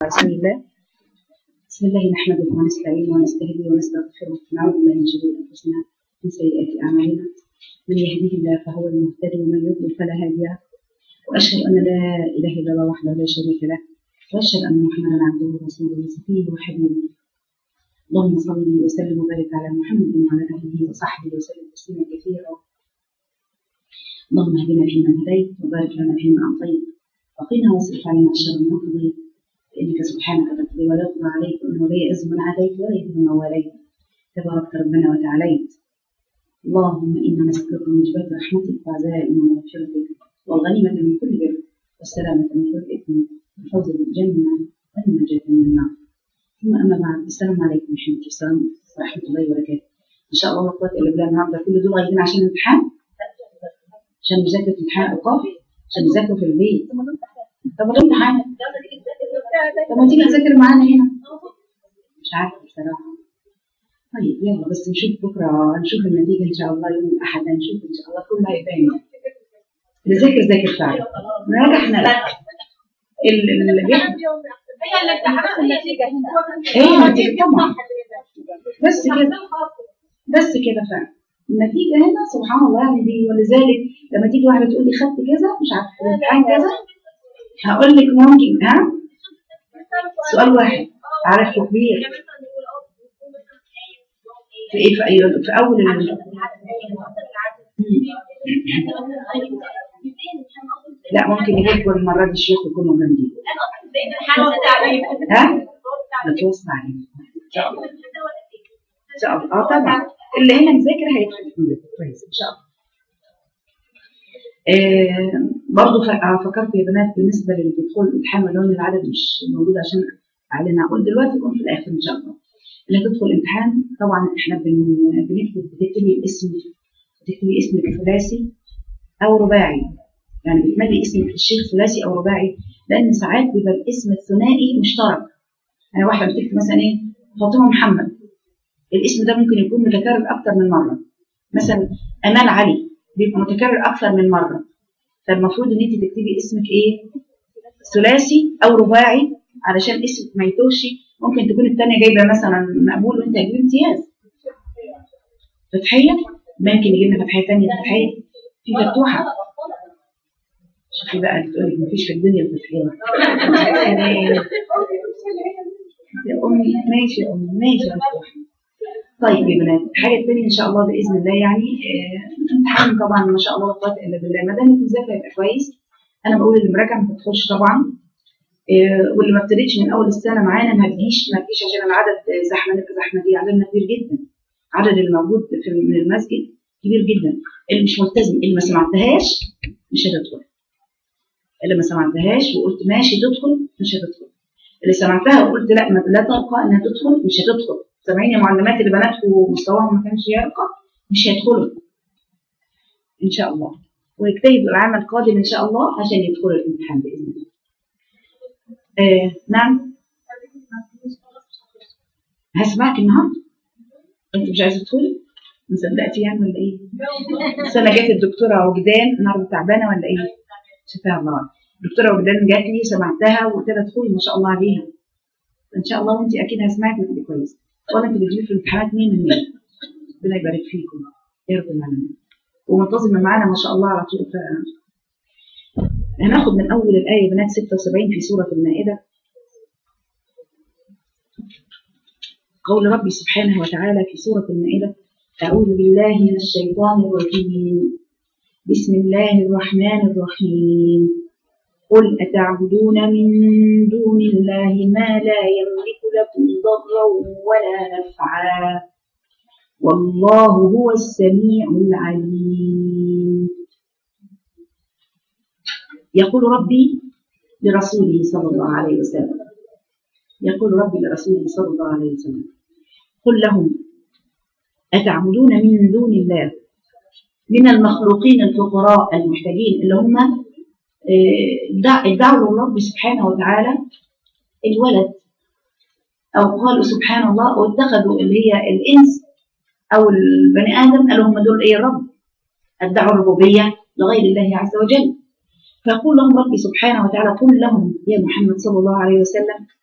رسول الله بسم الله نحمده ونستعينه ونستهديه ونستغفره ونعوذ بالله من شرور انفسنا من سيئات اعمالنا من يهده الله فهو المهتدي ومن يضلل فلا هادي له واشهد ان لا اله الا الله وحده لا شريك له واشهد ان محمدا عبده ورسوله وصفيه وحبيبه اللهم صل وسلم وبارك على محمد وعلى اله وصحبه وسلم تسليما كثيرا اللهم اهدنا فيمن هديت وبارك لنا فيما اعطيت وقنا واصرف علينا شر ما قضيت فانك سبحانك تقضي ولا يقضى عليك انه لا يعز من عاديت ولا يذل من واليت تباركت ربنا وتعاليت اللهم انا نسالك من جبال رحمتك وعزائم مغفرتك والغنيمه من كل بر والسلامه من كل اثم والفوز بالجنه والنجاه من النار ثم اما بعد السلام عليكم ورحمه الله ورحمه الله وبركاته ان شاء الله لا قوه الا بالله النهارده كل دول غايبين عشان الامتحان عشان نذاكر في امتحان اوقاف عشان نذاكر في البيت طب ما الامتحان طب ما تيجي نذاكر معانا هنا مش عارفه بصراحه طيب يلا بس نشوف بكره نشوف النتيجه ان شاء الله يوم الاحد هنشوف ان شاء الله كله هيبان اللي ذاكر ذاكر فعلا نراجع احنا لا اللي اللي بيحب هي اللي امتحانات النتيجة هنا ايه النتيجه طبعا بس كده بس كده فعلا النتيجه هنا سبحان الله يعني دي ولذلك لما تيجي واحده تقول لي خدت كذا مش عارفه في الامتحان كذا هقول لك ممكن ها سؤال واحد عارف كبير في ايه في, أي في اول ال... لا ممكن يجيب المره دي الشيوخ يكونوا جامدين ها نتوصل عليهم ان شاء الله ان شاء الله اه طبعا اللي هنا مذاكر هيدخل في البيت كويس ان شاء الله آه برضه فكرت يا بنات بالنسبه للي بيدخل الامتحان ولو ان العدد مش موجود عشان علينا اقول دلوقتي يكون في الاخر ان شاء الله اللي هتدخل الامتحان طبعا احنا بن- بنكتب بتكتبي الاسم بتكتبي اسمك ثلاثي او رباعي يعني بتملي اسمك الشيخ ثلاثي او رباعي لان ساعات بيبقى الاسم الثنائي مشترك يعني واحده بتكتب مثلا ايه فاطمه محمد الاسم ده ممكن يكون متكرر اكتر من مره مثلا امال علي بيبقى متكرر اكتر من مره فالمفروض ان انت تكتبي اسمك ايه ثلاثي او رباعي علشان اسمك ما يتوهش ممكن تكون الثانيه جايبه مثلا مقبول وانت هتجيب امتياز فتحيه ممكن يجيب لنا فتحيه ثانيه فتحيه في فتوحه شوفي بقى اللي تقول لك مفيش في الدنيا فتحيه يا امي ماشي يا امي ماشي يا فتوحه طيب يا بنات الحاجه الثانيه ان شاء الله باذن الله يعني آه، امتحان طبعا ما شاء الله لا قوه الا بالله ما دام المذاكره يبقى كويس انا بقول اللي مراجعه ما تدخلش طبعا آه، واللي ما ابتدتش من اول السنه معانا ما تجيش ما تجيش عشان العدد زحمه نبقى زحمه دي عددنا كبير جدا عدد اللي موجود في من المسجد كبير جدا اللي مش ملتزم اللي ما سمعتهاش مش هتدخل اللي ما سمعتهاش وقلت ماشي تدخل مش هتدخل اللي سمعتها وقلت لا ما لا ترقى انها تدخل مش هتدخل سامعين يا معلمات اللي بناتكم مستواهم ما كانش يرقى مش هيدخلوا ان شاء الله ويجتهدوا العام القادم ان شاء الله عشان يدخلوا الامتحان باذن الله آه نعم هسمعك النهارده انت مش عايزه تدخلي ما صدقتي يعني ولا ايه السنه جت الدكتوره وجدان النهارده تعبانه ولا ايه شفاها الله الدكتوره وجدان جات لي سمعتها وقلت لها ادخلي ما شاء الله عليها ان شاء الله وانت اكيد هسمعك وتبقي كويس ولا انت بتجيبي في الامتحانات مين من مين ربنا يبارك فيكم يا رب العالمين ومنتظمه معانا ما شاء الله على طول ف... هناخد من اول الايه بنات 76 في سوره المائده قول ربي سبحانه وتعالى في سوره المائده اعوذ بالله من الشيطان الرجيم بسم الله الرحمن الرحيم قل أتعبدون من دون الله ما لا يملك لكم ضرا ولا نفعا والله هو السميع العليم يقول ربي لرسوله صلى الله عليه وسلم يقول ربي لرسوله صلى الله عليه وسلم قل لهم أتعبدون من دون الله من المخلوقين الفقراء المحتاجين اللي هم ادعوا للرب سبحانه وتعالى الولد او قالوا سبحان الله واتخذوا اللي هي الانس او البني ادم قالوا هم دول ايه الرب ادعوا الربوبيه لغير الله عز وجل فيقول لهم ربي سبحانه وتعالى قل لهم يا محمد صلى الله عليه وسلم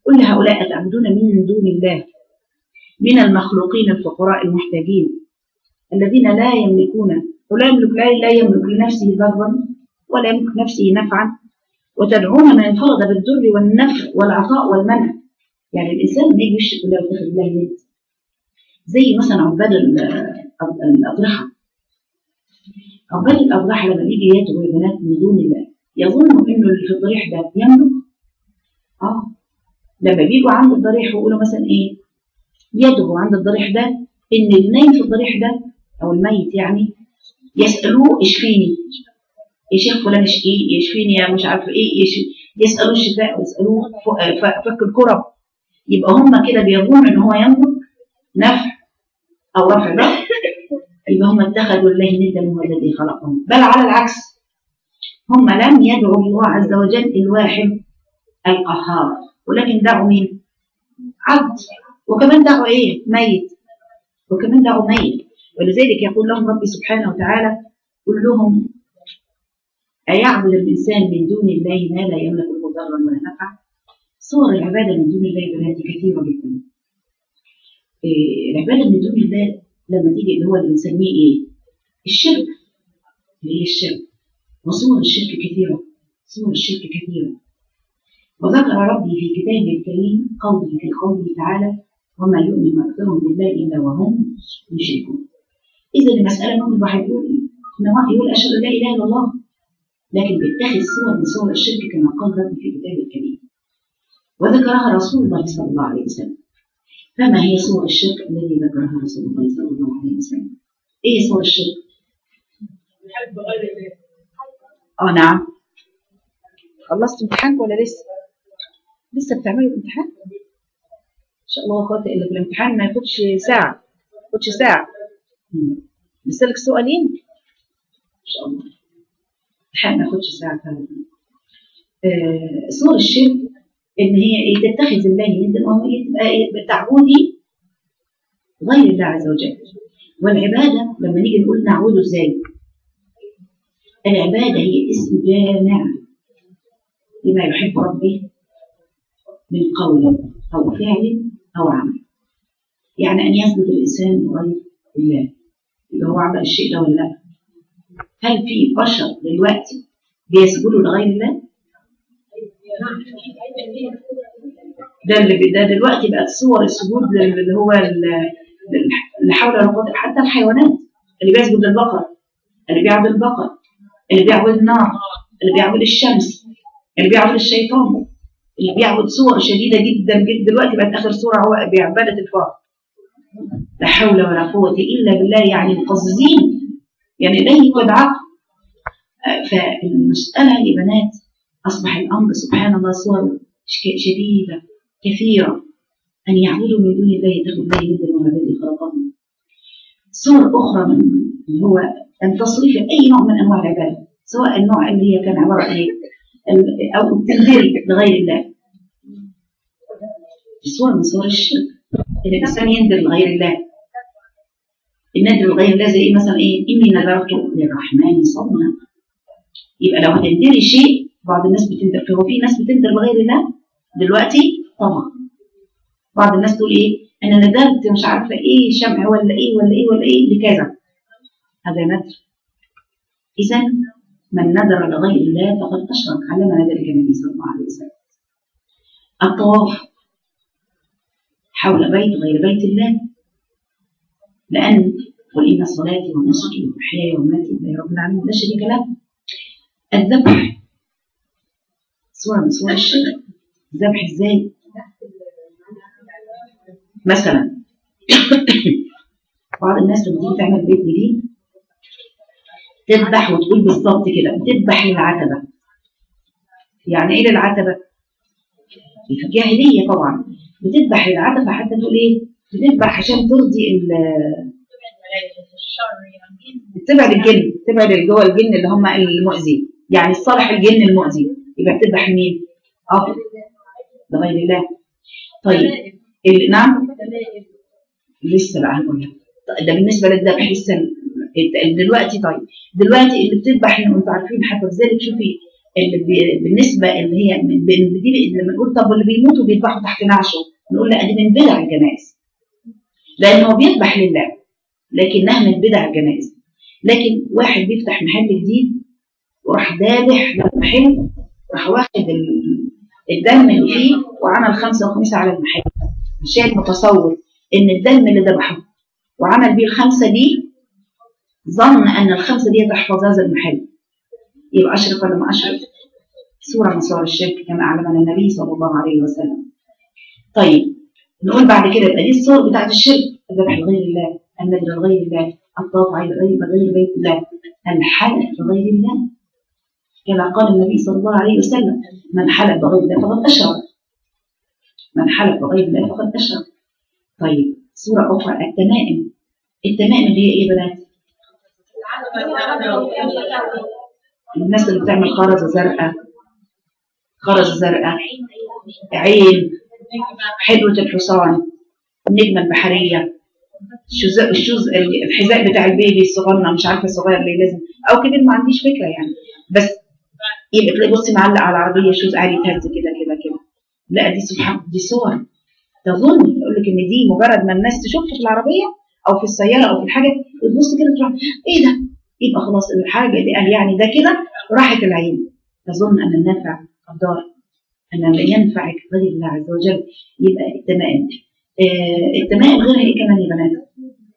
قل هؤلاء أتعبدون من دون الله من المخلوقين الفقراء المحتاجين الذين لا يملكون ولا يملك لا, لا يملك لنفسه ضرا ولا يملك نفسه نفعا وتدعون من انفرد بالضر والنفع والعطاء والمنع يعني الانسان ما يجي يشرك بالله ويتخذ الله ند زي مثلا عباد ال- الاضرحه عباد الاضرحه لما بيجي يدعو البنات من دون الله يظن انه اللي في الضريح ده يملك اه لما بيجوا عند الضريح ويقولوا مثلا ايه يدعو عند الضريح ده ان النايم في الضريح ده او الميت يعني يسالوه اشفيني يا شيخ فلان اشفي يشفيني يا مش عارفه ايه يشفي يسالوه الشفاء ويسالوه ف- ف- فك الكرب يبقى هم كده بيظن ان هو يملك نفع او رفع ضر يبقى هم اتخذوا الله ندا هو الذي خلقهم بل على العكس هم لم يدعوا الله عز وجل الواحد القهار ولكن دعوا مين؟ عبد وكمان دعوا ايه؟ ميت وكمان دعوا ميت ولذلك يقول لهم ربي سبحانه وتعالى قل لهم أيعبد الإنسان من دون الله ما لا يملك له ضرا ولا نفعا صور العبادة من دون الله بناتي كثيرة جدا إيه العبادة من دون الله لما تيجي اللي هو اللي بنسميه إيه؟ الشرك اللي هي الشرك وصور الشرك كثيرة صور الشرك كثيرة وذكر ربي في كتابه الكريم قوله في قوله تعالى وما يؤمن أكثرهم بالله إلا وهم مشركون إذا المسألة ممكن الواحد يقول إن واحد يقول أشهد أن لا إله إلا الله لكن بيتخذ صور من صور الشرك كما قال ربي في كتابه الكريم وذكرها رسول الله صلى الله عليه وسلم فما هي صور الشرك الذي ذكرها رسول الله صلى الله عليه وسلم ايه صور الشرك اه نعم خلصت امتحانك ولا لسه لسه بتعملوا امتحان ان شاء الله اخواتي الا الامتحان ما ياخدش ساعه ما ياخدش ساعه مم. بسألك سؤالين ان شاء الله الامتحان ما ياخدش ساعه فعلا آه صور الشرك ان هي ايه تتخذ الله ندا وهو إيه تبقى إيه تعبدي غير الله عز وجل والعباده لما نيجي نقول نعبده ازاي العباده هي اسم جامع لما يحب ربي من قول او فعل او عمل يعني ان يثبت الانسان لغير الله يبقى هو عمل الشيء ده ولا لا هل في بشر دلوقتي بيسجدوا لغير الله ده اللي ده دلوقتي بقت صور السجود اللي هو اللي حول ولا قوه حتى الحيوانات اللي بيسجد للبقر اللي بيعبد البقر اللي بيعبد النار اللي بيعبد الشمس اللي بيعبد الشيطان اللي بيعبد صور شديده جدا جدا دلوقتي بقت اخر صوره هو بعباده الفار لا حول ولا قوه الا بالله يعني مقززين يعني لا يوجد عقل فالمساله يا بنات اصبح الامر سبحان الله صور شديده كثيره ان يعبدوا من دون الله يتخذوا الله ندا وما الذي خلقهم صور اخرى من اللي هو ان تصريف اي نوع من انواع العباده سواء النوع اللي هي كان عباره عن ايه او التنذير لغير الله صور من صور الشرك ان الانسان ينذر لغير الله النذر لغير الله زي ايه مثلا ايه اني نذرت للرحمن صوما يبقى لو هتنذري شيء بعض الناس بتنذر فهو في ناس بتنذر لغير الله دلوقتي طبعا بعض الناس تقول ايه انا نذرت مش عارفه ايه شمع ولا ايه ولا ايه ولا ايه لكذا هذا نذر اذا من نذر لغير الله فقد اشرك علمنا ذلك النبي صلى الله عليه وسلم الطواف حول بيت غير بيت الله لأن قل إن صلاتي ونسكي ومحياي ومماتي لله رب العالمين لا شريك له الذبح صورة من صور الشرك الذبح ازاي؟ مثلا بعض الناس لما تيجي تعمل بيت جديد تذبح وتقول بالظبط كده بتذبح للعتبة يعني ايه للعتبة؟ في الجاهلية طبعا بتذبح للعتبة حتى تقول ايه؟ بتذبح عشان ترضي ال تبعد الجن تبعد جوه الجن اللي هم المؤذي يعني الصالح الجن المؤذي يبقى بتذبح مين؟ اه لغير الله طيب ال... نعم لسه بقى هنقولها ده بالنسبه للذبح لسه دلوقتي طيب دلوقتي اللي بتذبح انتوا عارفين حتى في ذلك شوفي اللي بي- بالنسبه اللي هي من- بن- دي لما نقول طب واللي بيموتوا بيذبحوا تحت نعشه نقول لا دي من بدع الجنائز لان هو بيذبح لله لكنها من بدع الجنائز لكن واحد بيفتح محل جديد وراح ذابح المحل راح واخد ال- الدم اللي فيه وعمل خمسه وخمسه على المحل الشيء متصور ان الدم اللي ذبحه وعمل بيه الخمسه دي ظن ان الخمسه دي تحفظ هذا المحل يبقى اشرك ولا ما اشرك صوره من صور الشرك كما علمنا النبي صلى الله عليه وسلم طيب نقول بعد كده يبقى دي الصور بتاعت الشرك الذبح لغير الله النذر لغير الله الطواف على غير غير بيت الله الحلف لغير الله كما قال النبي صلى الله عليه وسلم من حلف بغير الله فقد اشرك من حلف بغير الله فقد اشرك طيب صوره اخرى التمائم التمائم اللي هي ايه يا بنات؟ الناس اللي بتعمل خرزه زرقاء خرزه زرقاء عين حلوة الحصان النجمة البحرية الشوز الشوز الحذاء بتاع البيبي الصغنن مش عارفه الصغير اللي لازم او كبير ما عنديش فكره يعني بس يبقى تلاقي بصي معلق على العربيه شوز عالي يتهز كده كده كده لا دي سبحان دي صور تظن يقول لك ان دي مجرد ما الناس تشوفها في العربيه او في السياره او في الحاجه تبص كده تروح ايه ده؟ يبقى خلاص الحاجه دي قال يعني ده كده راحت العين تظن ان النافع الضار ان لا ينفعك غير الله عز وجل يبقى التمائم آه التمائم غيرها ايه كمان يا بنات؟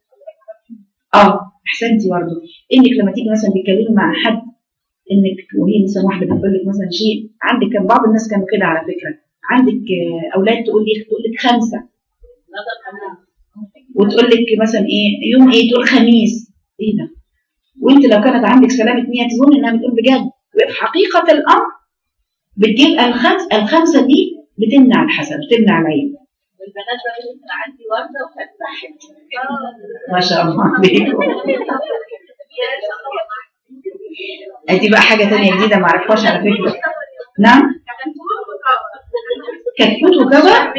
اه احسنتي برضه انك لما تيجي مثلا تتكلمي مع حد انك وهي مثلا واحده بتقول لك مثلا شيء عندك كان بعض الناس كانوا كده على فكره عندك آه، اولاد تقول لي تقول لك خمسه وتقول لك مثلا ايه يوم ايه تقول خميس ايه ده وانت لو كانت عندك سلامه نيه تظن انها بتقول بجد وفي حقيقه الامر بتجيب الخمس الخمسه دي بتمنع الحسد بتمنع العين والبنات بقى ممكن عندي ورده وفتحت ما شاء الله عليكم ادي بقى حاجه تانية جديده ما اعرفهاش على فكره نعم كتكوت وكذا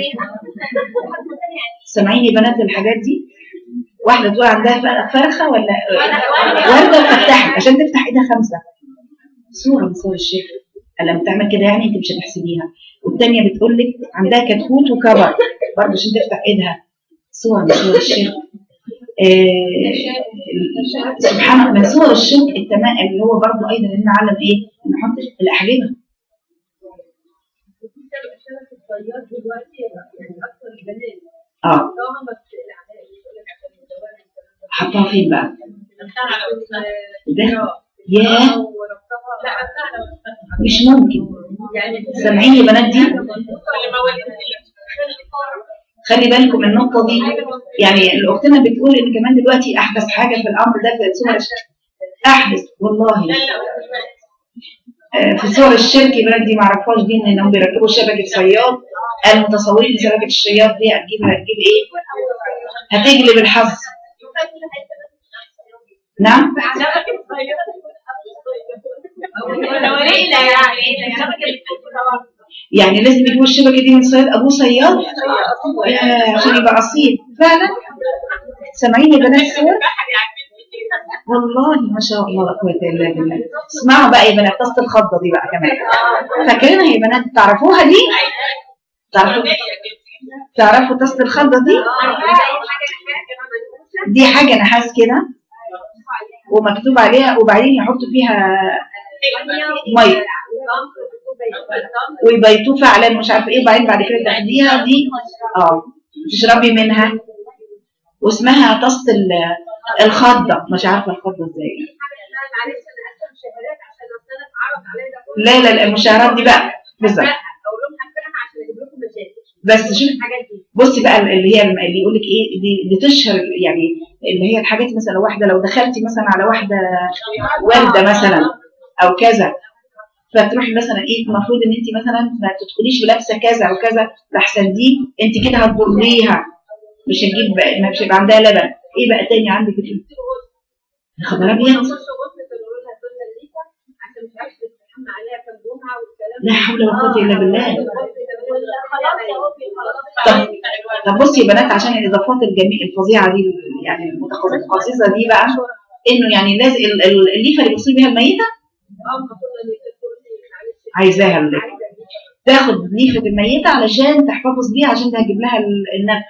سامعين يا بنات الحاجات دي واحده تقول عندها ف- فرخه ولا ورده وفتحت عشان تفتح ايدها خمسه صوره من صور الشيخ لما بتعمل كده يعني انت مش هتحسبيها والتانيه بتقول لك عندها كتكوت وكبر برضه عشان تفتح ايدها صور من صور الشيخ آه سبحان الله من صور الشرك التمائم اللي هو برضه ايضا ان نعلم ايه نحط الاحجبه الطيار دلوقتي يعني اكثر البنات اه طبعا بس الاعداء يقول لك عشان الجواز حطها فين بقى ده يا ياه لا بتاعنا مش ممكن يعني سامعين يا بنات دي خلي بالكم من النقطه دي يعني الاختنا بتقول ان كمان دلوقتي احدث حاجه في الامر ده في صور الشرك احدث والله آه، في صور الشرك يا بنات دي ما اعرفهاش دي انهم بيركبوا شبكه صياد المتصورين ان شبكه الصياد دي هتجيب هتجيب ايه؟ هتجلب الحظ نعم يعني لازم يجيبوا الشبكه دي من صياد ابوه صياد يا عشان يبقى اصيل فعلا سامعين يا بنات الصور والله ما شاء الله لا قوه الا بالله اسمعوا بقى يا بنات قصه الخضه دي بقى كمان فاكرينها يا بنات تعرفوها دي تعرفوا تعرفوا قصه الخضه دي دي حاجه نحاس كده ومكتوب عليها وبعدين يحطوا فيها ميه ويبيتوه فعلا مش عارفه ايه وبعدين بعد كده تاخديها دي اه تشربي منها واسمها طاسه ال- الخضه مش عارفه الخضه ازاي لا لا لا المشاهرات دي بقى بالظبط بس شوف بصي بقى اللي هي اللي يقول لك ايه دي, دي تشهر يعني اللي هي الحاجات مثلا واحده لو دخلتي مثلا على واحده والده مثلا او كذا فتروحي مثلا ايه المفروض ان انت مثلا ما تدخليش بلابسه كذا او كذا لحسن دي انت كده هتضريها مش هتجيب بقى مش هيبقى عندها لبن ايه بقى تاني عندك في يا خبر ابيض لا حول ولا قوه الا بالله طب طب بصي يا بنات عشان الاضافات الجميل الفظيعه دي يعني المتخصصه دي بقى انه يعني لازم ال- ال- الليفه اللي بيوصل بيها الميته عايزاها ال- تاخد ليفة الميتة علشان تحتفظ بيها عشان تجيب لها ال- النفس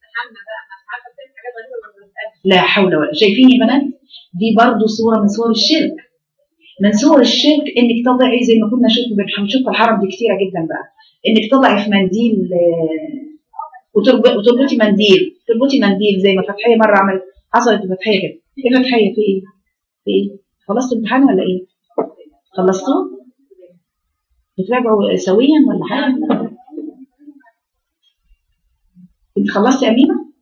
لا حول ولا شايفين يا بنات دي برضو صورة من صور الشرك من صور الشرك انك تضعي زي ما كنا شوف بنشوف في الحرم دي كتيرة جدا بقى انك تضعي في منديل آه، وترب- وتربطي منديل تربطي منديل زي ما فتحية مرة عملت حصلت فتحية كده ايه فتحية في ايه؟ في ايه؟ خلصتوا الامتحان ولا ايه؟ خلصتوه؟ بتراجعوا سويا ولا حاجة؟ انت خلصتي يا أمينة؟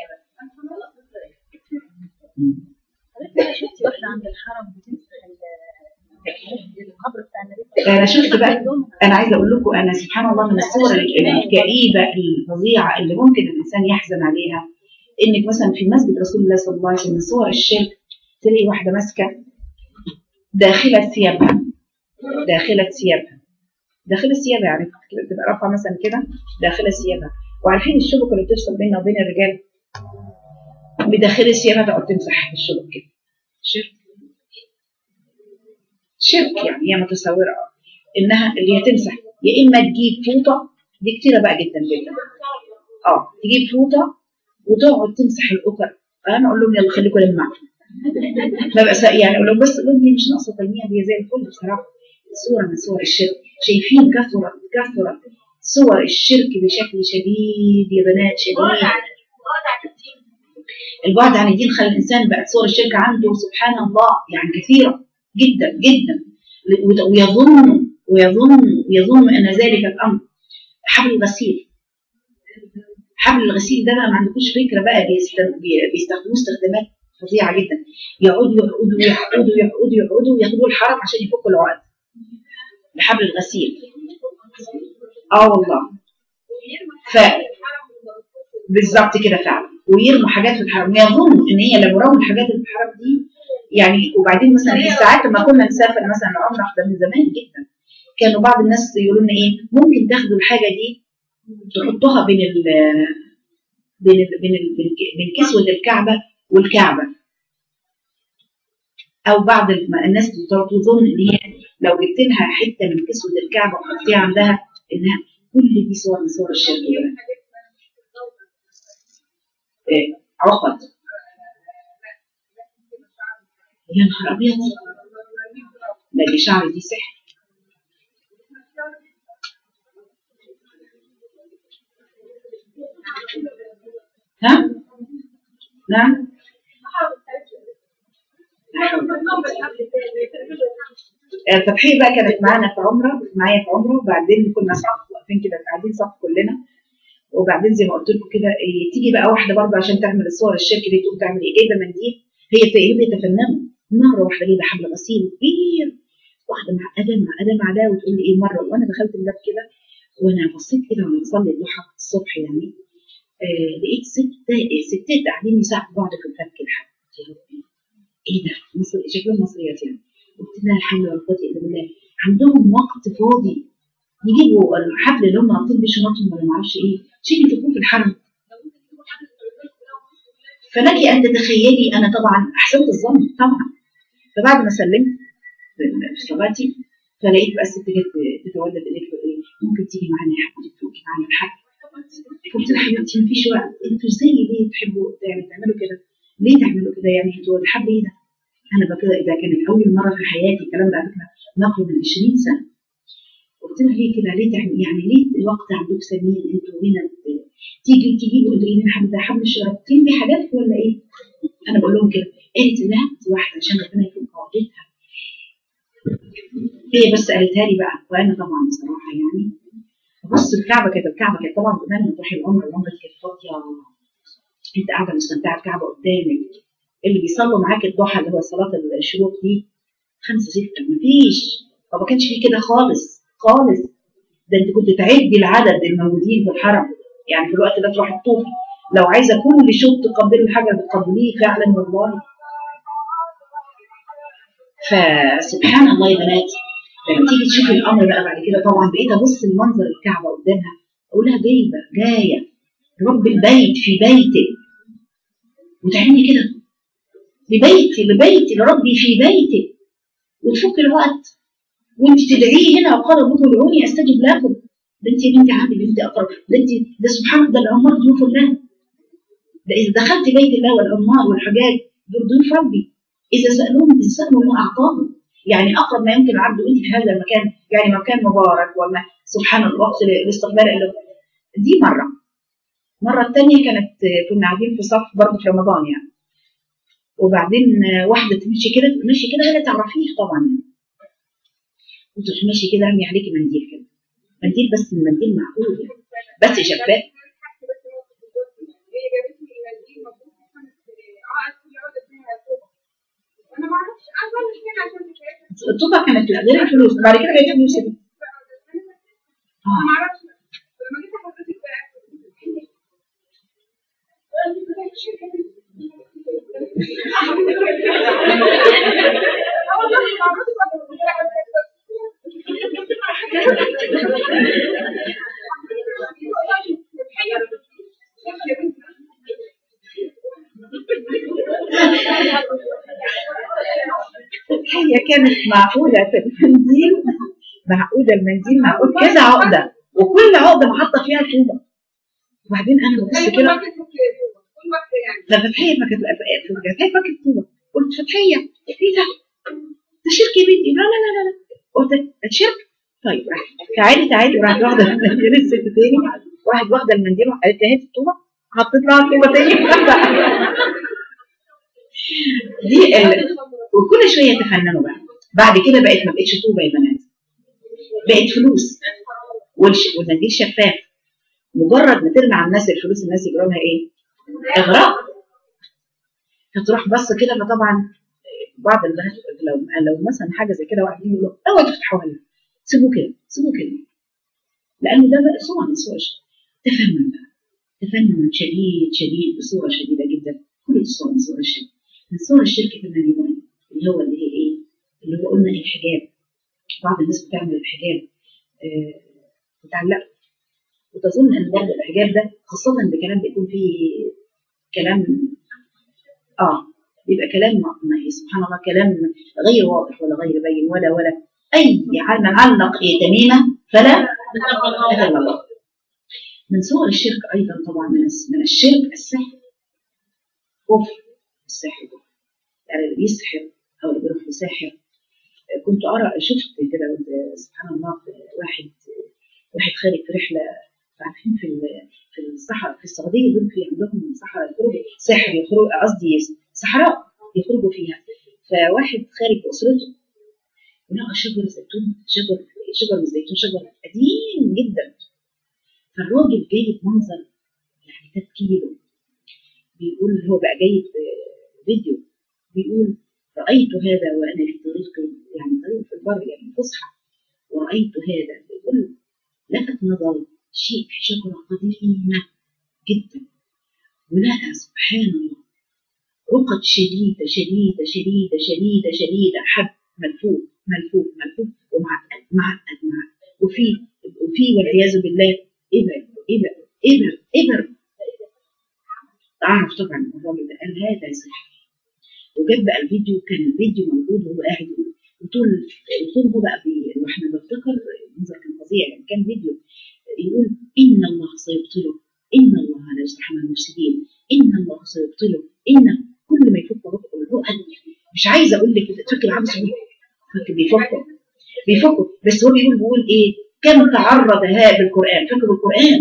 انا شفت واحده عند الحرم بتمسح ال- القبر بتاع النبي انا شفت بقى انا عايزه اقول لكم انا سبحان الله من الصور الكئيبه الفظيعه اللي ممكن الانسان يحزن عليها انك مثلا في مسجد رسول الله صلى الله عليه وسلم من صور الشرك تلاقي واحده ماسكه داخله ثيابها داخله ثيابها داخله ثيابها يعني تبقى رافعه مثلا كده داخله ثيابها وعارفين الشبكه اللي بتفصل بيننا وبين الرجال بداخل ثيابها تقعد تمسح الشبك كده شرك شرك يعني هي متصوره انها اللي هي تمسح يا اما تجيب فوطه دي كتيره بقى جدا جدا اه تجيب فوطه وتقعد تمسح الاكر انا اقول لهم يلا خليكم لما ما بقى يعني اقول لهم بس اقول لهم هي مش ناقصه تلميع هي زي الفل بصراحه صوره من صور الشرك شايفين كثرت كثرت صور الشرك بشكل شديد يا بنات شديد البعد عن الدين خلى الانسان بقت صور الشرك عنده سبحان الله يعني كثيره جدا جدا ويظن ويظن ويظن ان ذلك الامر حبل الغسيل حبل الغسيل ده بقى ما عندكوش فكره بقى بيست- بي- بيستخدموه استخدامات فظيعه جدا يقعدوا يقعدوا يقعدوا يقعدوا يقعدوا ياخدوا الحرم عشان يفكوا العقد لحبل الغسيل اه والله ف بالظبط كده فعلا ويرموا حاجات في الحرم ويظن ان هي لو رموا الحاجات اللي في الحرم دي يعني وبعدين مثلا ايه ساعات لما كنا نسافر مثلا عمره ده من زمان جدا كانوا بعض الناس يقولوا لنا ايه ممكن تاخدوا الحاجه دي تحطوها بين ال بين ال بين ال بين كسوه الكعبه والكعبه او بعض الم- الناس تظن ان هي لو جبت لها حته من كسوه الكعبه وحطيها عندها انها كل دي صور من صور الشرك يا بنات. إيه، عقد يا نهار ابيض لا دي شعر دي سحر ها نعم آه، فتحية بقى كانت معانا في عمرة معايا في عمرة وبعدين كنا صف واقفين كده قاعدين صف كلنا وبعدين زي ما قلت لكم كده إيه، تيجي بقى واحده برضه عشان تعمل الصور الشرك دي تقوم تعمل ايه جايبه منديل هي هي بيتفننوا مره واحده جايبه حبل غسيل كبير واحده معقده معقده مع ده وتقول لي ايه مره وانا دخلت الباب كده وانا بصيت كده وانا بصلي الضحى الصبح يعني آه لقيت ست ستات قاعدين يساعدوا بعض في الفك الحد يا ربي ايه ده مصر شكلهم مصريات يعني قلت لها الحمد لله والقوه الا بالله عندهم وقت فاضي يجيبوا الحبل اللي هم حاطين بيه شنطهم ولا معرفش ايه شيء تكون في الحرم فلك ان تتخيلي انا طبعا احسنت الظن طبعا فبعد ما سلمت في صلاتي فلقيت بقى الست جت تتولد قالت له ايه ممكن تيجي معانا يا حبيبتي تروحي معانا الحج قلت لها حبيبتي مفيش وقت انتوا ازاي ليه تحبوا يعني تعملوا كده ليه تعملوا كده يعني انتوا الحب ايه ده انا بقى كده اذا كانت اول مره في حياتي الكلام ده على فكره نقل من 20 سنه قلت لها ليه كده ليه تعمل يعني ليه الوقت عندك سمين انتوا هنا ب- تيجي تجيبوا تقولي لي حبل ده حبل الشرابتين دي حاجات ولا ايه؟ انا بقول لهم كده قالت لا دي واحده عشان ربنا يكون قاعدتها هي بس قالتها لي بقى وانا طبعا بصراحه يعني بص الكعبه كانت الكعبه كانت طبعا زمان لما تروحي العمره العمره كانت فاضيه انت قاعده مستمتعه الكعبه قدامك اللي بيصلوا معاك الضحى اللي هو صلاه الشروق دي خمسه سته مفيش فما كانش فيه كده خالص خالص ده انت كنت تعدي العدد الموجودين في الحرم يعني في الوقت ده تروح تطوفي لو عايزه كل شوط تقبلي الحجر بتقبليه فعلا والله فسبحان الله يا بنات لما تيجي تشوفي الامر بقى بعد كده طبعا بقيت ابص المنظر الكعبه قدامها اقول لها جايبه جايه رب البيت في بيتي وتعملي كده لبيتي لبيتي لربي في بيتي وتفك الوقت وانت تدعيه هنا وقال ربكم ادعوني استجب لكم ده انت يا بنتي عندي بنتي اقرب ده انت ده سبحان الله ده العمار ضيوف الله ده اذا دخلت بيت الله والعمار والحجاج دول ضيوف ربي اذا سالوهم اذا سالوا الله اعطاهم يعني اقرب ما يمكن العبد وانت في هذا المكان يعني مكان مبارك وما سبحان الله وقت الاستقبال اللي دي مره المره الثانيه كانت كنا قاعدين في صف برضه في رمضان يعني وبعدين واحده تمشي كده تمشي كده ولا تعرفيه طبعا يعني وتروح ماشي كده ارمي عليكي منديل كده منديل بس المنديل معقول يعني بس شفاف الطوبة كانت غير الفلوس بعد كده جاية فلوس دي هي كانت معقولة في المنديل معقودة المنديل معقود كذا عقدة وكل عقدة محطة فيها طوبة وبعدين أنا ببص كده ففتحية فكانت فتحية فكانت طوبة قلت فتحية إيه ده؟ ده شرك يا بنتي لا لا لا لا قلت شرك طيب تعالي تعالي وراحت واخدة المنديل الست تاني واحد واخدة المنديل وقالت لها هاتي الطوبة حطيت لها الطوبة تاني دي ال... وكل شويه يتفننوا بقى بعد كده بقت ما بقتش طوبه يا بنات بقت فلوس والش- والمنديل شفاف مجرد ما ترمي على الناس الفلوس الناس يجروا لها ايه؟ اغراء فتروح بص كده فطبعا بعض البنات لو لو مثلا حاجه زي كده واحد يقول له اوعوا تفتحوها لها سيبوه كده سيبوه كده لانه ده بقى صور من صور الشرك. تفنن بقى تفنن شديد شديد بصوره شديده جدا كل الصور من صور الشرك من صور الشرك كمان يا بنات اللي هو اللي هي ايه؟ اللي هو قلنا الحجاب بعض الناس بتعمل الحجاب آه بتعلقه وتظن ان برضه الحجاب ده خاصة بكلام بيكون فيه كلام اه بيبقى كلام ما- سبحان الله كلام غير واضح ولا غير بين ولا ولا اي عل- من علق ايه تميمه فلا أتم الله من صور الشرك ايضا طبعا من الس- من الشرك السحر كفر السحر يعني اللي بيسحر او اللي بيروح يساحر كنت ارى شفت كده سبحان الله واحد واحد خارج في رحله عارفين في ال- في الصحراء في السعوديه دول في عندهم صحراء يخرجوا ساحر يخرج قصدي صحراء يخرجوا فيها فواحد خارج باسرته ولقى شجر زيتون شجر شجر من الزيتون شجر قديم جدا فالراجل جايب منظر يعني تفكيره بيقول هو بقى جايب فيديو بيقول رأيت هذا وأنا في طريق يعني طريق في البر يعني فسحة ورأيت هذا بيقول لفت نظري شيء في شجرة قديمة جدا ولقى سبحان الله رقد شديدة شديدة شديدة شديدة شديدة حب ملفوف ملفوف ملفوف ومعقد معقد معقد وفي وفي والعياذ بالله إبر إبر إبر إبر أعرف طبعا الراجل ده قال هذا سحر وجاب بقى الفيديو كان الفيديو موجود وهو قاعد يقول وطول طول هو بقى بي... واحنا بفتكر المنظر كان فظيع يعني كان فيديو يقول ان الله سيبطله ان الله لا يصلح مع المفسدين ان الله سيبطله ان كل ما يفك رقبه الرؤى مش عايزه اقول لك تفك العبس فك بيفكه بيفكه بس هو بيقول بيقول ايه كم تعرض هذا القران فاكر القران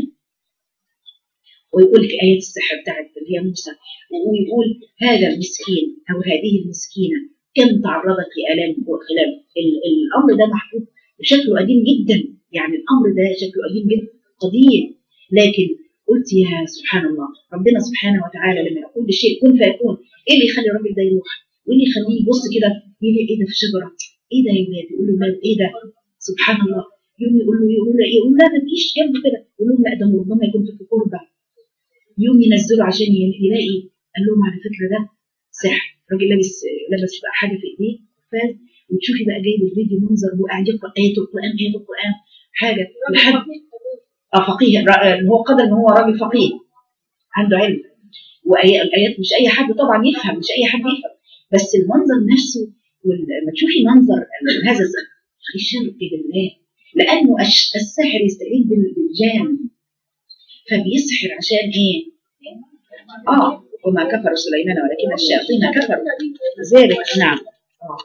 ويقول لك آيات السحر بتاعت اللي هي موسى ويقول هذا المسكين أو هذه المسكينة كم تعرضت لآلام وخلاف ال- الأمر ده محفوظ وشكله قديم جدا يعني الأمر ده شكله قديم جدا قديم لكن قلت يا سبحان الله ربنا سبحانه وتعالى لما يقول لشيء كن فيكون ايه اللي يخلي الراجل ده يروح؟ وايه اللي يخليه يبص كده يلاقي ايه ده في الشجره؟ ايه ده يا ولاد؟ يقول له ولاد ايه ده؟ سبحان الله يوم يقول له يقول له يقول له لا ما تجيش جنبه كده يقول لهم لا ده ربما يكون في قربه يوم ينزله عشان يلاقي قال لهم على فكره ده سحر راجل لابس لابس بقى حاجه في ايديه فاز وتشوفي بقى جايب الفيديو منظر هو قاعد يقرا ايه القران ايه القران حاجه لحد اه فقيه را- هو قدر ان هو راجل فقيه عنده علم والايات مش اي حد طبعا يفهم مش اي حد يفهم بس المنظر نفسه ولما تشوفي منظر هذا الز- الشرك بالله لانه الش- الساحر يستعين بال- بالجان فبيسحر عشان ايه؟ اه وما كفر سليمان ولكن الشياطين كفروا ذلك نعم آه.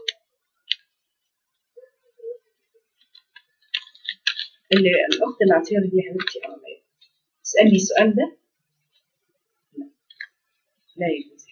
اللي الاخت العطيه دي يا حبيبتي اه اسالني السؤال ده لا لا يجوز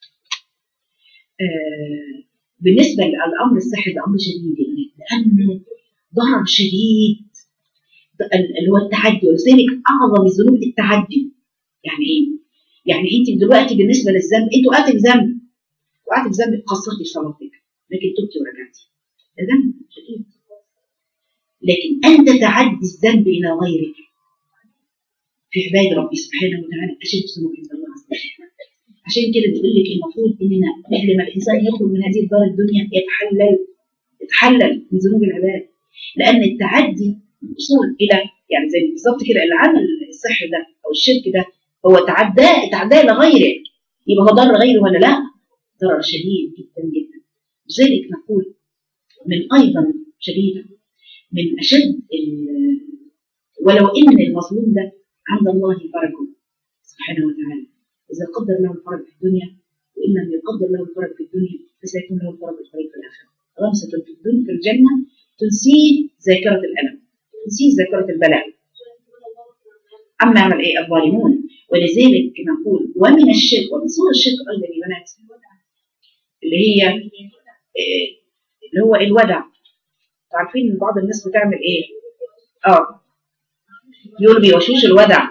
آه بالنسبه للامر الصحي ده امر شديد يعني لانه ضرر شديد ال- اللي هو التعدي ولذلك اعظم الذنوب التعدي يعني ايه؟ يعني انت دلوقتي بالنسبه للذنب انت وقعت في ذنب وقعت في ذنب قصرتي في صلاتك لكن تبتي ورجعتي ده ذنب شديد لكن ان تتعدي الذنب الى غيرك في عباد ربي سبحانه وتعالى اشد ذنوب عند الله عز وجل عشان كده بيقول لك المفروض اننا قبل ما الانسان يخرج من هذه الدار الدنيا يتحلل يتحلل من ذنوب العباد لان التعدي الوصول الى يعني زي بالظبط كده العمل الصحي ده او الشرك ده هو تعداه تعداه لغيره يبقى هو ضر غيره ولا لا؟ ضرر شديد جدا جدا لذلك نقول من ايضا شديدا من اشد ال- ولو ان المظلوم ده عند الله فرجه سبحانه وتعالى اذا قدر له الفرج في الدنيا وان لم يقدر له الفرج في الدنيا فسيكون له الفرج الطريق في الاخره غمسه في الدنيا في الجنه تنسيه ذاكره الالم تنسيه ذاكره البلاء اما عمل ايه الظالمون ولذلك نقول ومن الشرك ومن صور الشرك ايضا يا بنات اللي هي إيه اللي هو الودع عارفين ان بعض الناس بتعمل ايه اه يقول بيوشوش الودع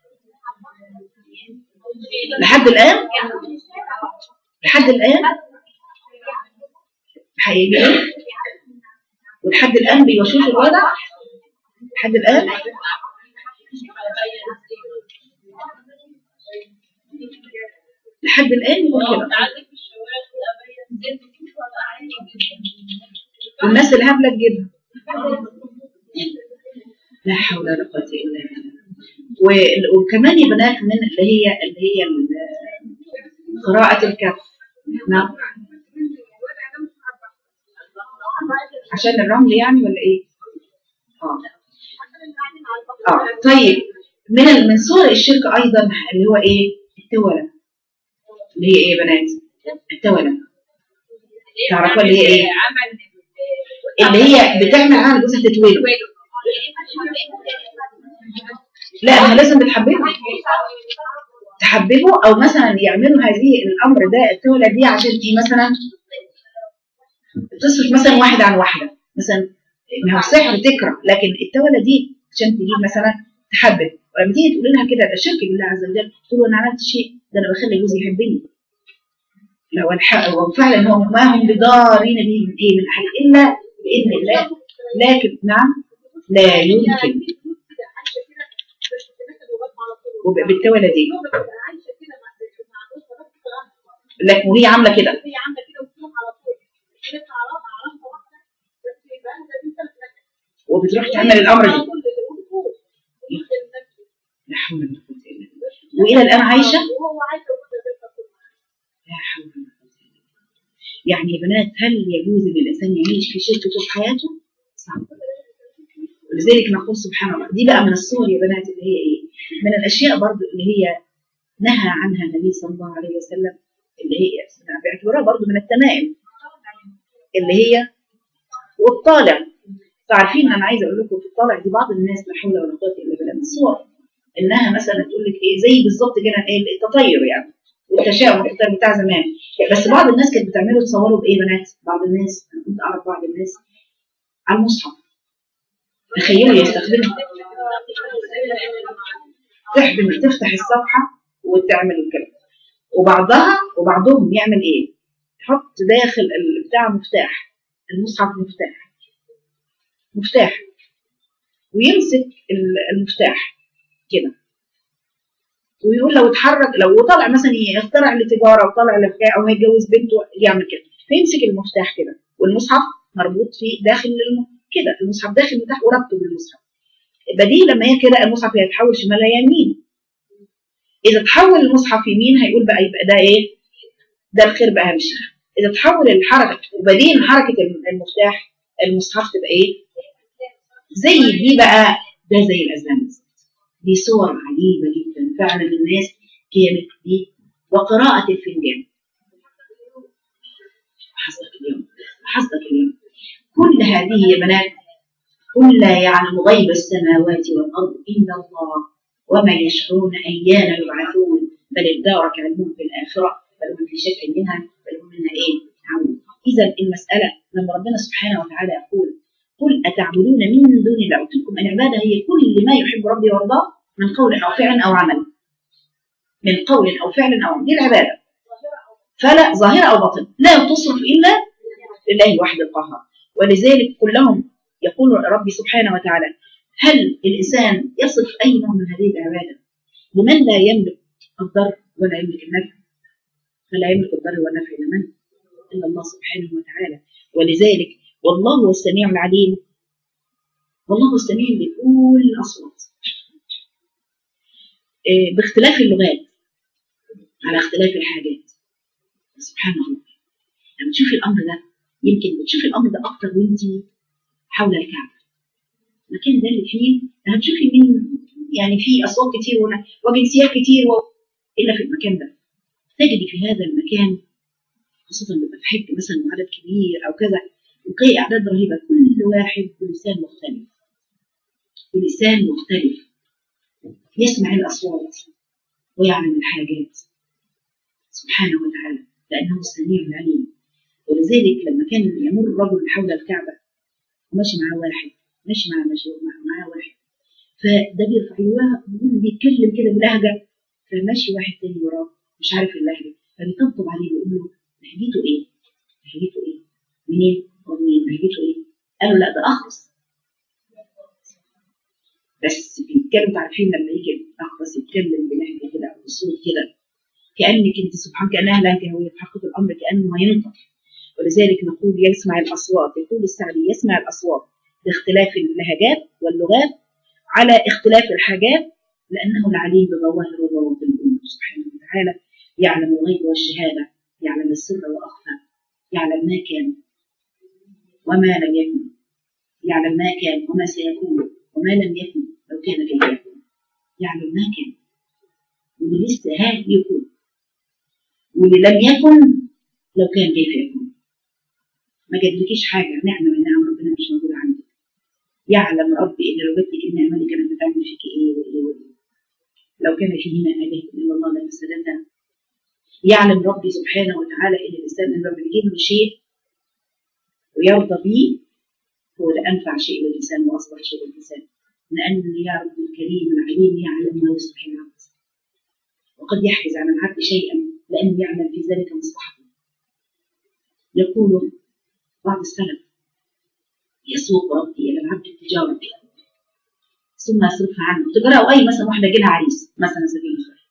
لحد الان لحد الان هيجي ايه ولحد الان بيوشوش الودع لحد الان لحد الان يقول كده والناس الهبله تجيبها لا حول ولا قوه الا بالله و- وكمان يا بنات من اللي هي اللي هي ال- قراءة الكف نعم عشان الرمل يعني ولا ايه؟ اه اه طيب من ال- من صور الشرك ايضا اللي هو ايه؟ التولى اللي هي ايه يا بنات؟ التولى تعرفوا اللي هي ايه؟ اللي هي بتعمل عمل جوزها تتولد لا ما لازم بتحببه تحببه او مثلا يعملوا هذه الامر ده التولى دي عشان ايه مثلا تصرف مثلا واحد عن واحده مثلا ما هو السحر تكره لكن التولى دي عشان تجيب مثلا تحبب ولما تيجي تقول لها كده ده شرك بالله عز وجل تقول له انا عملت شيء ده انا بخلي جوزي يحبني لو الحق وفعلا هم ما هم بضارين به من ايه من احد الا باذن الله لكن نعم لا يمكن وبالتولى دي لكن وهي عامله كده وبتروح تعمل الامر ده لا حول ولا قوه الا بالله والى الان عايشه لا حول ولا قوه الا بالله يعني يا بنات هل يجوز للانسان يعيش في شرك طول حياته؟ صعب ولذلك نقول سبحان الله دي بقى من الصور يا بنات اللي هي ايه؟ من الاشياء برضو اللي هي نهى عنها النبي صلى الله عليه وسلم اللي هي باعتبارها برضو من التمائم اللي هي والطالع فعارفين انا عايزه اقول لكم في الطالع دي بعض الناس لا حول ولا قوه الا بالله من الصور انها مثلا تقول لك ايه زي بالظبط كده ايه التطير يعني والتشاؤم والتطير بتاع زمان بس بعض الناس كانت بتعمله تصوروا بايه يا بنات بعض الناس انا كنت اعرف بعض الناس على المصحف تخيلوا يستخدموا تحدم تفتح الصفحه وتعمل كده وبعضها وبعضهم يعمل ايه يحط داخل البتاع مفتاح المصحف مفتاح مفتاح ويمسك المفتاح كده ويقول لو اتحرك لو طلع مثلا يخترع لتجاره وطلع لبتاع او هيتجوز بنته يعمل كده فيمسك المفتاح كده والمصحف مربوط فيه داخل الم... كده المصحف داخل المفتاح وربطه بالمصحف بديل لما هي كده المصحف هيتحول شمال يمين اذا تحول المصحف يمين هيقول بقى يبقى ده ايه ده الخير بقى همشي اذا تحول الحركه وبديل حركه المفتاح المصحف تبقى ايه زي دي بقى ده زي الاذان بالظبط. دي صور عجيبه جدا فعلا الناس كانت دي وقراءه الفنجان حظك اليوم حظك اليوم كل هذه يا بنات قل لا يعلم غيب السماوات والارض الا الله وما يشعرون ايان يبعثون بل ادارك علمهم في الاخره بل هم في شك منها بل هم منها ايه؟ عمون اذا المساله لما ربنا سبحانه وتعالى يقول قل اتعبدون من دون الله قلت لكم العباده هي كل ما يحب ربي ويرضاه من قول او فعل او عمل من قول او فعل او عمل دي العباده فلا ظاهره او باطنه لا تصرف الا لله الواحد القهار ولذلك كلهم يقول ربي سبحانه وتعالى هل الانسان يصف اي نوع من هذه العباده لمن لا يملك الضر ولا يملك النفع فلا يملك الضر والنفع الا من؟ الا الله سبحانه وتعالى ولذلك والله هو السميع العليم والله هو السميع لكل الاصوات إيه، باختلاف اللغات على اختلاف الحاجات سبحان الله لما تشوفي الامر ده يمكن بتشوفي الامر ده اكتر وانت حول الكعبه المكان ده اللي فيه هتشوفي من يعني في اصوات كتير ونا- وجنسيات كتير و... الا في المكان ده تجدي في هذا المكان خاصة لما في حج مثلا وعدد كبير أو كذا وتلاقي أعداد رهيبة كل واحد بلسان مختلف بلسان مختلف يسمع الأصوات ويعلم الحاجات سبحانه وتعالى لأنه السميع العليم ولذلك لما كان يمر رجل حول الكعبة وماشي معاه واحد ماشي مع ماشي مع- معاه واحد فده بيرفع ايوه بيتكلم كده بلهجه فماشي واحد تاني وراه مش عارف اللهجه فبيطبطب عليه ويقول له لهجته ايه؟ لهجته ايه؟ منين؟ هو منين؟ لهجته ايه؟ قالوا لا ده اخرس بس بيتكلم عارفين لما يجي اخرس يتكلم بلهجه كده او بصوت كده كانك انت سبحان كانها لهجه وهي في حقيقه الامر كانه هينطق ولذلك نقول يسمع الاصوات يقول السعدي يسمع الاصوات باختلاف اللهجات واللغات على اختلاف الحاجات لانه العليم بظواهر وبواطن الامور سبحانه وتعالى يعلم الغيب والشهاده يعلم السر واخفى يعلم ما كان وما لم يكن يعلم ما كان وما سيكون وما لم يكن لو كان كيف يكون يعلم ما كان واللي لسه ها يكون واللي لم يكن لو كان كيف يكون ما جابلكيش حاجه نعمه من نعم ربنا مش موجوده عندك يعلم ربي ان لو جبت ان امالي كانت بتعمل فيك ايه وايه وايه لو كان فيهما اله الا الله لفسدتا يعلم ربي سبحانه وتعالى ان الانسان لما بيجيب له شيء ويرضى به هو ده انفع شيء للانسان واصلح شيء للانسان لان يا رب الكريم العليم يعلم ما يصلح العبد وقد يحجز عن العبد شيئا لانه يعلم في ذلك مصلحته يقول بعض السلف يسوق ربي الى العبد التجاره ثم يصرفها عنه تجاره او اي مثلا واحده جالها عريس مثلا سبيل المثال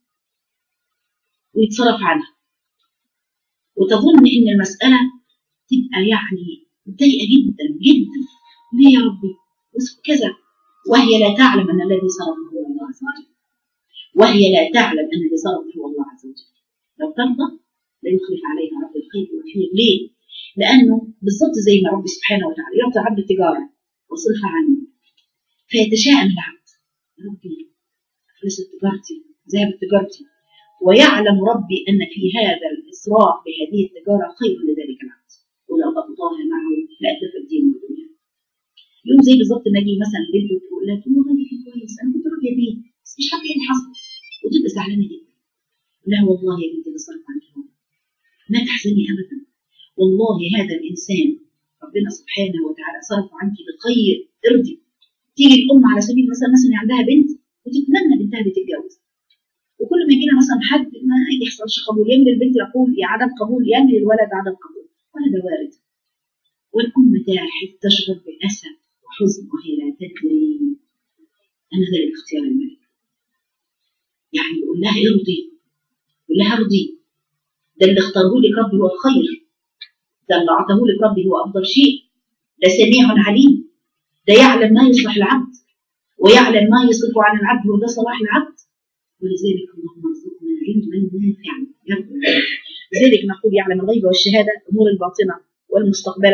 ويتصرف عنها وتظن ان المساله تبقى يعني متضايقه جدا جدا ليه يا ربي بس كذا وهي لا تعلم ان الذي صرفه هو الله عز وجل وهي لا تعلم ان الذي صرفه هو الله عز وجل لو ترضى لا يخلف عليها رب الخير والخير ليه؟ لانه بالضبط زي ما ربي سبحانه وتعالى يعطي عبد التجاره ويصرفها عنه فيتشائم العبد يا ربي فلست تجارتي ذهبت تجارتي ويعلم ربي ان في هذا الاسراف بهذه التجاره خير لذلك العبد ولو اقضاها معه لاتلف الدين والدنيا يوم زي بالظبط ما اجي مثلا بنت تقول لها تقول والله كان كويس انا كنت راضيه بيه بس مش عارفه ايه اللي حصل وتبقى زعلانه جدا لا والله يا بنتي ده صرف عنك هو ما تحزني ابدا والله هذا الانسان ربنا سبحانه وتعالى صرف عنك بخير ارضي تيجي الام على سبيل المثال مثلا عندها بنت وتتمنى بنتها بتتجوز وكل ما يجينا مثلا حد ما يحصلش قبول يملي البنت يقول يا عدم قبول يملي الولد عدم قبول وهذا وارد والام تاحت تشعر باسى وحزن وهي لا تدري ان ذلك اختيار الملك يعني يقول لها ارضي يقول لها ارضي ده اللي اختاره لك ربي هو الخير ده اللي اعطاه لك ربي هو افضل شيء ده سميع عليم ده يعلم ما يصلح العبد ويعلم ما يصرف عن العبد وده صلاح العبد ولذلك اللهم ارزقنا علما نافعا يا رب العالمين. لذلك نقول يعلم الغيب والشهاده الامور الباطنه والمستقبله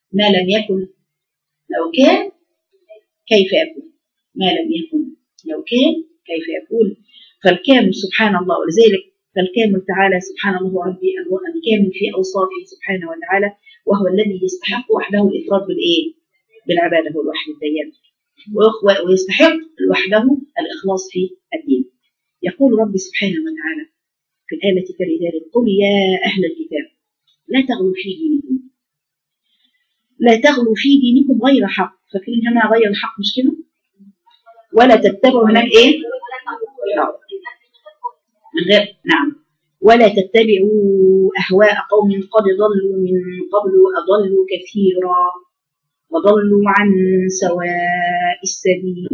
ما لم يكن لو كان كيف يكون ما لم يكن لو كان كيف يكون فالكامل سبحان الله ولذلك فالكامل تعالى سبحان الله هو ربي الكامل في اوصافه سبحانه وتعالى وهو الذي يستحق وحده الافراد بالايه؟ بالعباده هو الواحد الديان ويخ- ويستحق وحده الاخلاص في الدين يقول ربي سبحانه وتعالى في الآية التي تلي ذلك قل يا أهل الكتاب لا تغلوا في دينكم لا تغلوا في دينكم غير حق فاكرين هنا غير الحق مش كده ولا تتبعوا هناك ايه لا. من غير نعم ولا تتبعوا أهواء قوم قد ضلوا من قبل وأضلوا كثيرا وضلوا عن سواء السبيل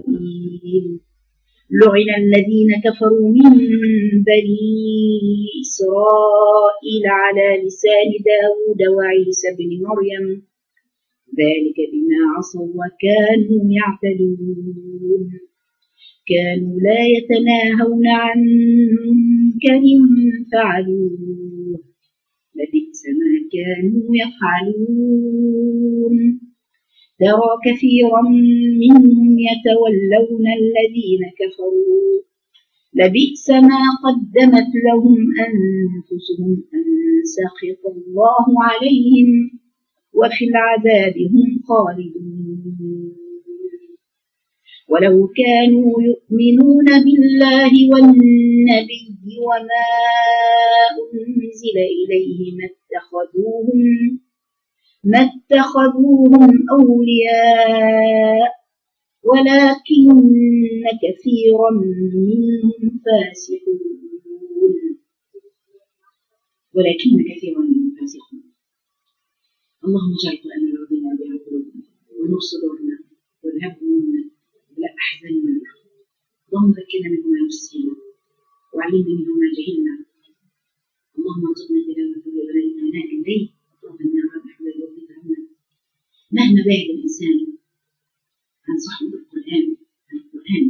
لعن الذين كفروا من بني إسرائيل على لسان داود وعيسى بن مريم ذلك بما عصوا وكانوا يعتدون كانوا لا يتناهون عن منكر فعلوه لبئس ما كانوا يفعلون ترى كثيرا منهم يتولون الذين كفروا لبئس ما قدمت لهم أنفسهم أن سخط الله عليهم وفي العذاب هم خالدون ولو كانوا يؤمنون بالله والنبي وما أنزل إليه ما اتخذوهم ما اتخذوهم أولياء ولكن كثيرا منهم فاسقون ولكن كثيرا منهم فاسقون اللهم اجعل قرآن ربنا بها قلوبنا ونور صدورنا واذهب همومنا ولا أحزاننا اللهم ذكرنا منه ما نسينا وعلمنا منه ما جهلنا اللهم ارزقنا تلاوته ببلدنا آناء الليل وطرف النهار بحول الوقت عنا مهما بعد الإنسان عن صحبة القرآن عن القرآن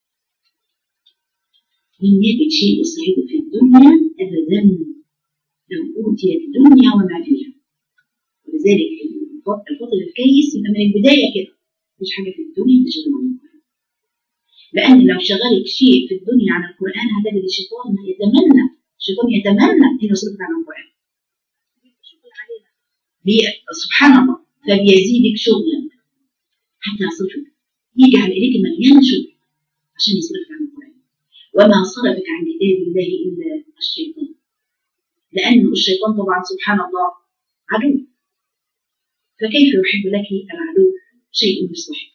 لم يجد شيء يسعده في الدنيا أبدا لو أوتي الدنيا وما فيها ولذلك الفضل الكيس يبقى من البداية كده مفيش حاجة في الدنيا تشغل عن القرآن لأن لو شغلك شيء في الدنيا عن القرآن هتجد الشيطان يتمنى الشيطان يتمنى أن يصرفك عن القرآن بي- سبحان الله فبيزيدك شغلا حتى يصرفك يجعل إليك مليان شغل عشان يصرفك عن القرآن وما صرفك عن كتاب الله إلا الشيطان لأنه الشيطان طبعا سبحان الله عدو فكيف يحب لك العدو شيء مش صحيح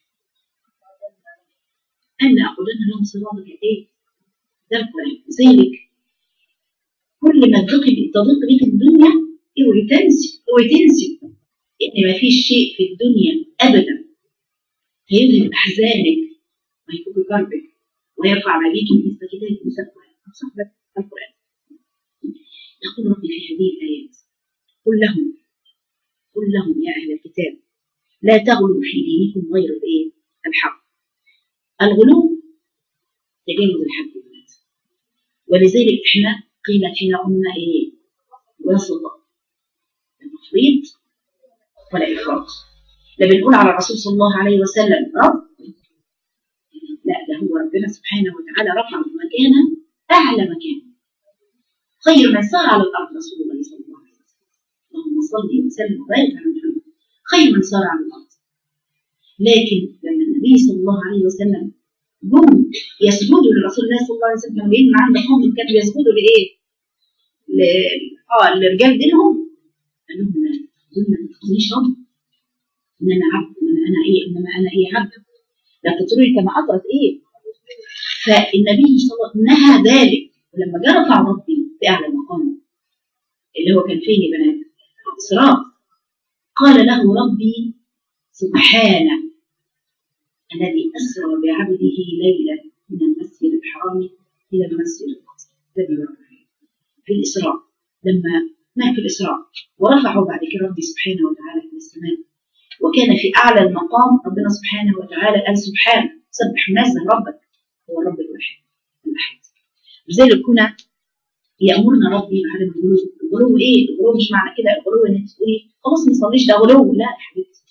أنا أقولن لهم صراطك إيه ده القرآن ذلك كل ما تضيق تضيق بك الدنيا اوعي تنسي اوعي تنسي ان ما فيش شيء في الدنيا ابدا هيذهب احزانك ويفك كربك ويرفع ما بيك من استكتاب من صحبة القرآن يقول ربي في هذه الآيات قل لهم قل لهم يا أهل الكتاب لا تغلوا في دينكم غير الإيه؟ الحق الغلو تجاوز الحد والذات ولذلك احنا قيل فينا أمة إيه؟ وسط التفريط ولا إفراط لا بنقول على الرسول صلى الله عليه وسلم رب لا ده هو ربنا سبحانه وتعالى رفعه مكانا أعلى مكان خير من سار على الأرض رسول الله صلى الله عليه وسلم اللهم صل وسلم وبارك على محمد خير من سار على الأرض لكن لما النبي صلى الله عليه وسلم جم يسجدوا لرسول الله صلى الله عليه وسلم لما من عند قوم كانوا يسجدوا لايه؟ ل... اه لرجال دينهم قال لهم لا دول ما تاخذنيش رب ان انا عبد انما انا ايه انما انا ايه عبد لا تطروني كما اطرت ايه فالنبي صلى الله عليه وسلم نهى ذلك ولما جاء رفع ربي في اعلى المقام اللي هو كان فين يا بنات؟ الصراط قال له ربي سبحانه الذي أسرى بعبده ليلا من المسجد الحرام إلى المسجد الأقصى الذي بارك في الإسراء لما ما في الإسراء ورفعه بعد كده ربي سبحانه وتعالى إلى السماء وكان في أعلى المقام ربنا سبحانه وتعالى قال سبحانه سبح منزه ربك هو الرب الواحد الأحد لذلك هنا يأمرنا ربي بعدم الغلو الغلو إيه؟ الغلو مش معنى كده الغلو إن أنت تقولي خلاص ما نصليش ده غلو لا يا حبيبتي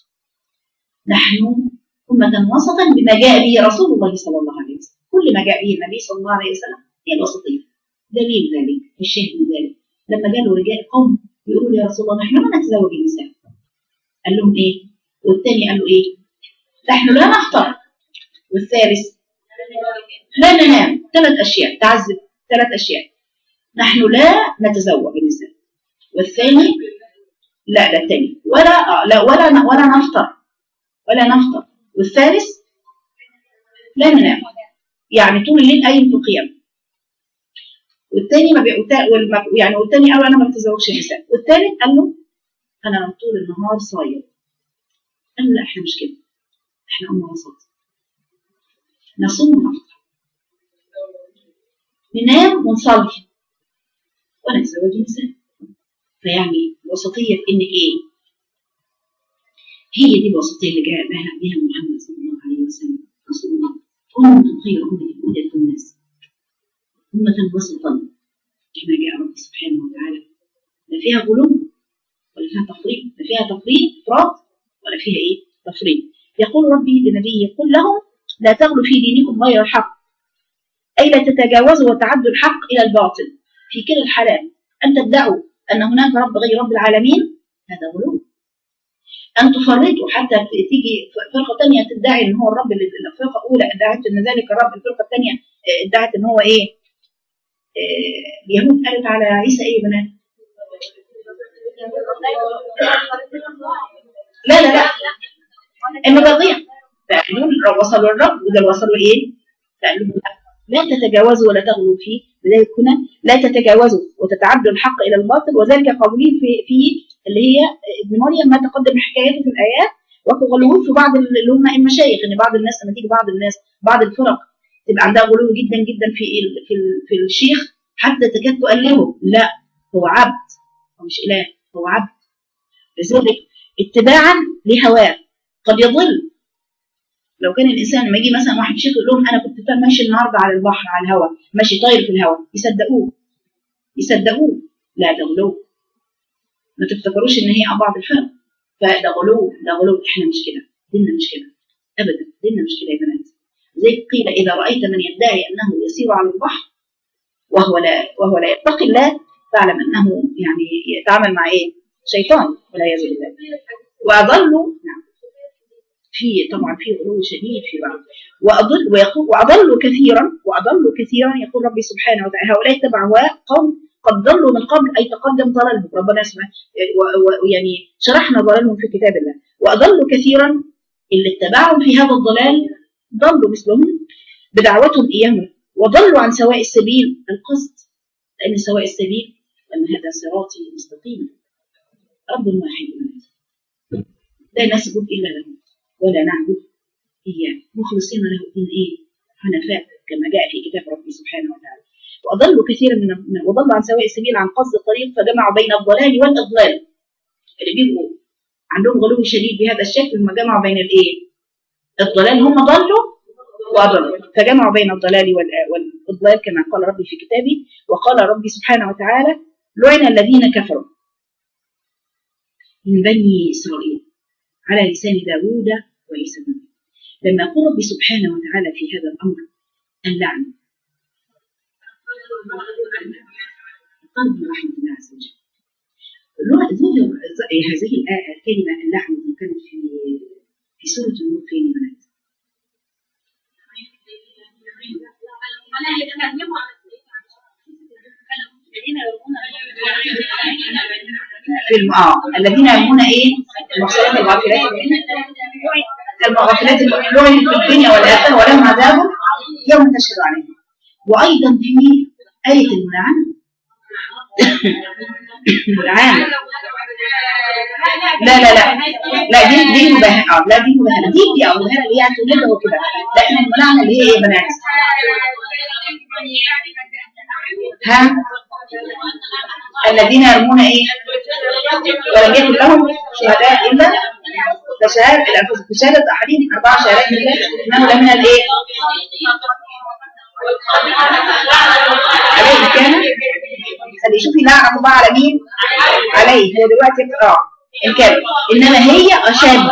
نحن أمة وسطا بما جاء به رسول الله صلى الله عليه وسلم كل ما جاء به النبي صلى الله عليه وسلم هي الوسطية دليل ذلك الشاهد من ذلك لما جاءوا رجال قوم يقولوا يا رسول الله نحن ما نتزوج النساء قال لهم ايه والثاني قال له ايه نحن لا نفطر والثالث لا ننام ثلاث اشياء تعذب ثلاث اشياء نحن لا نتزوج النساء والثاني لا لا الثاني ولا آه، لا ولا ولا نفطر ولا نفطر والثالث لا ننام يعني طول الليل قايم في القيام والتاني ما بي... والتا- والم- يعني والتاني قال انا ما بتزوجش النساء والتالت قال له انا طول النهار صايم قال له لا احنا مش كده احنا امه وسط نصوم ونفطر ننام ونصلي ونتزوج النساء فيعني الوسطيه في انك ايه هي دي الوسطيه اللي جاء بها بها محمد صلى الله عليه وسلم رسول الله كنتم خير امه اخرجت للناس امه وسطا كما جاء رب سبحانه وتعالى لا فيها غلو ولا فيها تفريط لا فيها تفريط افراط ولا فيها ايه تفريط يقول ربي لنبيه قل لهم لا تغلوا في دينكم غير الحق اي لا تتجاوزوا وتعدوا الحق الى الباطل في كلا الحالات ان تدعوا ان هناك رب غير رب العالمين هذا غلو ان تفرطوا حتى تيجي فرقه ثانيه تدعي ان هو الرب اللي الفرقه الاولى ادعت ان ذلك الرب الفرقه الثانيه ادعت ان هو ايه آه، اليهود قالت على عيسى ايه يا بنات لا لا لا المباغية فقالوا لو وصلوا الرب وده وصلوا ايه فقالوا لا لا تتجاوزوا ولا تغلوا فيه لذلك هنا لا تتجاوزوا وتتعدوا الحق الى الباطل وذلك قولين في في اللي هي ابن مريم ما تقدم حكايته في الايات وغلوه في بعض اللي هم المشايخ ان بعض الناس لما تيجي بعض الناس بعض الفرق تبقى عندها غلو جدا جدا في ال- في ال- في الشيخ حتى تكاد تؤلهه لا هو عبد هو مش اله هو عبد لذلك اتباعا لهواه قد يضل لو كان الانسان لما يجي مثلا واحد شيخ يقول لهم انا كنت ماشي النهارده على البحر على الهواء ماشي طاير في الهواء يصدقوه يصدقوه لا ده غلو ما تفتكروش ان هي بعض الفرق فده غلو ده غلو احنا مش كده ديننا مش كده ابدا ديننا مش كده يا بنات زي قيل اذا رايت من يدعي انه يسير على البحر وهو لا وهو لا يتقي الله فاعلم انه يعني يتعامل مع ايه؟ شيطان والعياذ بالله واضلوا نعم في طبعا في غلو شديد في بعض واضل ويقول واضلوا كثيرا واضلوا كثيرا يقول ربي سبحانه وتعالى هؤلاء اتبعوا قوم قد ضلوا من قبل اي تقدم ضلالهم ربنا اسمه ويعني شرحنا ضلالهم في كتاب الله واضلوا كثيرا اللي اتبعهم في هذا الضلال ضلوا مثلهم بدعوتهم اياهم وضلوا عن سواء السبيل القصد لان سواء السبيل ان هذا صراطي مستقيم رب واحد لا نسجد الا له ولا نعبد اياه مخلصين له الدين ايه حنفاء كما جاء في كتاب ربي سبحانه وتعالى واضلوا كثيرا من من- وضلوا عن سواء السبيل عن قصد الطريق فجمعوا بين الضلال والاضلال اللي بيبقوا عندهم غلو شديد بهذا الشكل هم جمعوا بين الايه الضلال هم ضلوا واضلوا فجمعوا بين الضلال وال- والاضلال كما قال ربي في كتابه وقال ربي سبحانه وتعالى لعن الذين كفروا من بني اسرائيل على لسان داوود وعيسى بن مريم لما يقول ربي سبحانه وتعالى في هذا الامر اللعن قلب رحمه الله عز وجل ظهر ظهر هذه الآية الكلمة اللعن دي كانت في في سورة النور فين يا بنات؟ في الم... اه الذين يرمون ايه؟ المحصنات الغافلات المغفلات لعنت في الدنيا والاخره ولهم عذاب يوم تشهد عليهم وايضا في ايه الملعنه ملعنه لا لا لا لا دي دي مباهنه اه لا دي مباهنه دي دي اه مباهنه اللي هي تولدها وكده لكن الملعنه اللي هي ايه يا بنات؟ ها الذين يرمون ايه؟ ولم يكن لهم شهداء الا فشهادة الانفس بشهادة احدهم اربع شهادات بالله انه لمن الايه؟ عليه كان خلي شوفي لعنة الله على مين؟ عليه هو دلوقتي اه الكامل انما هي اشد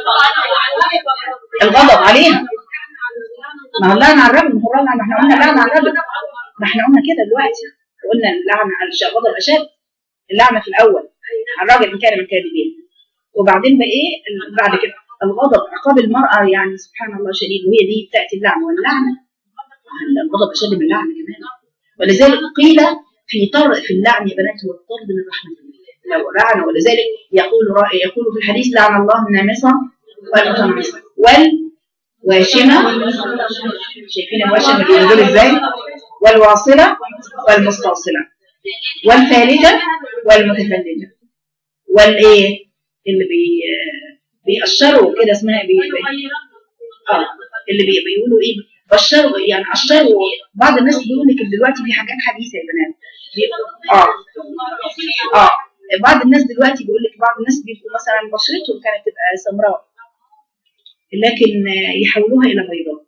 الغضب عليها ما هو اللعنه على الرجل ما هو اللعنه ما احنا قلنا اللعنه على الرجل ما احنا قلنا كده دلوقتي قلنا اللعنه على الش- الغضب اشد اللعنه في الاول على الراجل ان كان من الكاذبين وبعدين بقى ايه ال- بعد كده الغضب عقاب المراه يعني سبحان الله شديد وهي دي بتاتي اللعنه واللعنه الغضب اشد من اللعنه كمان ولذلك قيل في طر في اللعن يا بنات هو الطرد من رحمه الله لو لعن ولذلك يقول را- يقول في الحديث لعن الله النامصه والمتنمصه والواشمه شايفين الواشمه بيقول ازاي والواصله والمستوصله والفالجه والمتفلجه والايه اللي بي بيقشروا كده اسمها بي بي- اه اللي بي بيقولوا ايه بشروا يعني قشروا بعض الناس بيقول لك دلوقتي في حاجات حديثه يا بنات بي- اه اه بعض الناس دلوقتي بيقول لك بعض الناس بيبقوا مثلا بشرتهم كانت تبقى سمراء لكن آه، يحولوها الى بيضاء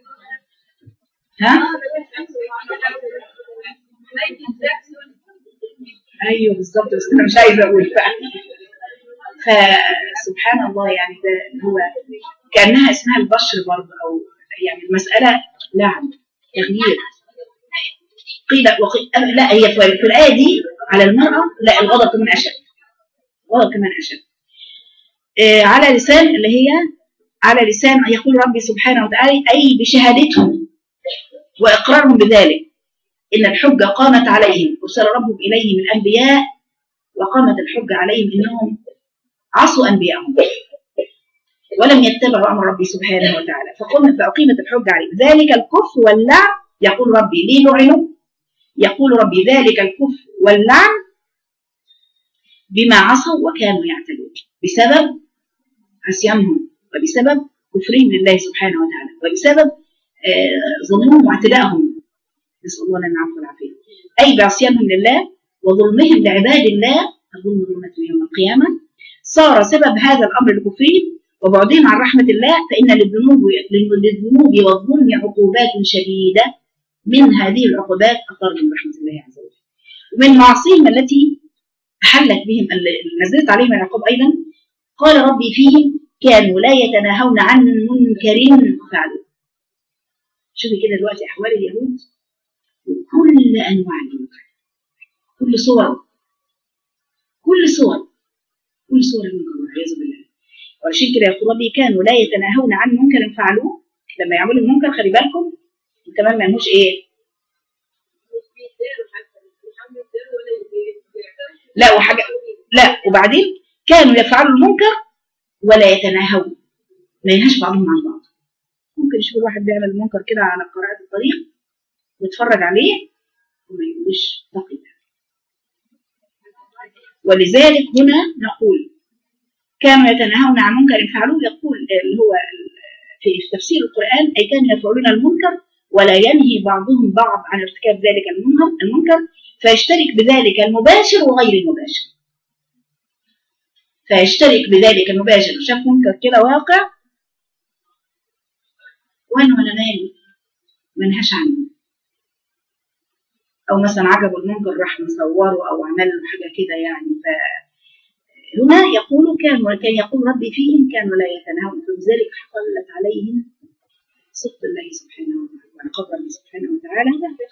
ها ايوه بالظبط بس انا مش عايزه اقول بقى فسبحان الله يعني ده هو كانها اسمها البشر برضه او يعني المساله لعن تغيير قيل وقيل لا هي في في الايه دي على المراه لا الغضب كمان اشد الغضب كمان اشد آه على لسان اللي هي على لسان يقول ربي سبحانه وتعالى اي بشهادتهم واقرارهم بذلك ان الحجه قامت عليهم ارسل ربهم اليهم الانبياء وقامت الحجه عليهم انهم عصوا انبياءهم ولم يتبعوا امر ربي سبحانه وتعالى فقمت فاقيمت الحجه عليهم ذلك الكفر واللعن يقول ربي ليه لعنوا يقول ربي ذلك الكفر واللعن بما عصوا وكانوا يعتدون بسبب عصيانهم وبسبب كفرهم لله سبحانه وتعالى وبسبب آه، ظلمهم واعتدائهم نسال الله لنا العفو والعافيه اي بعصيانهم لله وظلمهم لعباد الله الظلم ظلمة يوم القيامه صار سبب هذا الامر لكفرهم وبعدهم عن رحمه الله فان للذنوب للذنوب والظلم عقوبات شديده من هذه العقوبات الطرد من رحمه الله عز وجل ومن معاصيهم التي حلت بهم اللي نزلت عليهم العقاب ايضا قال ربي فيهم كانوا لا يتناهون عن منكر فعلوا شوفي كده دلوقتي احوال اليهود وكل انواع المنكر كل صور كل صور كل صور المنكر والعياذ بالله وعشان كده يقول ربي كانوا لا يتناهون عن منكر فعلوه لما يعملوا المنكر خلي بالكم كمان ما يعملوش ايه لا وحاجه لا وبعدين كانوا يفعلوا المنكر ولا يتناهون ما ينهاش بعضهم عن بعض ممكن يشوف الواحد بيعمل منكر كده على قراءة الطريق ويتفرج عليه وما يقولش تقي ولذلك هنا نقول كانوا يتناهون عن منكر فعلوه يقول اللي هو في تفسير القرآن أي كانوا يفعلون المنكر ولا ينهي بعضهم بعض عن ارتكاب ذلك المنكر المنكر فيشترك بذلك المباشر وغير المباشر فيشترك بذلك المباشر شاف منكر كده واقع وين ولا مالي منهاش عنه او مثلا عجبه المنكر راح مصوره او عمل له حاجه كده يعني ف هنا يقول كان وكان يقول ربي فيهم كانوا لا يتناهون فلذلك حقلت عليهم سخط الله سبحانه وتعالى وعقاب الله سبحانه وتعالى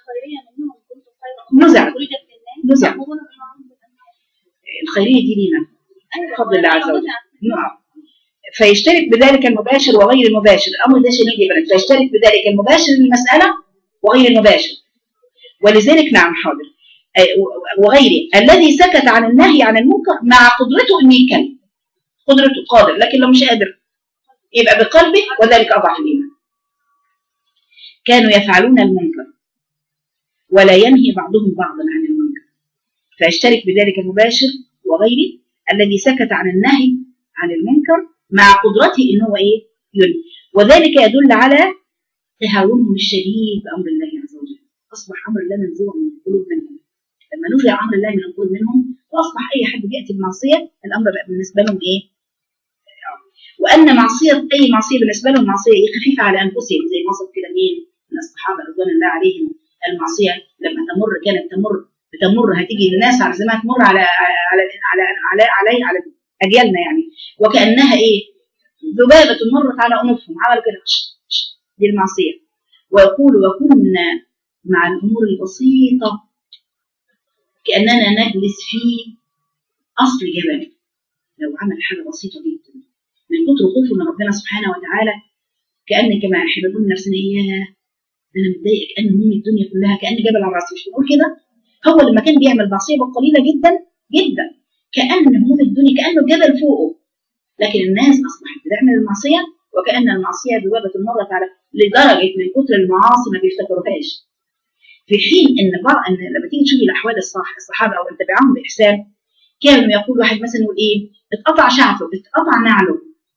نزع نزع الخيريه دي لينا بفضل الله عز وجل نعم فيشترك بذلك المباشر وغير المباشر الامر ده شديد يا بنات فيشترك بذلك المباشر للمساله وغير المباشر ولذلك نعم حاضر وغيره الذي سكت عن النهي عن المنكر مع قدرته انه يتكلم قدرته قادر لكن لو مش قادر يبقى بقلبه وذلك اضعف الايمان كانوا يفعلون المنكر ولا ينهي بعضهم بعضا عن المنكر فيشترك بذلك المباشر وغيره الذي سكت عن النهي عن المنكر مع قدرته ان هو ايه ينهي وذلك يدل على تهاونهم الشديد بامر الله عز وجل اصبح امر الله منزوع من القلوب منهم لما نزع امر الله من القلوب منهم واصبح اي حد بياتي بمعصيه الامر بقى بالنسبه لهم ايه وان معصيه اي معصيه بالنسبه لهم معصيه ايه خفيفه على انفسهم زي ما وصف كده مين من الصحابه رضوان الله عليهم المعصيه لما تمر كانت تمر بتمر هتيجي الناس على زمان تمر على على على على على, على اجيالنا يعني وكانها ايه ذبابه مرت على انوفهم عملوا كده تش- تش. دي المعصيه ويقول وكنا مع الامور البسيطه كاننا نجلس في اصل جبل لو عمل حاجه بسيطه جدا من كتر خوفه من ربنا سبحانه وتعالى كان كما احنا بنقول لنفسنا اياه ده انا متضايق كان هموم الدنيا كلها كان جبل على راسي مش بنقول كده هو لما كان بيعمل معصيه قليله جدا جدا كان هموم الدنيا كانه جبل فوقه لكن الناس اصبحت بتعمل المعصيه وكان المعصيه ذبابه مرت على لدرجه من كتر المعاصي ما بيفتكروهاش في حين ان بعض ان لما تيجي تشوفي الاحوال الصح الصحابه او من تبعهم باحسان كانوا يقول واحد مثلا يقول ايه اتقطع شعره اتقطع نعله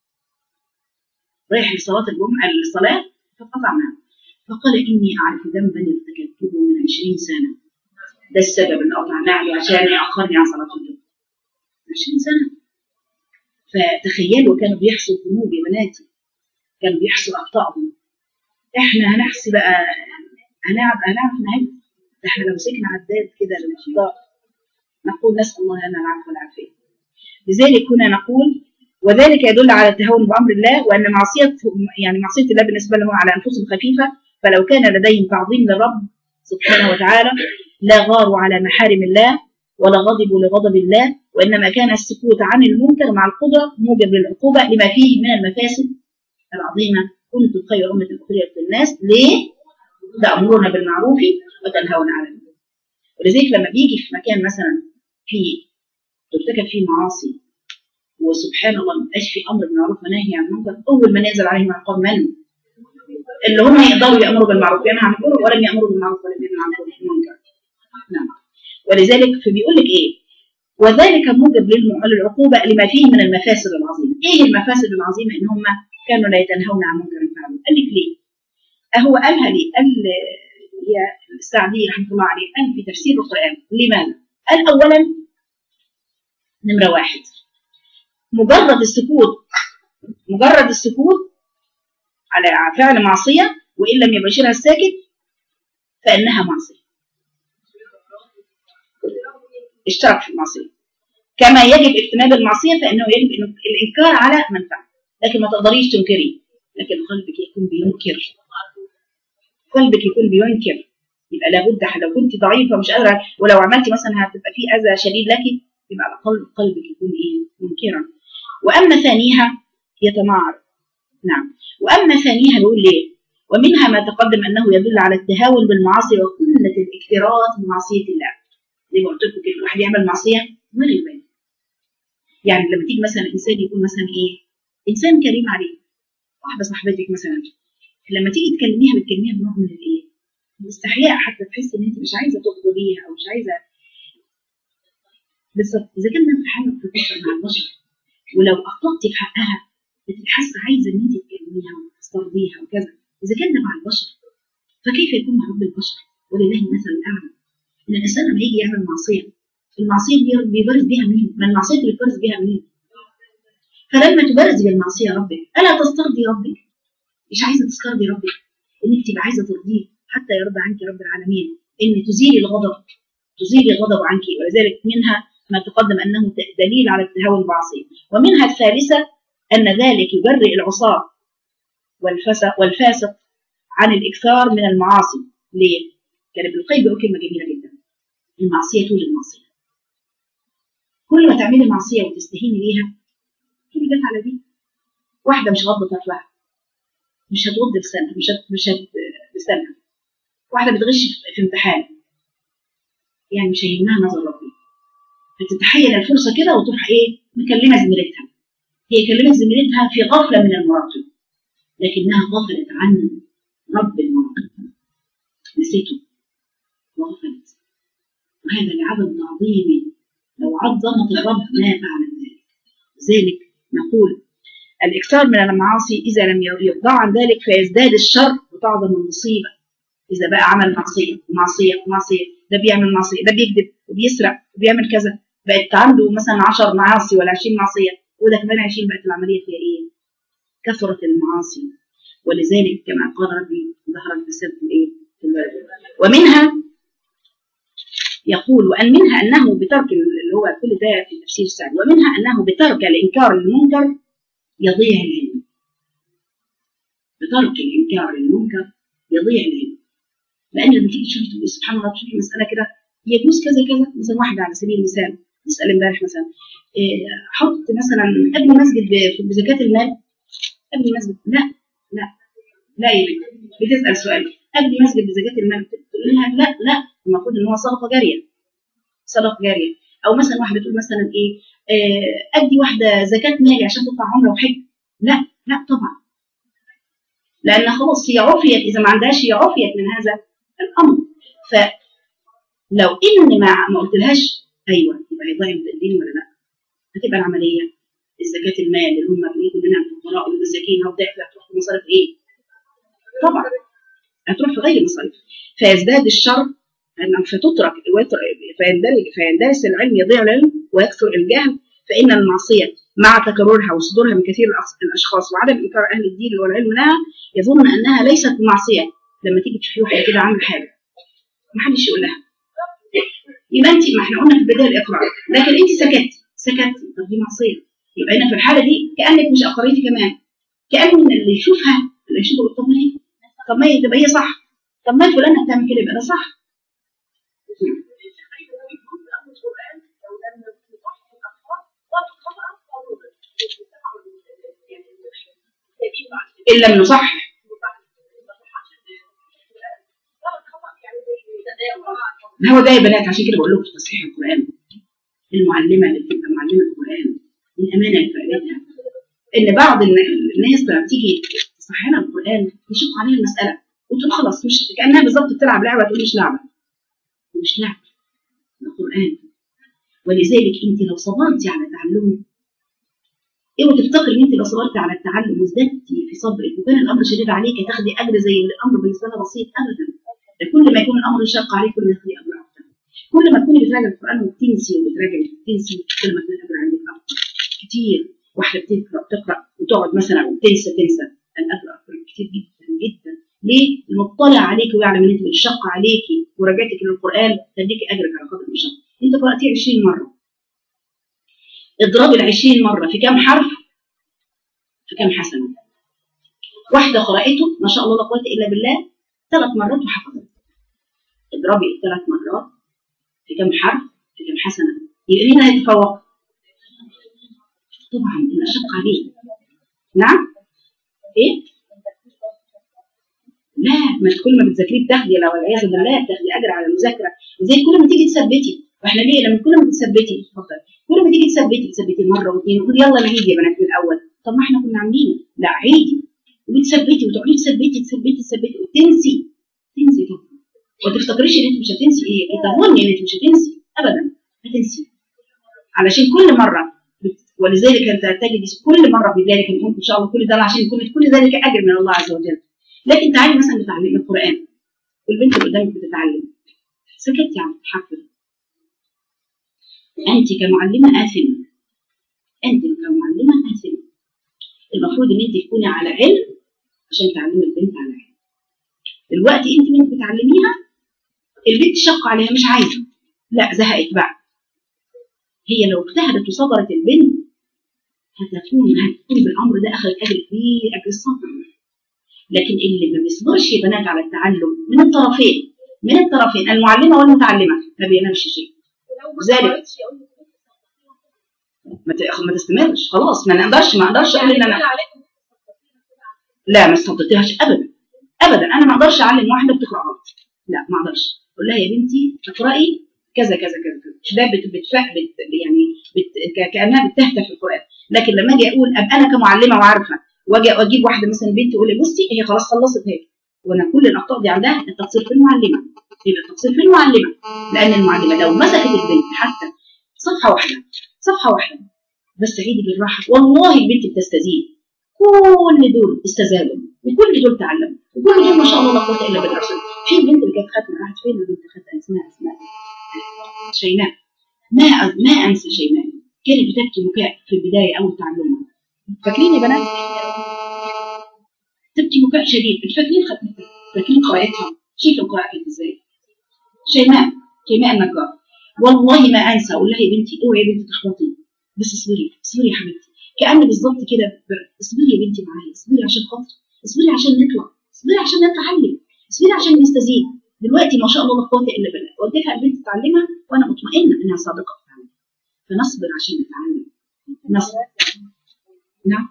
رايح لصلاه الجمعه للصلاه فاتقطع نعله فقال اني اعرف ذنبا ارتكبته من 20 سنه ده السبب ان اقطع نعله عشان ياخرني عن صلاه الجمعه 20 سنه فتخيلوا كانوا بيحصوا ذنوب يا بناتي كانوا بيحصوا اخطائهم احنا هنحسي بقى هنعرف هنعرف نعد ده احنا لو مسكنا عداد كده للاخطاء نقول نسال الله لنا العفو والعافيه لذلك هنا نقول وذلك يدل على التهاون بامر الله وان معصيه يعني معصيه الله بالنسبه لهم على انفسهم خفيفه فلو كان لديهم تعظيم للرب سبحانه وتعالى لا غاروا على محارم الله ولا غضبوا لغضب الله وانما كان السكوت عن المنكر مع القدره موجب للعقوبه لما فيه من المفاسد العظيمه كنتم خير امه اخرجت للناس ليه؟ تامرون بالمعروف وتنهون عن المنكر ولذلك لما بيجي في مكان مثلا في ترتكب فيه معاصي وسبحان الله ما يبقاش في امر بالمعروف ونهي عن المنكر اول ما ينزل عليهم العقاب من؟ اللي هم يقدروا يامروا بالمعروف ينهوا عن المنكر ولم يامروا بالمعروف ولم ينهوا عن المنكر نعم ولذلك فبيقول لك ايه؟ وذلك موجب للم- للعقوبه لما فيه من المفاسد العظيمه، ايه المفاسد العظيمه ان هم كانوا لا يتنهون عن منكر فعلوا، قال لك ليه؟ هو قالها ليه؟ قال يا السعدي رحمه الله عليه قال في تفسير القران، لماذا؟ قال اولا نمره واحد مجرد السكوت مجرد السكوت على فعل معصيه وان لم يباشرها الساكت فانها معصيه اشترك في المعصيه كما يجب اجتناب المعصيه فانه يجب إن- الانكار على من فعل لكن ما تقدريش تنكري لكن قلبك يكون بينكر قلبك يكون بينكر يبقى لابد لو كنت ضعيفه مش قادره ولو عملتي مثلا هتبقى في اذى شديد لك يبقى على الاقل قلبك يكون ايه منكرا واما ثانيها يتمعر نعم واما ثانيها بيقول ليه ومنها ما تقدم انه يدل على التهاون بالمعاصي وقله الاكتراث بمعصيه الله زي ما قلت لكم كده الواحد يعمل معصيه من غير باله يعني لما تيجي مثلا انسان يكون مثلا ايه انسان كريم عليك واحده صاحبتك مثلا لما تيجي تكلميها بتكلميها بنوع من الايه الاستحياء حتى تحسي ان انت مش عايزه تغضبيها او مش عايزه بالظبط اذا كان ده في حاجه بتتكسر مع البشر ولو اخطاتي في حقها بتبقي حاسه عايزه ان انت تكلميها وتسترضيها وكذا اذا كان ده مع البشر فكيف يكون مع رب البشر ولله المثل الاعلى ان الانسان لما يجي يعمل معصيه المعصيه دي بيبرز بيها مين؟ ما المعصيه اللي بيبرز بيها مين؟ فلما تبرز بالمعصيه ربك الا تسترضي ربك؟ مش عايزه تسترضي ربك انك تبقى عايزه ترضيه حتى يرضى عنك رب العالمين ان تزيلي الغضب تزيلي الغضب عنك ولذلك منها ما تقدم انه دليل على التهاون بالمعصيه ومنها الثالثه ان ذلك يبرئ العصاه والفسق والفاسق عن الاكثار من المعاصي ليه؟ كان ابن القيم بيقول كلمه جميله جدا المعصيه تولد المعصيه كل ما تعملي معصيه وتستهيني بيها تقولي جت على دي واحده مش غضت طفلها مش هتغض لسانها مش هت... مش هت... لسانها واحده بتغش في- في امتحان يعني مش هيهمها نظر ربنا فتتحين الفرصه كده وتروح ايه مكلمه زميلتها هي كلمت زميلتها في غفله من المراقب لكنها غفلت عن رب المراقب نسيته وغفلت وهذا لعدم تعظيم لو عظمت الرب ما فعلت ذلك ذلك نقول الإكثار من المعاصي إذا لم يرضى عن ذلك فيزداد الشر وتعظم المصيبة إذا بقى عمل معصية ومعصية ومعصية ده بيعمل معصية ده بيكذب وبيسرق وبيعمل كذا بقت عنده مثلا 10 معاصي ولا 20 معصية وده كمان 20 بقت العملية فيها إيه؟ كثرت المعاصي ولذلك كما قال ربي ظهر الفساد في الإيه؟ في البلد ومنها يقول وأن منها أنه بترك اللي هو كل ده في تفسير السعد ومنها أنه بترك الإنكار للمنكر يضيع العلم بترك الإنكار للمنكر يضيع العلم لأن لما تيجي تشوفي تقولي سبحان الله تشوفي مسألة كده يجوز كذا كذا مثلا واحدة على سبيل المثال نسأل امبارح مثلا إيه، حط مثلا قبل مسجد ب- بزكاة المال قبل مسجد لا لا لا يا بنت بتسأل سؤال قبل مسجد بزكاة المال تقول لها لا لا المفروض ان هو صدقة جارية صدقة جارية او مثلا واحدة تقول مثلا ايه آه، ادي واحدة زكاة مالي عشان تطلع عمرة وحج لا لا طبعا لان خلاص هي عفيت اذا ما عندهاش هي عفيت من هذا الامر فلو ان ما ما قلتلهاش ايوه يبقى هيضيع من الدين ولا لا هتبقى العمليه الزكاه المال اللي هم بيجوا منها الفقراء والمساكين هتضيع فيها هتروح في مصاريف ايه؟ طبعا هتروح في غير مصاريف فيزداد الشر أن فتترك ويتر- فيندرج فيندرس العلم يضيع العلم ويكثر الجهل فإن المعصية مع تكررها وصدورها من كثير الأص- الأشخاص وعدم إنكار أهل الدين والعلم لها يظن أنها ليست معصية لما تيجي تشوفي واحدة كده عاملة حاجة محدش يقول لها يبقى أنت ما احنا قلنا في البداية الإقرار لكن أنت سكتي سكتي طب دي معصية يبقى هنا في الحالة دي كأنك مش أقريتي كمان كأن اللي يشوفها اللي يشوفها يقول طب ما هي طب ما هي تبقى هي صح طب ما فلانة بتعمل كده يبقى ده صح إن لم نصح هو ده يا بنات عشان كده بقول لكم في تصحيح القرآن المعلمة اللي بتبقى معلمة القرآن من أمانة لفائدتها إن بعض الن- الناس لما تيجي تصحح لها القرآن يشوف عليها المسألة وتقول خلاص مش كأنها بالظبط بتلعب لعبة تقول مش لعبة مش لعبة ده قرآن ولذلك أنت لو صبرتي على تعلمه اوعي تفتكري ان انت لو صبرتي على التعلم وازددتي في صبرك وكان الامر شديد عليك تاخدي اجر زي اللي الامر بالنسبه لها بسيط ابدا ده كل ما يكون الامر شاق عليك كل ما تاخدي اجر اكتر كل ما تكوني بتراجعي القران وبتنسي وبتراجعي وبتنسي كل ما يكون الاجر عندك اكتر كتير واحده بتقرا بتقرا وتقعد مثلا وتنسى تنسى الاجر اكتر كتير جدا جدا ليه؟ المطلع عليك ويعلم ان انت بتشق عليكي وراجعتك للقران تديكي اجرك على قدر المشقه انت قراتيه 20 مره اضرب ال 20 مره في كام حرف في كام حسنه واحده قراته ما شاء الله لا قوه الا بالله ثلاث مرات وحفظت اضربي الثلاث مرات في كام حرف في كام حسنه يبقى مين هيتفوق طبعا ان اشق عليه نعم ايه لا ما انت كل ما بتذاكريه بتاخدي لو والعياذ بالله بتاخدي اجر على المذاكره وزي كل ما تيجي تثبتي واحنا ليه لما كل ما تثبتي اتفضل كل ما تيجي تثبتي تثبتي مره واثنين وتقولي يلا نعيد يا بنات من الاول طب ما احنا كنا عاملين لا عيدي وتثبتي وتقعدي تثبتي تثبتي تثبتي وتنسي تنسي طبعا وما تفتكريش ان انت مش هتنسي ايه تظني ان انت مش هتنسي ابدا هتنسي علشان كل مره بت- ولذلك انت تجد كل مره في ذلك نقول ان شاء الله كل ده عشان يكون كل ذلك اجر من الله عز وجل لكن تعالي مثلا بتعلمي القران والبنت اللي قدامك بتتعلم سكتي عن الحفظ انت كمعلمه اثمه انت كمعلمه اثمه المفروض ان انت تكوني على علم عشان تعلمي البنت على علم دلوقتي انت وانت بتعلميها البنت شق عليها مش عايزه لا زهقت بقى هي لو اجتهدت وصبرت البنت هتكون هتكون بالامر ده اخذت اجر كبير اجر الصبر لكن اللي ما بيصبرش يا بنات على التعلم من الطرفين من الطرفين المعلمه والمتعلمه ما بينامش شيء ذلك ما ت- ما تستمرش خلاص ما نقدرش ما اقدرش اقول ان انا لا ما استطعتهاش ابدا ابدا انا ما اقدرش اعلم واحده بتقرا غلط لا ما اقدرش اقول لها يا بنتي اقراي كذا كذا كذا كذا ده بت بتفهم بت يعني بت ك- كانها بتهتف في القران لكن لما اجي اقول ابقى انا كمعلمه وعارفه واجي اجيب واحده مثلا بنتي اقول لها بصي هي خلاص خلصت هيك وانا كل الاخطاء دي عندها التقصير في المعلمه يبقى التقصير في المعلمه لان المعلمه لو مسكت البنت حتى صفحه واحده صفحه واحده بس عيدي بالراحه والله البنت بتستزيد كل دول استزادوا وكل دول تعلموا وكل دول ما شاء الله لا قوه الا بالله في البنت اللي كانت ختمه راحت فين البنت ختمه اسمها اسماء شيماء ما ما انسى شيماء كانت بتبكي بكاء في البدايه اول تعلمها فاكرين يا بنات تبكي بكاء شديد مش فاكرين ختمتها فاكرين قراءتها شوف القراءه كانت ازاي شيماء كيماء النجار والله ما انسى اقول لها يا بنتي اوعي يا بنتي تخبطي بس اصبري اصبري يا حبيبتي كأن بالظبط كده ب- اصبري يا بنتي معايا اصبري عشان خاطر اصبري عشان نطلع اصبري عشان نتعلم اصبري عشان نستزيد دلوقتي ما شاء الله لا قوه الا بالله قلت لها البنت تتعلمها وانا مطمئنه انها صادقه في تعلمها فنصبر عشان نتعلم نصبر نعم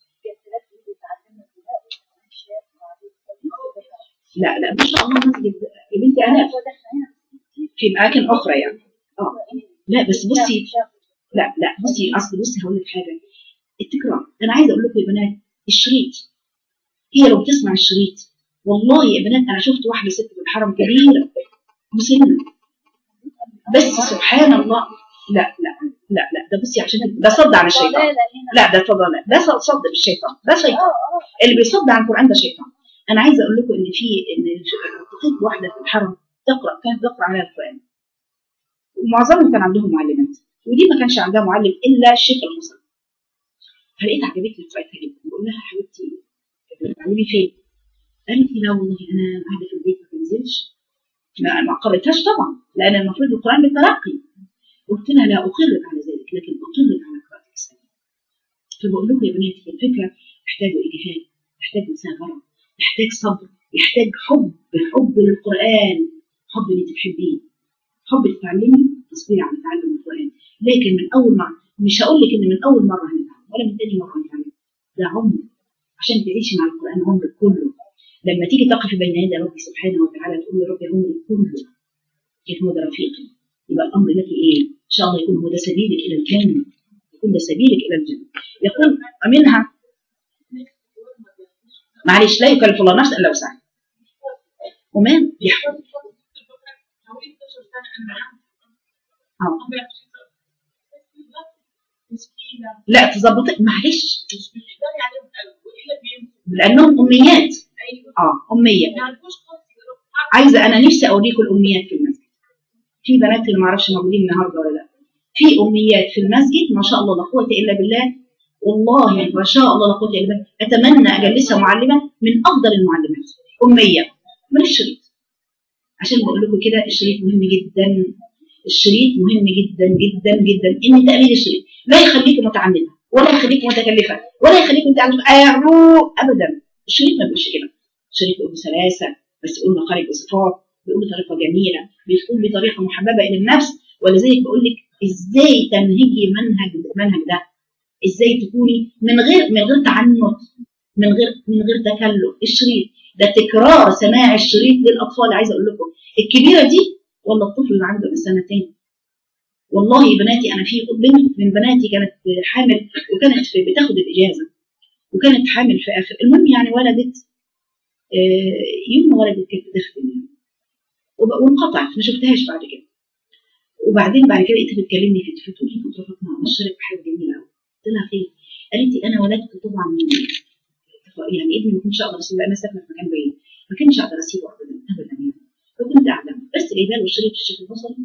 لا لا ما شاء الله مسجد يا بنتي انا في اماكن اخرى يعني اه لا بس بصي لا لا بصي اصل بصي هقول لك حاجه التكرار انا عايزه اقول لكم يا بنات الشريط هي لو بتسمع الشريط والله يا بنات انا شفت واحده ست في الحرم كبيره مسنه بس سبحان الله لا لا لا لا ده بصي عشان ده صد عن الشيطان لا ده صد لا ده صد صد بالشيطان ده شيطان اللي بيصد عن القران ده شيطان انا عايزه اقول لكم ان في ان التقيت واحده في الحرم تقرا كانت تقرا على القران ومعظمهم كان عندهم معلمات ودي ما كانش عندها معلم الا الشيخ المصري فلقيت عجبتني قراءتها جدا بقول لها حبيبتي بتتعلمي فين؟ قالت لي لا والله انا قاعده في البيت ما بنزلش ما ما قريتهاش طبعا لان المفروض القران بالتلقي قلت لها لا اقرك على ذلك لكن اقرك على قراءه الاسلام فبقول لكم يا بناتي الفكره تحتاج اجهاد تحتاج مثابره تحتاج صبر يحتاج حب حب للقران حب انك تحبيه حب تتعلمي تصبري على تعلم القران لكن من اول مره مش هقول لك ان من اول مره هنتعلم ولا من تاني مره هنتعلم ده عمر عشان تعيشي مع القران عمرك كله لما تيجي تقفي بين يدي ربي سبحانه وتعالى تقولي يا رب عمري كله كيف هو ده رفيقي يبقى الامر لك ايه؟ ان شاء الله يكون هو ده سبيلك الى الجنه يكون ده سبيلك الى الجنه يقول منها معلش لا يكلف الله نفسا الا وسعها ومن يحفظ آه. لا تظبطي معلش لانهم اميات اه اميه عايزه انا نفسي اوريكم الاميات في المسجد في بنات اللي ما اعرفش موجودين النهارده ولا لا في اميات في المسجد ما شاء الله لا قوه الا بالله والله ما شاء الله لا قوه الا بالله اتمنى اجلسها معلمه من افضل المعلمات اميه من الشريط عشان بقول لكم كده الشريط مهم جدا الشريط مهم جدا جدا جدا ان تقليد الشريط لا يخليك متعنته ولا يخليك متكلفه ولا يخليك انت ابدا الشريط ما بيقولش كده الشريط بيقول بسلاسه بس بيقول مخارج وصفات بيقول بطريقه جميله بيقول بطريقه محببه الى النفس ولذلك بقول لك ازاي تنهجي منهج المنهج ده ازاي تكوني من غير من غير تعنت من غير من غير تكلف الشريط ده تكرار سماع الشريط للاطفال عايزه اقول لكم الكبيره دي ولا الطفل اللي عنده سنتين والله يا بناتي انا في بنت من بناتي كانت حامل وكانت في بتاخد الاجازه وكانت حامل في اخر المهم يعني ولدت آه، يوم ما ولدت كانت بتخدم يعني وب- وانقطعت ما شفتهاش بعد كده وبعدين بعد كده لقيتها بتكلمني في التليفون تقول لي كنت فاطمه بشرك بحاجه جميله قوي قلت لها خير قالت لي انا ولدت طبعا يعني ابني ما كنتش اقدر اسيبه انا ساكنه في مكان بعيد ما كانش اقدر اسيبه ابدا ابدا يعني فكنت قاعده بس جايبه له شريط الشيخ البصري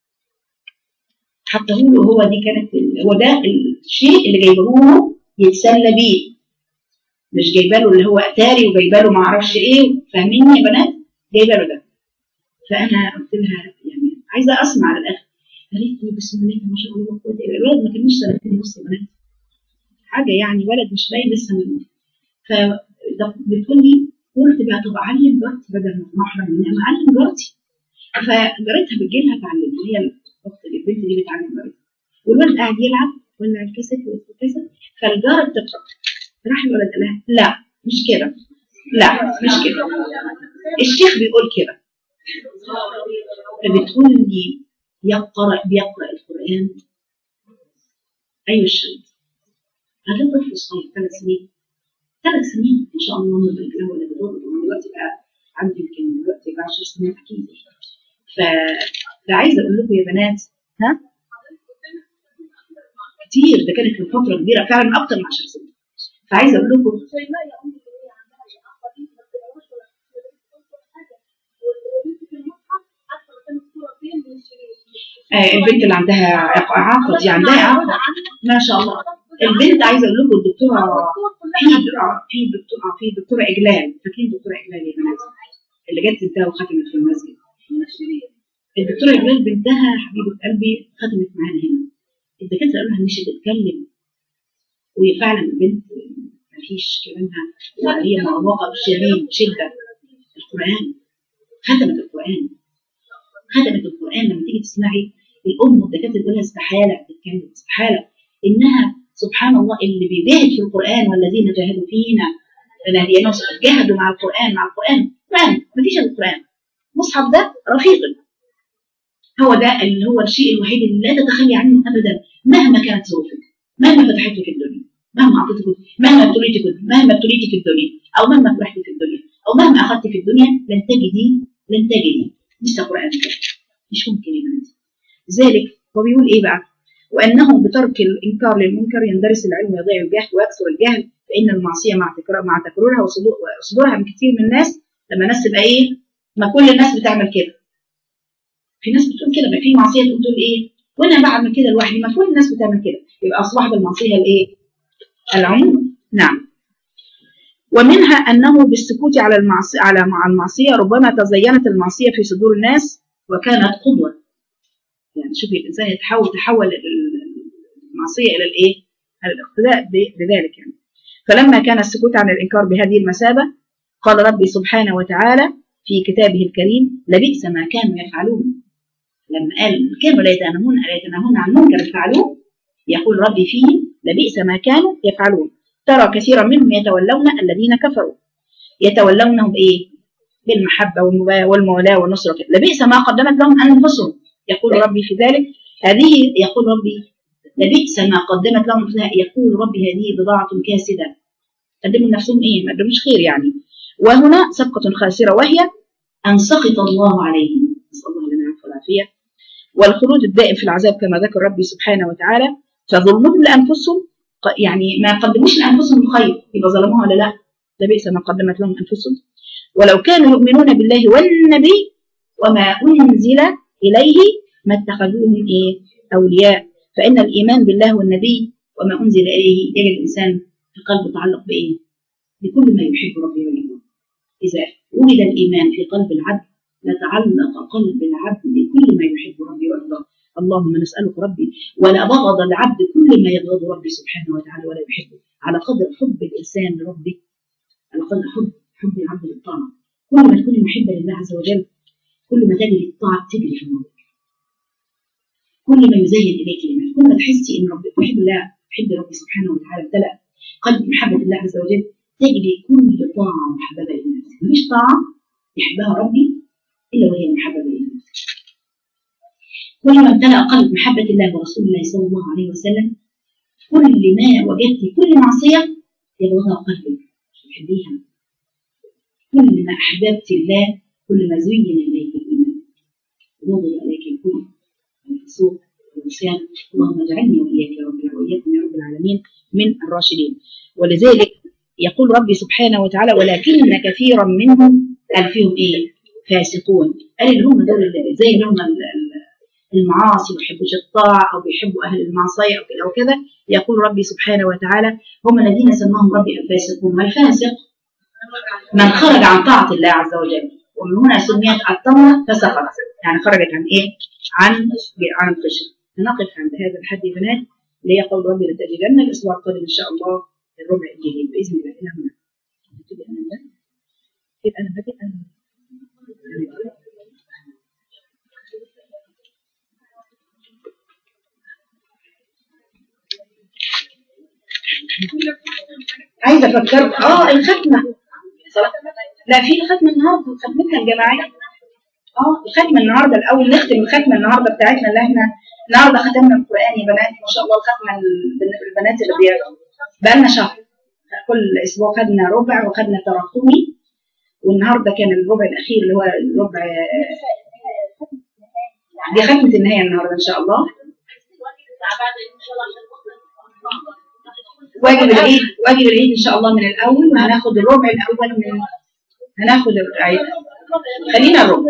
حتى هو هو دي كانت ال- هو ده الشيء اللي جايبه له يتسلى بيه مش جايبه له اللي هو اتاري وجايبه له ما اعرفش ايه فاهميني يا بنات جايبه له ده فانا قلت لها يعني عايزه اسمع على الاخر قالت لي بسم الله ما شاء الله قوه الا الولد ما كانش سنتين ونص يا بنات حاجه يعني ولد مش باين لسه من فبتقول لي قلت بقى طب اعلم جارتي بدل ما احرم منها ما اعلم جارتي فجارتها بتجي لها تعلمها هي الاخت البنت دي بتعلم جارتها والولد قاعد يلعب ولا الكاسيت والكاسيت فالجاره بتقرا راح الولد قال لها لا مش كده لا مش كده الشيخ بيقول كده فبتقول لي يقرأ بيقرأ القرآن أيوة الشريط هذا طفل صغير ثلاث سنين ثلاث سنين ما شاء الله ما بارك له ولا بدور طبعا دلوقتي بقى عندي يمكن دلوقتي بقى 10 سنين أكيد ف فعايزة أقول لكم يا بنات ها كتير ده كانت من فترة كبيرة فعلا أكتر من 10 سنين فعايزة أقول لكم آه البنت اللي عندها إعاقة دي عندها إعاقة ما شاء الله البنت عايزة أقول لكم الدكتورة في آه، في دكتورة آه، في دكتورة إجلال فاكرين دكتورة إجلال يا بنات اللي جت تديها وختمت في المسجد الدكتوره جمال بنتها حبيبه قلبي ختمت معانا هنا الدكاتره قالوا لها مش هتتكلم وهي فعلا البنت مفيش كلامها وهي معوقه بشديد شده القران ختمت القران ختمت القران لما تيجي تسمعي الام والدكاتره تقول لها استحاله تتكلم استحاله انها سبحان الله اللي بيجاهد في القران والذين جاهدوا فينا لنهدينهم جاهدوا مع القران مع القران القران مفيش الا القران المصحف ده رفيقي هو ده اللي هو الشيء الوحيد اللي لا تتخلي عنه ابدا مهما كانت ظروفك مهما فتحت لك الدنيا مهما اعطيتك مهما ابتليتك مهما ابتليتي في الدنيا او مهما فرحتي في الدنيا او مهما اخذت في الدنيا لن تجدي لن تجدي لسه قران كده مش ممكن يا بناتي لذلك هو بيقول ايه بقى وانه بترك الانكار للمنكر يندرس العلم ويضيع الجهل ويكثر الجهل فان المعصيه مع تكرار مع تكرارها وصدور- وصدورها من كثير من الناس لما الناس تبقى ايه ما كل الناس بتعمل كده في ناس بتقول كده ما في معصيه تقول تقول ايه وانا بعمل كده لوحدي ما كل الناس بتعمل كده يبقى اصبحت المعصيه الايه العموم نعم ومنها انه بالسكوت على المعصيه على مع المعصيه ربما تزينت المعصيه في صدور الناس وكانت قدوه يعني شوفي الانسان يتحول تحول المعصيه الى الايه؟ على الاقتداء ب- بذلك يعني فلما كان السكوت عن الانكار بهذه المثابه قال ربي سبحانه وتعالى في كتابه الكريم لبئس ما كانوا يفعلون لما قال كانوا لا يتناهون لا يتناهون عن منكر فعلوه يقول ربي فيهم لبئس ما كانوا يفعلون ترى كثيرا منهم يتولون الذين كفروا يتولونهم بايه؟ بالمحبه والمبا- والموالاه والنصره وكده. لبئس ما قدمت لهم انفسهم يقول ربي في ذلك هذه يقول ربي لبئس ما قدمت لهم أنفسها. يقول ربي هذه بضاعه كاسده قدموا لنفسهم ايه؟ ما قدموش خير يعني وهنا سبقه خاسره وهي ان سخط الله عليهم نسال الله لنا العفو والعافيه والخلود الدائم في العذاب كما ذكر ربي سبحانه وتعالى فظلمهم لانفسهم ق- يعني ما قدموش لانفسهم الخير يبقى ظلموها ولا لا؟ لبئس ما قدمت لهم انفسهم ولو كانوا يؤمنون بالله والنبي وما انزل اليه ما اتخذوهم ايه؟ اولياء فان الايمان بالله والنبي وما انزل اليه يجد الانسان في قلبه تعلق بايه؟ بكل ما يحب ربي ويرضاه اذا وجد الايمان في قلب العبد لتعلق قلب العبد بكل ما يحب ربي ويرضاه اللهم نسألك ربي ولا بغض العبد كل ما يبغض ربي سبحانه وتعالى ولا يحبه على قدر حب الإنسان لربه على قدر حب حب العبد للطاعة كل ما تكوني محبة لله عز وجل كل ما تجري الطاعة تجري في ربك كل ما يزين إليك الإيمان كل ما تحسي إن ربك تحب الله تحب ربي سبحانه وتعالى امتلأ قلب محبة الله عز وجل تجري كل طاعة محببة إلى نفسك مفيش طاعة يحبها ربي إلا وهي محببة إلى نفسك كل ما امتلأ قلب محبة الله ورسول الله صلى الله عليه وسلم كل ما وجدت كل معصية يبغضها قلبك تحبيها كل ما أحببت الله كل ما زين إليك الإيمان ووضع إليك الكفر والفسوق والعصيان اللهم اجعلني وإياك يا رب وإياكم يا رب العالمين من الراشدين ولذلك يقول ربي سبحانه وتعالى ولكن كثيرا منهم قال فيهم إيه فاسقون قال اللي هم دول اللي زي اللي هم ال- ال- المعاصي ما بيحبوش الطاعة أو بيحبوا أهل المعصية أو كده وكذا يقول ربي سبحانه وتعالى هم الذين سماهم ربي الفاسقون والفاسق من خرج عن طاعة الله عز وجل ومن هنا سميت التمرة فسقط يعني خرجت عن إيه؟ عن عن القشر نقف عند هذا الحد يا بنات ليقول ربي لتجدن الأسبوع القادم إن شاء الله الربع الجديد بإذن الله إلى هنا كده أنا ده كده أنا بدأ أنا عايزه افكرك اه الختمه صلاة. لا في ختمه النهارده ختمتها الجماعيه اه الختمه النهارده الاول نختم الختمه النهارده بتاعتنا اللي احنا النهارده ختمنا القران يا بنات ما شاء الله الختمه البن- البنات اللي بيقرأوا بقالنا شهر كل اسبوع خدنا ربع وخدنا تراكمي والنهارده كان الربع الاخير اللي هو الربع دي ختمه النهايه النهارده ان شاء الله واجب العيد واجب العيد ان شاء الله من الاول وهناخد الربع الاول من هناخد العيد خلينا الربع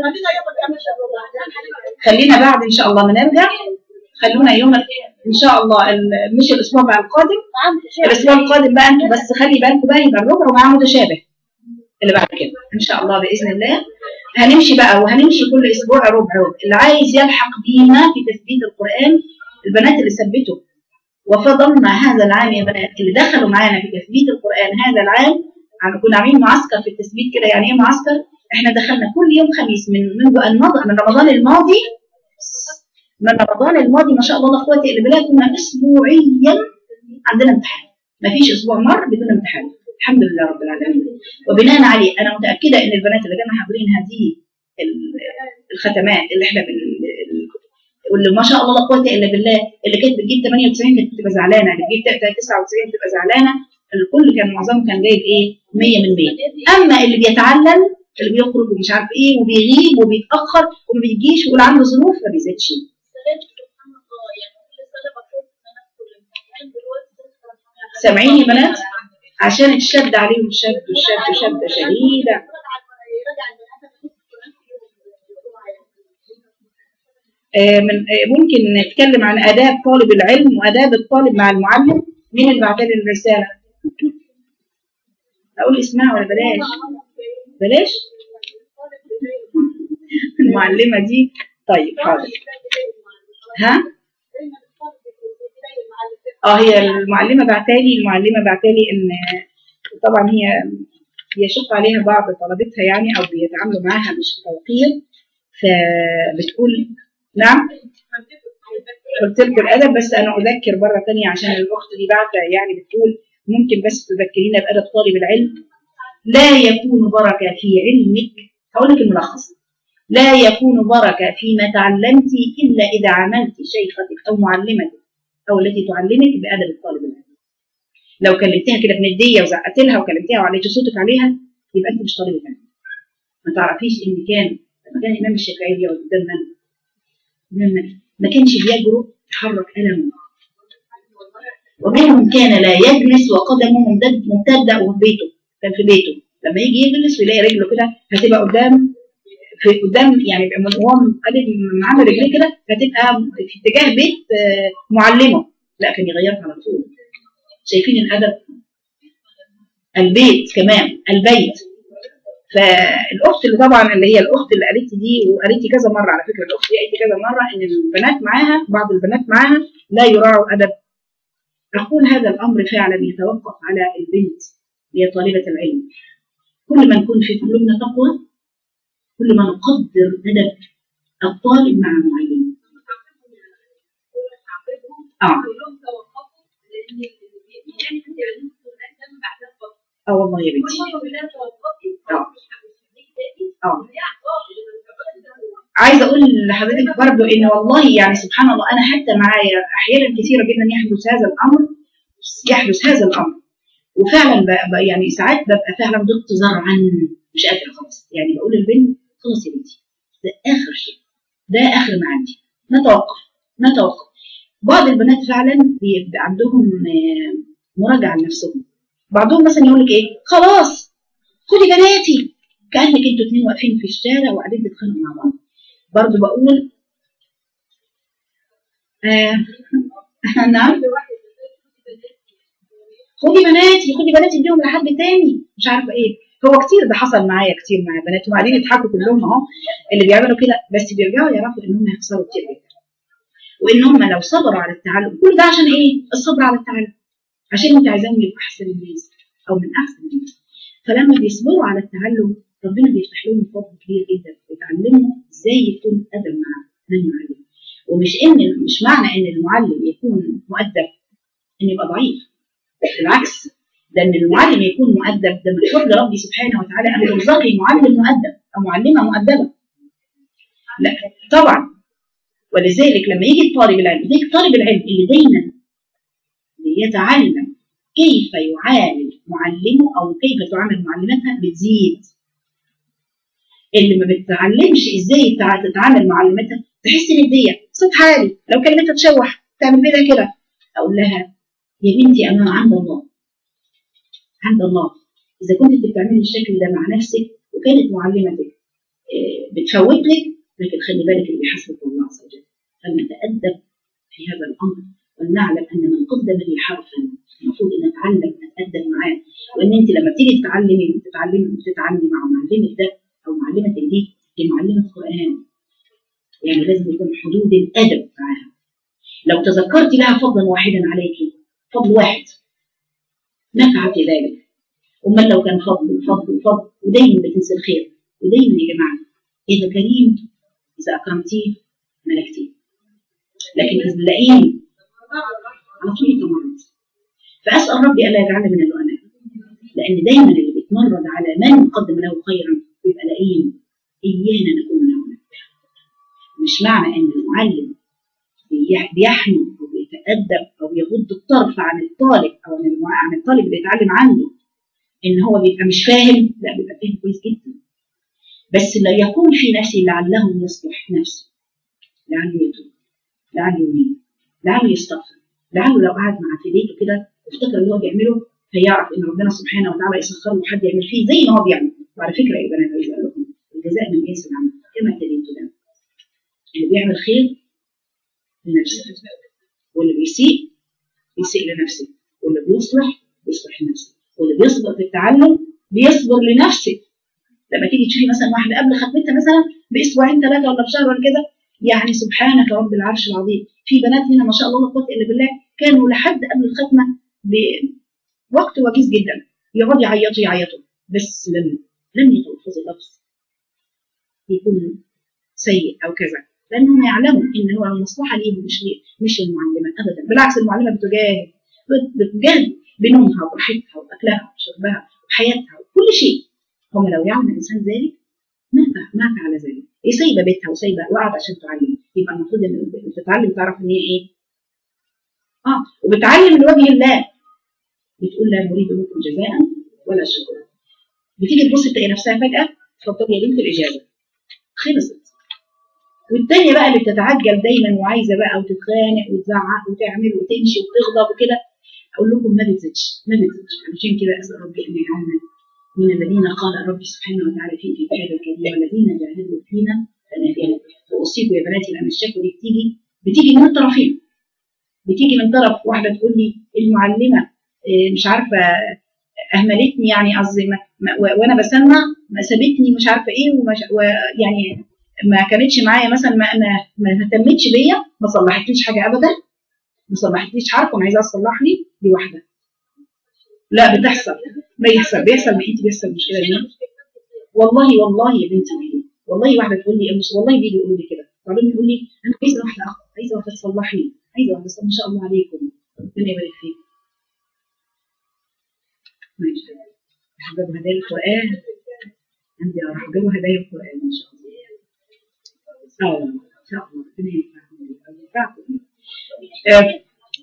خلينا بعد ان شاء الله ما نرجع خلونا يوم ان شاء الله ال- مش الاسبوع بقى القادم الاسبوع القادم بقى انتوا بس خلي بالكم بقى يبقى الربع ومعاه متشابه اللي بعد كده ان شاء الله باذن الله هنمشي بقى وهنمشي كل اسبوع ربع ربع اللي عايز يلحق بينا في تثبيت القران البنات اللي ثبتوا وفضلنا هذا العام يا بنات اللي دخلوا معانا في تثبيت القران هذا العام عم- كنا عاملين معسكر في التثبيت كده يعني ايه معسكر احنا دخلنا كل يوم خميس من منذ ان مضى من رمضان الماضي من رمضان الماضي ما شاء الله لا قوه الا بالله كنا اسبوعيا عندنا امتحان ما فيش اسبوع مر بدون امتحان الحمد لله رب العالمين وبناء عليه انا متاكده ان البنات اللي كانوا حاضرين هذه ال- الختمات اللي احنا بال واللي ما شاء الله لا قوه الا بالله اللي كانت بتجيب 98 كانت بتبقى زعلانه اللي بتجيب 99 بتبقى زعلانه الكل كان معظمهم كان جايب ايه 100 من 100 اما اللي بيتعلم اللي بيخرج ومش عارف ايه وبيغيب وبيتاخر وما بيجيش ويقول عنده ظروف ما بيزيدش سبحان الله يعني كل سنه بخاف ان انا ادخل الامتحان دلوقتي سامعين يا بنات عشان الشد عليهم شد وشد شده شديده آه، من آه، ممكن نتكلم عن آداب طالب العلم وآداب الطالب مع المعلم مين اللي بعت لي الرسالة؟ أقول اسمها ولا بلاش؟ بلاش؟ المعلمة دي طيب حاضر ها؟ اه هي المعلمة بعتالي المعلمة بعتالي إن طبعا هي يشق عليها بعض طلبتها يعني أو بيتعاملوا معاها مش بتوقير فبتقول نعم قلت لكم الادب بس انا اذكر مره ثانيه عشان الاخت دي بعتة يعني بتقول ممكن بس تذكرينا بادب طالب العلم لا يكون بركه في علمك هقول لك الملخص لا يكون بركه فيما تعلمت الا اذا عملت شيختك او معلمتك او التي تعلمك بادب الطالب العلم لو كلمتها كده بنديه وزعقت لها وكلمتها وعليت صوتك عليها يبقى انت مش طالبه علم ما تعرفيش ان كان لما كان الامام الشافعي يقعد قدام من لما ما كانش بيجرؤ يحرك قلمه ومنهم كان لا يجلس وقدمه ممتد- ممتدة وفي بيته كان في بيته لما يجي يجلس ويلاقي رجله كده هتبقى قدام في قدام يعني يبقى من- وهو قادم معاه رجليه كده هتبقى في اتجاه بيت آه، معلمه لا كان يغيرها على طول شايفين الادب البيت كمان البيت فالاخت اللي طبعا اللي هي الاخت اللي قالت لي دي وقالت لي كذا مره على فكره الاخت دي قالت لي كذا مره ان البنات معاها بعض البنات معاها لا يراعوا ادب اقول هذا الامر فعلا يتوقف على البنت هي طالبه العلم كل ما نكون في قلوبنا تقوى كل ما نقدر ادب الطالب مع المعلم اه اه والله يا بنتي اه عايزه اقول لحضرتك برضو ان والله يعني سبحان الله انا حتى معايا احيانا كثيره جدا يحدث هذا الامر يحدث هذا الامر وفعلا ب- ب- يعني ساعات ببقى فعلا ضغط زرعا مش قادره خلاص يعني بقول للبنت خلاص يا بنتي ده اخر شيء ده اخر ما عندي نتوقف نتوقف بعض البنات فعلا بيبقى عندهم آه، مراجعه لنفسهم بعضهم مثلا يقول لك ايه خلاص خدي بناتي كانك انتوا اتنين واقفين في الشارع وقاعدين تتخانقوا مع بعض برضه بقول آه نعم خدي بناتي خدي بناتي اديهم لحد تاني مش عارفه ايه هو كتير ده حصل معايا كتير مع بنات وبعدين يضحكوا كلهم اهو اللي بيعملوا كده بس بيرجعوا يعرفوا ان هم هيخسروا كتير جدا وان هم لو صبروا على التعلم كل ده عشان ايه؟ الصبر على التعلم عشان انت عايزاهم يبقوا احسن الناس او من احسن الناس فلما بيصبروا على التعلم ربنا بيفتح لهم فضل كبير جدا يتعلموا ازاي يكون ادب مع من يعلم ومش ان مش معنى ان المعلم يكون مؤدب انه يبقى ضعيف بالعكس ده ان المعلم يكون مؤدب ده من فضل ربي سبحانه وتعالى ان يرزقي معلم مؤدب او معلمه مؤدبه لا طبعا ولذلك لما يجي الطالب العلم يجي طالب العلم اللي دايما يتعلم كيف يعامل معلمه او كيف تعامل معلمتها بتزيد اللي ما بتتعلمش ازاي تع- تتعامل مع معلمتها تحس ان دي صوت عالي لو كلمتها تشوح تعمل كده كده اقول لها يا بنتي انا عند الله عند الله اذا كنت بتعملي الشكل ده مع نفسك وكانت معلمتك آه، بتفوت لك لكن خلي بالك اللي بيحاسبك الله عز وجل فلنتادب في هذا الامر ولنعلم ان من قدم لي حرفا المفروض ان نتعلم نتادب معاه وان انت لما بتيجي تتعلمي تتعلمي تتعاملي مع معلمك ده او معلمتك دي يعني لازم يكون حدود الادب معاها لو تذكرت لها فضلا واحدا عليك فضل واحد نفعت ذلك امال لو كان فضل فضل فضل ودايما بتنسى الخير ودايما يا جماعه اذا كريم اذا اكرمتيه ملكتيه لكن اذا اللئيم على طول يتمرد فاسال ربي الا يجعلنا من اللؤماء لان دايما اللي بيتمرد على من قدم له خيرا بيبقى لئيم ايانا نكون من هؤلاء مش معنى ان المعلم بيح- بيحمي او بيتادب او يغض الطرف عن الطالب او عن المع- عن الطالب اللي يتعلم عنه ان هو بيبقى مش فاهم لا بيبقى فاهم كويس جدا بس لا يكون في نفسه لعله يصلح نفسه لعله يتوب لعله ينيب لعله يستغفر لعله لو قعد مع في بيته كده وافتكر اللي هو بيعمله هيعرف ان ربنا سبحانه وتعالى يسخر له حد يعمل فيه زي ما هو بيعمل وعلى فكره يا بنات عايز اقول لكم الجزاء من جنس العمل كما ابتديتوا ده اللي بيعمل خير لنفسه واللي بيسيء بيسيء لنفسه واللي بيصلح بيصلح لنفسه واللي بيصبر في التعلم بيصبر لنفسه لما تيجي تشوفي مثلا واحده قبل ختمتها مثلا باسبوعين ثلاثه ولا بشهر ولا كده يعني سبحانك رب العرش العظيم في بنات هنا ما شاء الله لا قوه الا بالله كانوا لحد قبل الختمه بوقت وجيز جدا يقعدوا يعيطوا يعيطوا بس لم لم يتلفظوا لفظ يكون سيء او كذا لانهم يعلموا ان هو المصلحه ليهم مش ليه مش للمعلمه ابدا بالعكس المعلمه بتجاهد بت- بتجاهد بنومها وراحتها واكلها وشربها وحياتها وكل شيء هم لو يعلم الانسان ذلك ما فعل ما فعل ذلك هي سايبه بيتها وسايبه وقاعده عشان تعلم يبقى المفروض ان اللي بتتعلم تعرف ان هي ايه اه وبتعلم لوجه الله بتقول لا نريد منكم جزاء ولا شكرا بتيجي تبص تلاقي نفسها فجاه اتفضلي يا بنت الاجازه خلصت والتانية بقى اللي بتتعجل دايما وعايزه بقى وتتخانق وتزعق وتعمل وتمشي وتغضب وكده اقول لكم ما بتزيدش ما بتزيدش علشان كده اسال ربي ان يجعلنا من الذين قال ربي سبحانه وتعالى في كتابه الكريم والذين جاهدوا فينا لنهدينا واوصيكم يا بناتي لان الشكوى دي بتيجي بتيجي من الطرفين بتيجي من طرف واحده تقول لي المعلمه إيه، مش عارفه اهملتني يعني قصدي ما- ما- و- وانا بسمع ما سابتني مش عارفه ايه ومش ويعني ما كانتش معايا مثلا ما ما ما اهتمتش بيا ما صلحتليش حاجه ابدا ما صلحتليش حرف وانا عايزاها تصلح لي دي واحده لا بتحصل بيحصل بيحصل ما انت بيحصل مشكله دي والله والله يا بنتي والله والله واحده تقول لي مش والله بيجي يقولوا لي كده بعدين يقول لي انا عايزه واحده اخ عايزه واحده تصلح لي عايزه واحده ما شاء الله عليكم ربنا يبارك فيك ماشي هجيب هدايا القران عندي راح اجيب هدايا القران ان شاء الله اه ان شاء الله ربنا ينفعكم آه،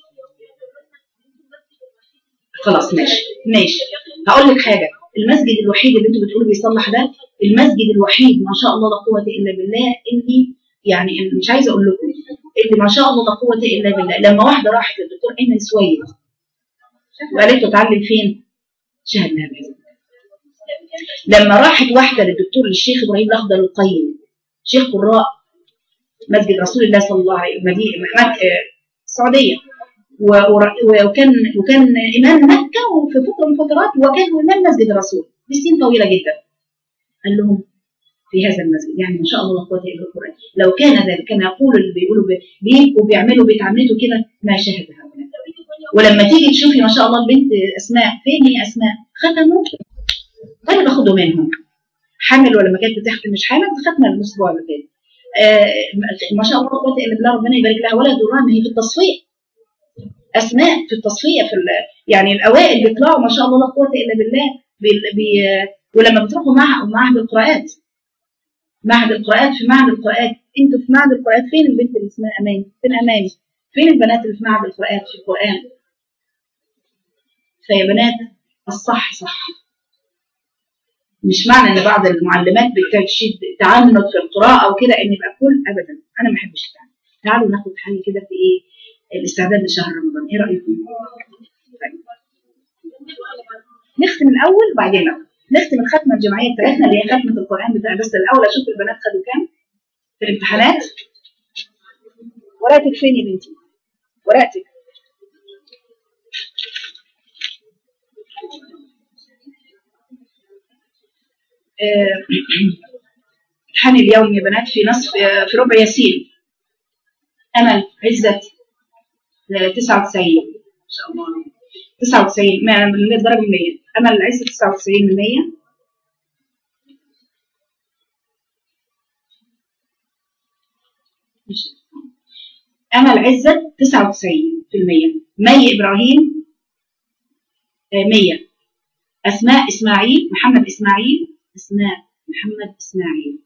خلاص ماشي ماشي هقول لك حاجه المسجد الوحيد اللي انتوا بتقولوا بيصلح ده المسجد الوحيد ما شاء الله لا قوه الا بالله اللي يعني مش عايزه اقول لكم اللي ما شاء الله لا قوه الا بالله لما واحده راحت للدكتور ايمن سويد وقالت له اتعلم فين؟ شهد لها بهذا لما راحت واحده للدكتور للشيخ ابراهيم الاخضر القيم شيخ قراء مسجد رسول الله صلى الله عليه وسلم السعوديه و- ور- وكان وكان امام مكه وفي فتره من الفترات وكان امام مسجد الرسول بسنين طويله جدا قال لهم في هذا المسجد يعني ما شاء الله لا قوه الا بالله لو كان ذلك كان يقول اللي بيقولوا ب- بيبقوا بيعملوا بيتعمدوا كده ما شهد هؤلاء ولما تيجي تشوفي ما شاء الله البنت اسماء فين هي اسماء ختموا انا باخده منهم حامل ولا ما كانت بتختم مش حامل ختمه الاسبوع اللي فات آه ما شاء الله لا قوه الا بالله ربنا يبارك لها ولا درها ما هي في التصفيه اسماء في التصفيه في ال- يعني الاوائل بيطلعوا ما شاء الله لا قوه الا بالله بي بي ولما بتروحوا مع معهد القراءات معهد القراءات في معهد القراءات انتوا في معهد القراءات فين البنت اللي اسمها امان فين اماني فين البنات اللي في معهد القراءات في القران فيا بنات الصح صح مش معنى ان بعض المعلمات بتشد تعنت في القراءه او كده ان يبقى كل ابدا انا ما بحبش التعنت تعالوا ناخد حاجه كده في ايه الاستعداد لشهر رمضان ايه رايكم طيب. نختم الاول وبعدين لا نختم الختمه الجماعيه بتاعتنا اللي هي ختمه القران بتاع بس الاول اشوف البنات خدوا كام في الامتحانات ورقتك فين يا بنتي ورقتك آه، امتحان اليوم يا بنات في نصف في ربع ياسين امل عزت آه، 99 ان شاء الله 99 ما- من الدرجه 100 امل عزت 99 من 100 ماشي. امل عزت 99% مي ابراهيم آه، 100 اسماء اسماعيل محمد اسماعيل اسماء محمد اسماعيل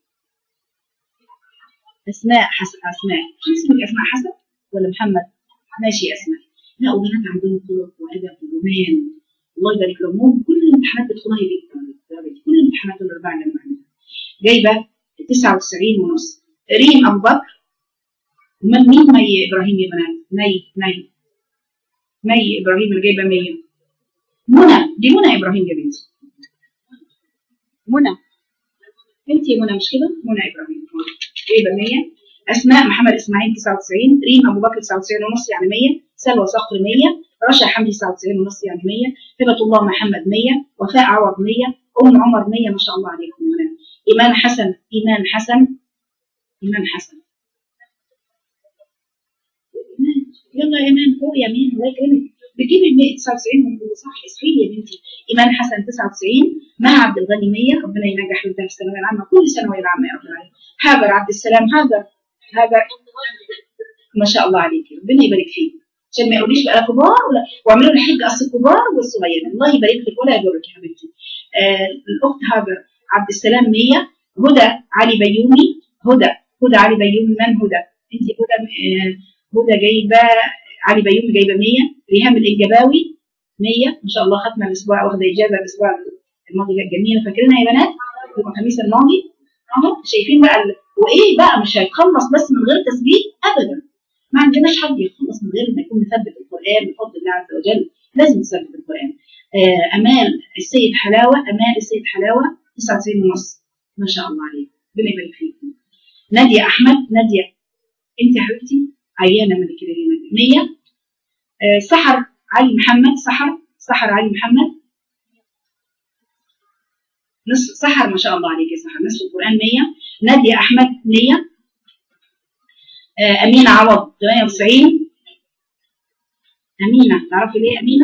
اسماء حسن اسماء شو اسمك اسماء حسن ولا محمد ماشي اسماء لا وبنات عندهم خلق وادب وجمال الله يبارك لهم هم كل الامتحانات بتدخلها هي كل الامتحانات الاربعه اللي أنا بعملها جايبه 99 ونص ريم ابو بكر امال مين مي ابراهيم يا بنات مي مي مي ابراهيم اللي جايبه 100 منى دي منى ابراهيم يا بنتي منى انت يا منى مش كده منى ابراهيم جايبه 100 اسماء محمد اسماعيل 99 ريم ابو بكر 99 ونص يعني 100 سلوى صقر 100 رشا حمدي 99 ونص يعني 100 هبه الله محمد 100 وفاء عوض 100 ام عمر 100 ما شاء الله عليكم يا بنات ايمان حسن ايمان حسن ايمان حسن إيمان. يلا يا ايمان فوق يا مين الله يكرمك بتجيبي ال 199 صح صحيح يا بنتي ايمان حسن 99 مع عبد الغني 100 ربنا ينجح بنتها في الثانويه العامه كل ثانويه العامه يا رب العالمين هاجر عبد السلام هاجر هاجر ما شاء الله عليك ربنا يبارك فيك عشان ما يقوليش بقى كبار ولا واعملوا لي حج اصل الكبار والصغيرين الله يبارك لك ولا يضرك يا حبيبتي آه الاخت هاجر عبد السلام 100 هدى علي بيومي هدى هدى علي بيومي من هدى انت هدى آه هدى جايبه علي بيومي جايبه 100 ريهام الانجباوي 100 ما شاء الله ختمه الاسبوع واخده اجازه الاسبوع الماضي كانت جميله فاكرينها يا بنات يوم الخميس الماضي اهو شايفين بقى ال... وايه بقى مش هيتخلص بس من غير تثبيت ابدا ما عندناش حد يخلص من غير ما يكون مثبت القران بفضل الله عز وجل لازم نثبت القران آه امال السيد حلاوه امال السيد حلاوه 99 ونص ما شاء الله عليك ربنا يبارك فيكم ناديه احمد ناديه انت يا حبيبتي عيانه من كده 100 آه سحر علي محمد سحر سحر علي محمد نصف سحر ما شاء الله عليك يا سحر نصف القرآن 100 نادية أحمد 100 آه أمينة عوض 98 أمينة تعرفي ليه أمينة؟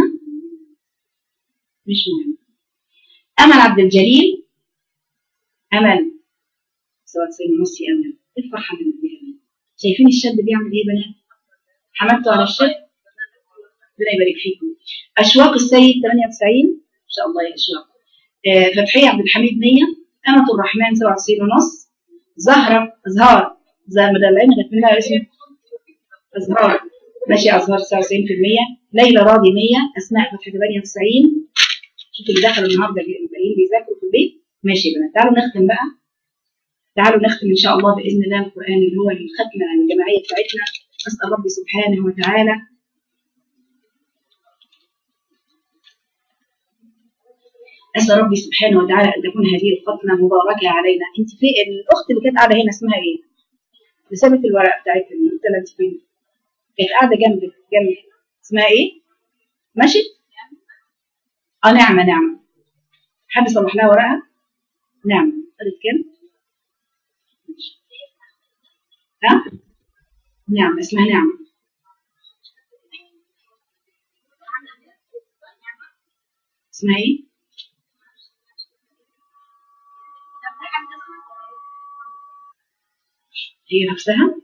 مش مهم أمل عبد الجليل أمل 97 ونص يا أمل إيه الفرحة اللي فيها دي شايفين الشاب بيعمل إيه يا بنات؟ حمدته على الشاب ربنا يبارك فيكم أشواق السيد 98 إن شاء الله يا أشواق آه، فتحية عبد الحميد 100 أمة الرحمن 97 ونص زهرة أزهار زي ما دلعين كانت لها اسم أزهار ماشي أزهار 99% ليلى راضي 100 أسماء فتحي 98 شوفوا اللي دخلوا النهارده الباقيين بيذاكروا في البيت ماشي يا بنات تعالوا نختم بقى تعالوا نختم إن شاء الله بإذن الله القرآن اللي هو الختمة الجماعية بتاعتنا أسأل ربي سبحانه وتعالى أسأل ربي سبحانه وتعالى أن تكون هذه الختمة مباركة علينا أنت في الأخت اللي كانت قاعدة هنا اسمها إيه؟ اللي سابت الورق بتاعت قلت لها أنت فين؟ كانت قاعدة جنبك جنبي اسمها إيه؟ ماشي؟ اه نعمة نعمة حد صلح لها ورقها؟ نعمة خدت كام؟ ماشي. ها؟ نعمة اسمها نعمة اسمها ايه؟ هي نفسها؟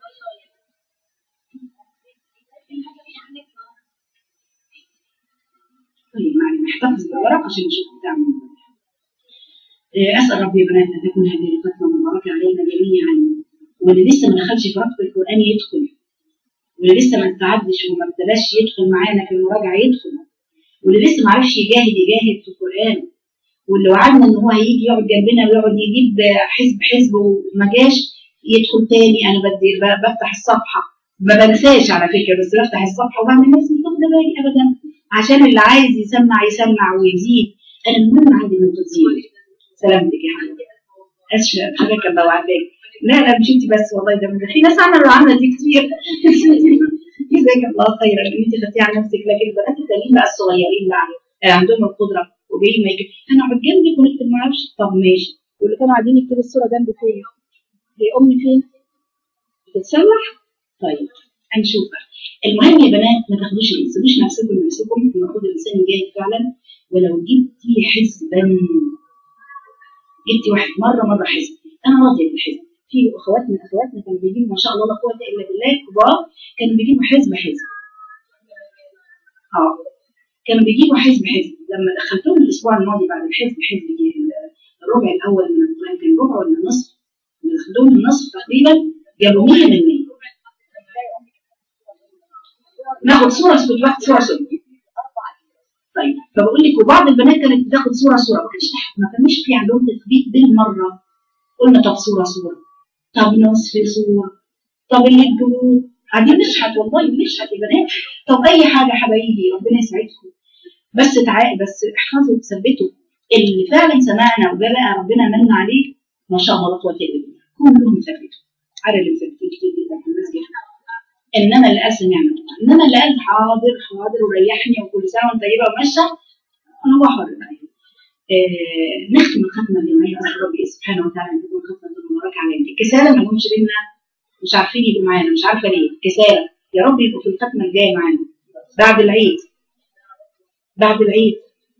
طيب معلش نحتفظ بالورق عشان نشوف بتعمل إيه. أسأل ربي يا بنات أن تكون هذه الفترة مباركة علينا جميعا واللي لسه ما دخلش في رتب القرآن يدخل واللي لسه ما استعدش وما ابتداش يدخل معانا في المراجعة يدخل واللي لسه ما عرفش يجاهد يجاهد في القرآن واللي وعدنا ان هو هيجي يقعد جنبنا ويقعد يجيب حزب حزب وما جاش يدخل تاني انا بدي ب- بفتح الصفحه ما بنساش على فكره بس بفتح الصفحه وبعمل نفسي مش واخده بالي ابدا عشان اللي عايز يسمع يسمع ويزيد انا المهم عندي من تزيد سلامتك يا حبيبتي اسف حضرتك الله وعافاك لا لا مش انت بس والله ده ده في ناس عملوا العمله دي كتير جزاك الله خيرا ان انت خدتي على نفسك لكن البنات التانيين بقى الصغيرين بقى آه، عندهم القدره وجايين ما يجي انا اقعد جنبك ونكتب ما اعرفش طب ماشي واللي كانوا قاعدين يكتبوا الصوره جنب فين؟ هي امي فين؟ بتتسلح؟ طيب هنشوف بقى. المهم يا بنات ما تاخدوش ما تسيبوش نفسكم لنفسكم المفروض الانسان جاهد فعلا ولو جبتي حزبا جبتي واحد مره مره حزب انا راضيه بالحزب في اخوات من اخواتنا كانوا بيجيبوا ما شاء الله لا قوه الا بالله كبار كانوا بيجيبوا حزب حزب اه كانوا بيجيبوا حزب حزب لما دخلتهم الاسبوع الماضي بعد الحزب حزب جه الربع الاول من القران كان ربع ولا نصف لما دخلتهم النصف تقريبا جابوا 100 من 100 ناخد صوره كنت باخد صوره صوره طيب فبقول لك وبعض البنات كانت بتاخد صوره صوره ما كانش تحت ما كانش في عندهم تثبيت بالمره قلنا طب صوره صوره طب نصف صوره طب اللي تجيبوه قاعدين نشحت والله بنشحت يا بنات طب اي حاجه حبايبي ربنا يسعدكم بس تعالى بس احفظوا وثبتوا اللي فعلا سمعنا وجا بقى ربنا من عليه ما شاء الله لا قوه الا بالله كلهم ثبتوا على اللي مثبتين كتير جدا في المسجد انما اللي قال سمعنا انما اللي قال حاضر حاضر وريحني وكل سنه وانت طيبه وماشيه انا بحر آه نختم الختمه الجماعيه نسال ربي سبحانه وتعالى ان تكون ختمه مباركه علينا الكسالى ما لهمش بينا مش عارفين يبقوا معانا مش عارفه ليه كسالى يا رب يبقوا في الختمه الجايه معانا بعد العيد بعد العيد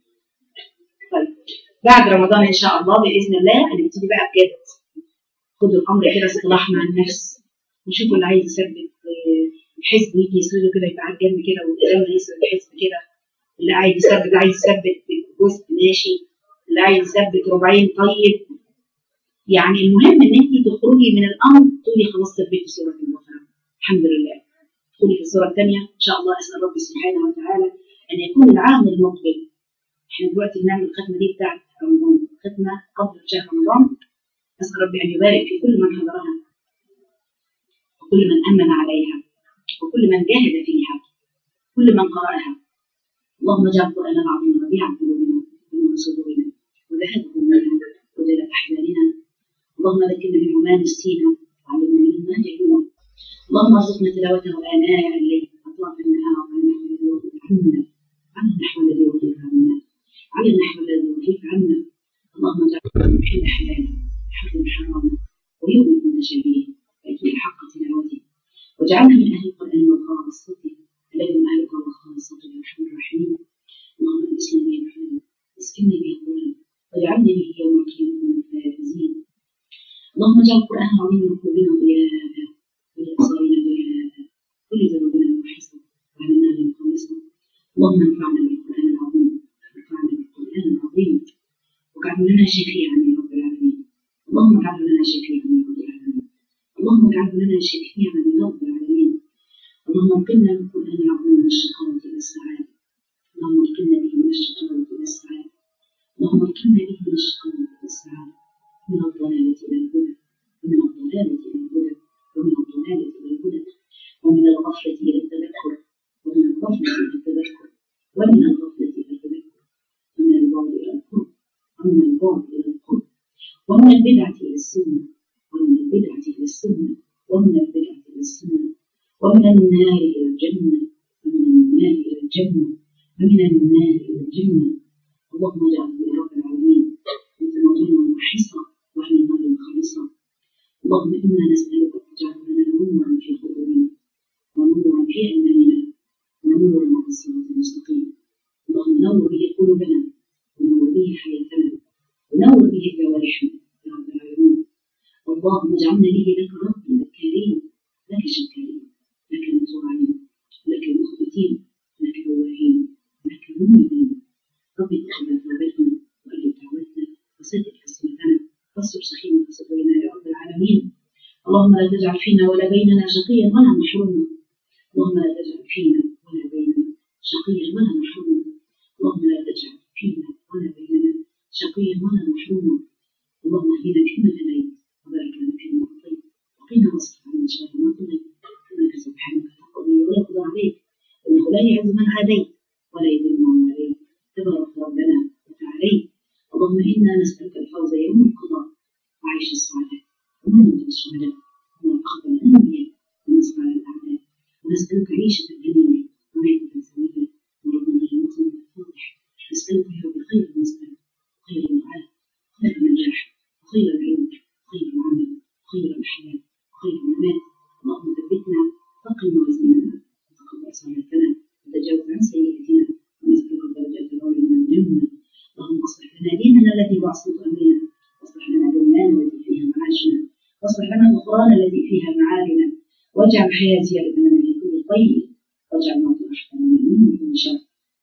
طيب بعد رمضان ان شاء الله باذن الله هنبتدي بقى بجد خدوا الامر كده اصطلاح مع النفس نشوفوا اللي عايز يثبت الحزب يجي يسرده كده يبقى على الجنب كده وقدامنا يسرد الحزب كده اللي عايز يثبت عايز يثبت جزء ماشي اللي عايز يثبت ربعين طيب يعني المهم ان انت تخرجي من الامر تقولي خلاص ثبتي سوره البقره الحمد لله تدخلي في السوره الثانيه ان شاء الله اسال ربي سبحانه وتعالى ان يكون العام المقبل احنا دلوقتي بنعمل الختمه دي بتاعت رمضان ختمه قبل شهر رمضان اسال ربي ان يبارك في كل من حضرها وكل من امن عليها وكل من جاهد فيها كل من قرأها اللهم اجعل القرآن العظيم ربيع قلوبنا ونور صدورنا وذهب همومنا وجلاء أحزاننا اللهم ذكرنا منه ما نسينا وعلمنا منه ما جهلنا اللهم ارزقنا تلاوته آناء الليل أطراف النهار على النحو الذي يرضيك عنا على النحو الذي يرضيك عنا على النحو الذي يرضيك عنا اللهم اجعل محل حلالا حرم حراما ويؤمن كل شبيه ويكون حق تلاوته واجعلنا من اهل القران وخاصته الذي هم اهلك وخاصته يا ارحم الراحمين اللهم انسنا به الحلم اسكننا به الظلم واجعلنا به يوم القيامه من الفائزين اللهم اجعل القران العظيم من قلوبنا ضياء ولابصارنا ضياء ولذنوبنا محصا وعلمنا من خالصا اللهم انفعنا بالقران العظيم وانفعنا بالقران العظيم واجعله لنا شفيعا يا رب العالمين اللهم اجعله لنا شفيعا يا رب العالمين اللهم اجعله لنا شفيعا يا رب العالمين اللهم انقلنا بالقران العظيم من الشقاوه الى السعاده اللهم انقلنا به من الشقاوه الى السعاده اللهم انقلنا به من الشقاوه الى السعاده من الضلاله الى الهدى ومن الضلاله الى الهدى ومن الضلاله الى الهدى ومن الغفله الى التذكر ومن الغفله الى التذكر ومن الغفله الى التذكر ومن البعد الى القرب ومن البعد الى القرب ومن البدعه الى السنه ومن البدعه الى السنه ومن البدعه الى السنه ومن النار إلى الجنة ومن النار إلى الجنة ومن النار إلى الجنة اللهم اجعله يا رب العالمين من ذنوبنا محصا ومن النار خالصا اللهم إنا نسألك أن تجعل لنا نورا في قلوبنا ونورا في أيماننا ونورا على الصراط المستقيم اللهم نور به قلوبنا ونور به حياتنا ونور به جوارحنا يا رب العالمين اللهم اجعلنا به لك رب ذكارين لك شكارين لك مطوعين لك مخبتين لك أواهين لك منيبين ربي تقبل توبتنا وأجب دعوتنا وسدد حسنتنا واستر سخيمة صدورنا يا رب العالمين اللهم لا تجعل فينا ولا بيننا شقيا ولا محروما اللهم لا تجعل فينا ولا بيننا شقيا ولا محروما اللهم لا تجعل فينا ولا بيننا شقيا ولا محروما اللهم اهدنا فيما هديت وبارك لنا فيما اعطيت وقنا واصرف عنا شر ما قضيت انك سبحانك تقضي ولا يقضى عليك انه لا يعز من عاديت ولا يذل من عليك تبارك ربنا وتعاليت اللهم انا نسالك الفوز يوم القضاء وعيش السعداء ومنة الشهداء والأخذ الأنبياء والنصر على الأعداء ونسألك عيشة هنية وميتة سوية وربنا المقيم الفاضح نسألك يا رب خير المسألة وخير الدعاء وخير النجاح وخير واحسن عافنا وتجاوز عن سيئاتنا ونسألك الدرجات العلى من الجنة اللهم اصلح لنا ديننا الذي هو عصمة أمرنا واصلح لنا دنيانا التي فيها معاشنا واصلح لنا غفران الذي فيها معادنا واجعل الحياة زيادة لنا في كل خير واجعل الموت راحة لنا من كل شر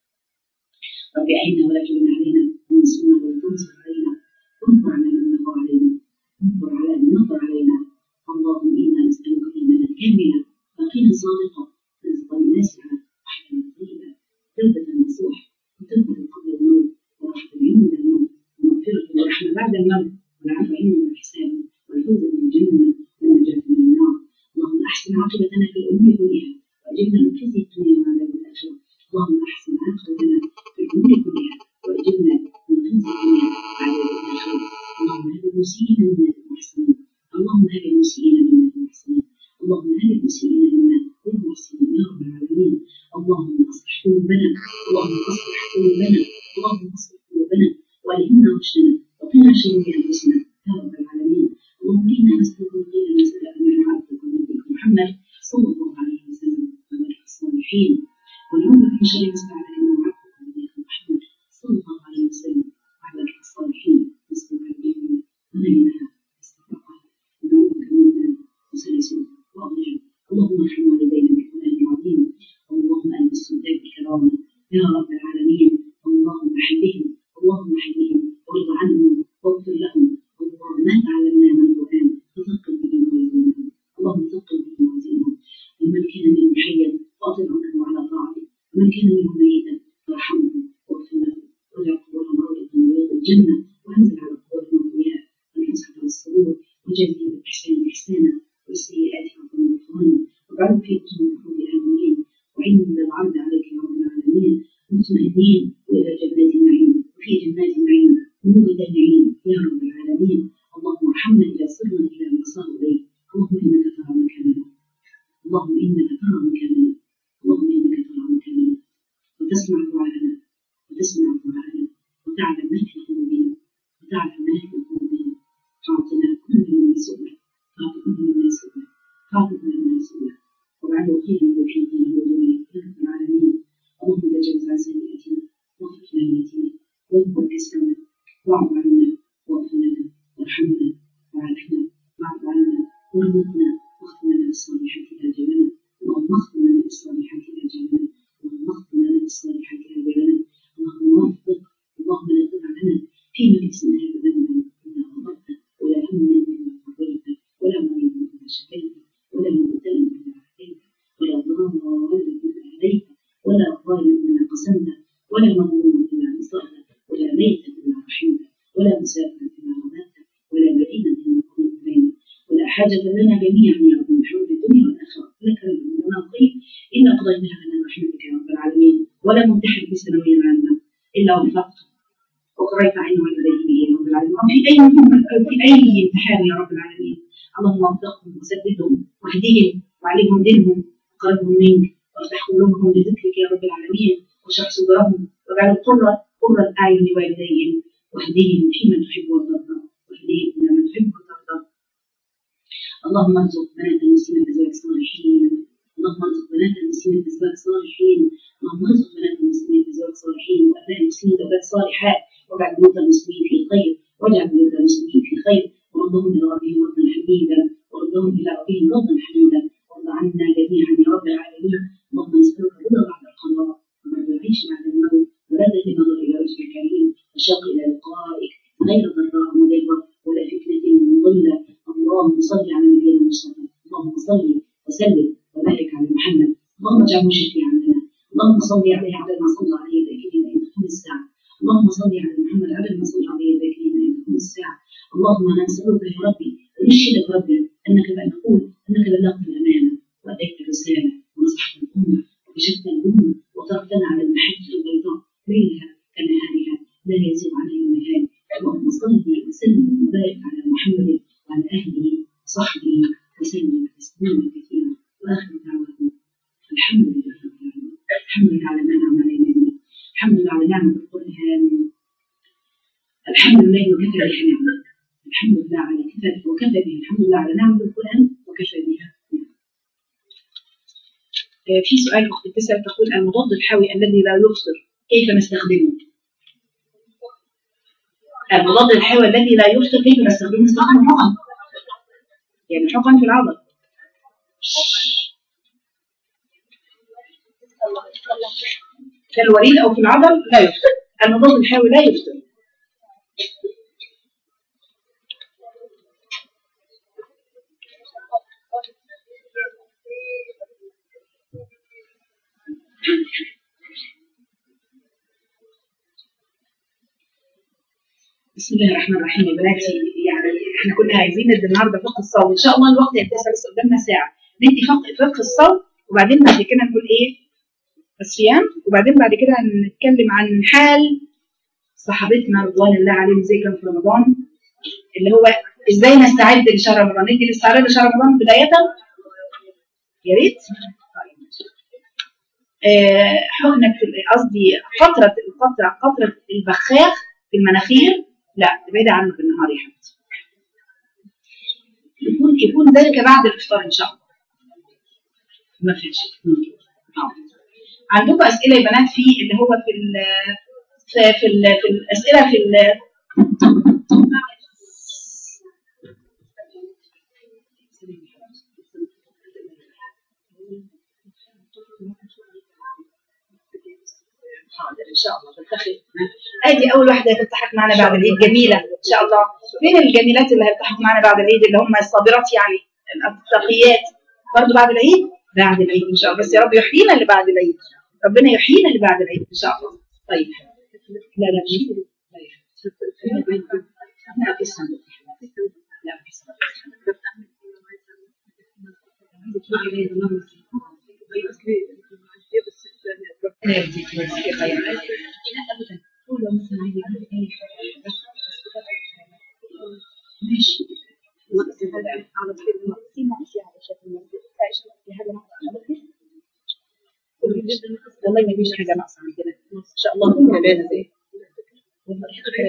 رب أعنا ولا تجعلنا علينا وانصرنا ولا تنصر علينا وانصر على من نظر علينا انظر على من نظر علينا اللهم إنا نسألك إيمانا كاملا يقينا صادقا رزقا واسعا وحياة طيبة توبة نصوح وتوبة قبل الموت ورحمة عند الموت ومغفرة ورحمة بعد الموت والعفو عند الحساب والفوز بالجنة والنجاة من النار اللهم أحسن عاقبتنا في الأمور كلها وأجرنا من خزي الدنيا وعذاب الآخرة اللهم أحسن عاقبتنا في الأمور كلها وأجرنا من خزي الدنيا وعذاب الآخرة اللهم هب المسيئين منا المحسنين اللهم هب المسيئين منا المحسنين اللهم هب المسيئين منا المحسنين يا رب العالمين اللهم اصلح قلوبنا اللهم اصلح قلوبنا اللهم اصلح قلوبنا والهمنا رشدنا وقنا شرور انفسنا يا رب العالمين اللهم انا نسالك خير ما سالك من عبدك ونبيك محمد صلى الله عليه وسلم وبارك الصالحين ونعوذ بك من شر ما استعاذك من عبدك ونبيك محمد صلى الله عليه وسلم وبارك الصالحين نسالك الجنه ونعيمها واستفاقها ونعوذ بك من النار وسلسل واغلال اللهم ارحم والدينا بالقران العظيم اللهم انت السلطان الكرام يا رب العالمين اللهم احبهم اللهم احبهم وارض عنهم واغفر لهم اللهم ما تعلمنا من القران فثقل به موازينهم اللهم ثقل به موازينهم ومن كان منهم حيا فاطل عنه على طاعته ومن كان منهم ميتا فارحمه واغفر له واجعل قبورهم روضه من رياض الجنه وانزل على قبورهم الضياء والفسحه والسرور وجازهم بالاحسان احسانا والسيئات عفوا غفرانا واجعله في كتب الخلود امنين وعند العرض عليك يا رب العالمين مطمئنين والى جنات النعيم وفي جنات النعيم نور النعيم يا رب العالمين اللهم ارحمنا اذا صرنا الى ما صار اليه اللهم انك ترى مكاننا اللهم انك ترى مكاننا اللهم انك ترى مكاننا وتسمع دعاءنا وتسمع دعاءنا وتعلم ما في قلوبنا وتعلم ما في قلوبنا فاعطنا كل من سؤال فاعط كل من سؤال فاعط كل من سؤال وبعده خير في دينه ودنيا يا رب العالمين اللهم تجاوز عن سيئاتنا واغفر لنا واذكر كسرنا واعف عنا واغفر لنا وارحمنا وعافنا واعف عنا وارزقنا واختم لنا بالصالحات اجلنا اللهم اختم لنا بالصالحات اجلنا اللهم اختم لنا بالصالحات اجلنا اللهم وفق اللهم لا تدع لنا في مجلسنا هذا ذنبا الا غفرته ولا هما الا قضيته ولا مريضا الا شفيته ولا مبتلا الا عافيته ولا ضارا الا هديته ولا ظالما الا قسمته ولا مظلوما الا نصرته ولا ميتا الا رحمته ولا مسافرا الا غناته ولا بعيدا الا قضيت بينه ولا حاجة لنا جميعا يا رب من حول الدنيا والآخرة لك لنا طيب إلا قضيتها لنا برحمتك يا رب العالمين ولا ممتحن في ثانوية عامة إلا وفقته وقريت عينه والديه به يا رب العالمين وفي أي مهمة أو في أي امتحان يا رب العالمين اللهم وفقهم وسددهم واهدهم وعلمهم دينهم وقربهم منك وافتح قلوبهم لذكرك يا رب العالمين واشرح صدورهم واجعل قرة قرة أعين والديهم واهدهم فيما تحب وترضى واهدهم إلى ما تحب وترضى اللهم ارزق بنات المسلمين ازواج صالحين اللهم ارزق بنات المسلمين ازواج صالحين اللهم ارزق بنات المسلمين ازواج صالحين وابناء المسلمين اولاد صالحات واجعل بيوت المسلمين في خير واجعل بيوت المسلمين في خير وردهم الى ربهم ردا حميدا وردهم الى ربهم ردا حميدا وارض عنا جميعا يا رب العالمين اللهم نسالك الرضا بعد القضاء وبعد العيش بعد الموت ولذة النظر الى وجهك الكريم والشوق الى لقائك غير ضراء مضره ولا فتنه مضله اللهم صل على نبينا المصطفى اللهم صل وسلم وبارك على محمد اللهم اجعله شفيعا لنا اللهم صل عليه عدد ما صلى عليه ذاكرين الى تقوم الساعه اللهم صل على محمد عدد ما صلى عليه ذاكرين الى تقوم الساعه اللهم انا نسالك يا ربي ونشهدك ربي انك بان نقول انك بلغت الامانه واديت الرساله ونصحت الامه وكشفت الامه وتركتنا على المحجه البيضاء ليلها كنهارها لا يزيغ عنها الا هالك اللهم صل وسلم وبارك على محمد وعلى اهله وصحبه وسلم تسليما كثيرا واخر دعوانا الحمد لله رب العالمين الحمد لله على ما انعم علينا منه الحمد لله على نعمه القران الحمد لله وكفى بها نعمه الحمد لله على كفى وكفى به الحمد لله على نعمه القران وكفى بها نعمه آه، في سؤال اخت بتسال تقول المضاد الحيوي الذي لا يفطر كيف نستخدمه؟ المضاد الحيوي الذي لا يفطر كيف نستخدمه؟ نستخدمه حقن يعني حقن في العضل كالوريد او في العضل لا يفطر المضاد الحيوي لا يفطر بسم الله الرحمن الرحيم يا بناتي يعني احنا كنا عايزين ندي النهارده فقه الصوم ان شاء الله الوقت يتسع بس قدامنا ساعه ندي فقه فقه الصوم وبعدين بعد كده نقول ايه الصيام وبعدين بعد كده هنتكلم عن حال صحابتنا رضوان الله عليهم زي كان في رمضان اللي هو ازاي نستعد لشهر رمضان ندي الاستعداد لشهر رمضان بدايه يا ريت آه، حقنة قصدي قطرة القطرة قطرة البخاخ في المناخير لا ابعدي عنه بالنهار يا حبيبتي يكون يكون ذلك بعد الافطار ان شاء الله ما فيش ممكن آه. عندكم اسئله يا بنات في اللي هو في ال في في, ال في الاسئله في ال حاضر ان شاء الله تلتحق ادي اول واحده هتلتحق معنا بعد العيد جميله ان شاء الله فين الجميلات اللي هيلتحق معنا بعد العيد اللي هم الصابرات يعني التقيات برضه بعد العيد بعد العيد ان شاء الله بس يا رب يحيينا اللي بعد العيد ربنا يحيينا اللي بعد العيد ان شاء الله طيب لا لا مش لا في الصندوق لا في الصندوق ربنا يهديك ويجزيك خير ابدا قول لو مثلا عايز يجيب اي حاجه بس ماشي على طول في نقص على شكل في حاجه نقص على والله ما فيش حاجه ناقصه عندنا ان شاء الله كلنا باينه زي والله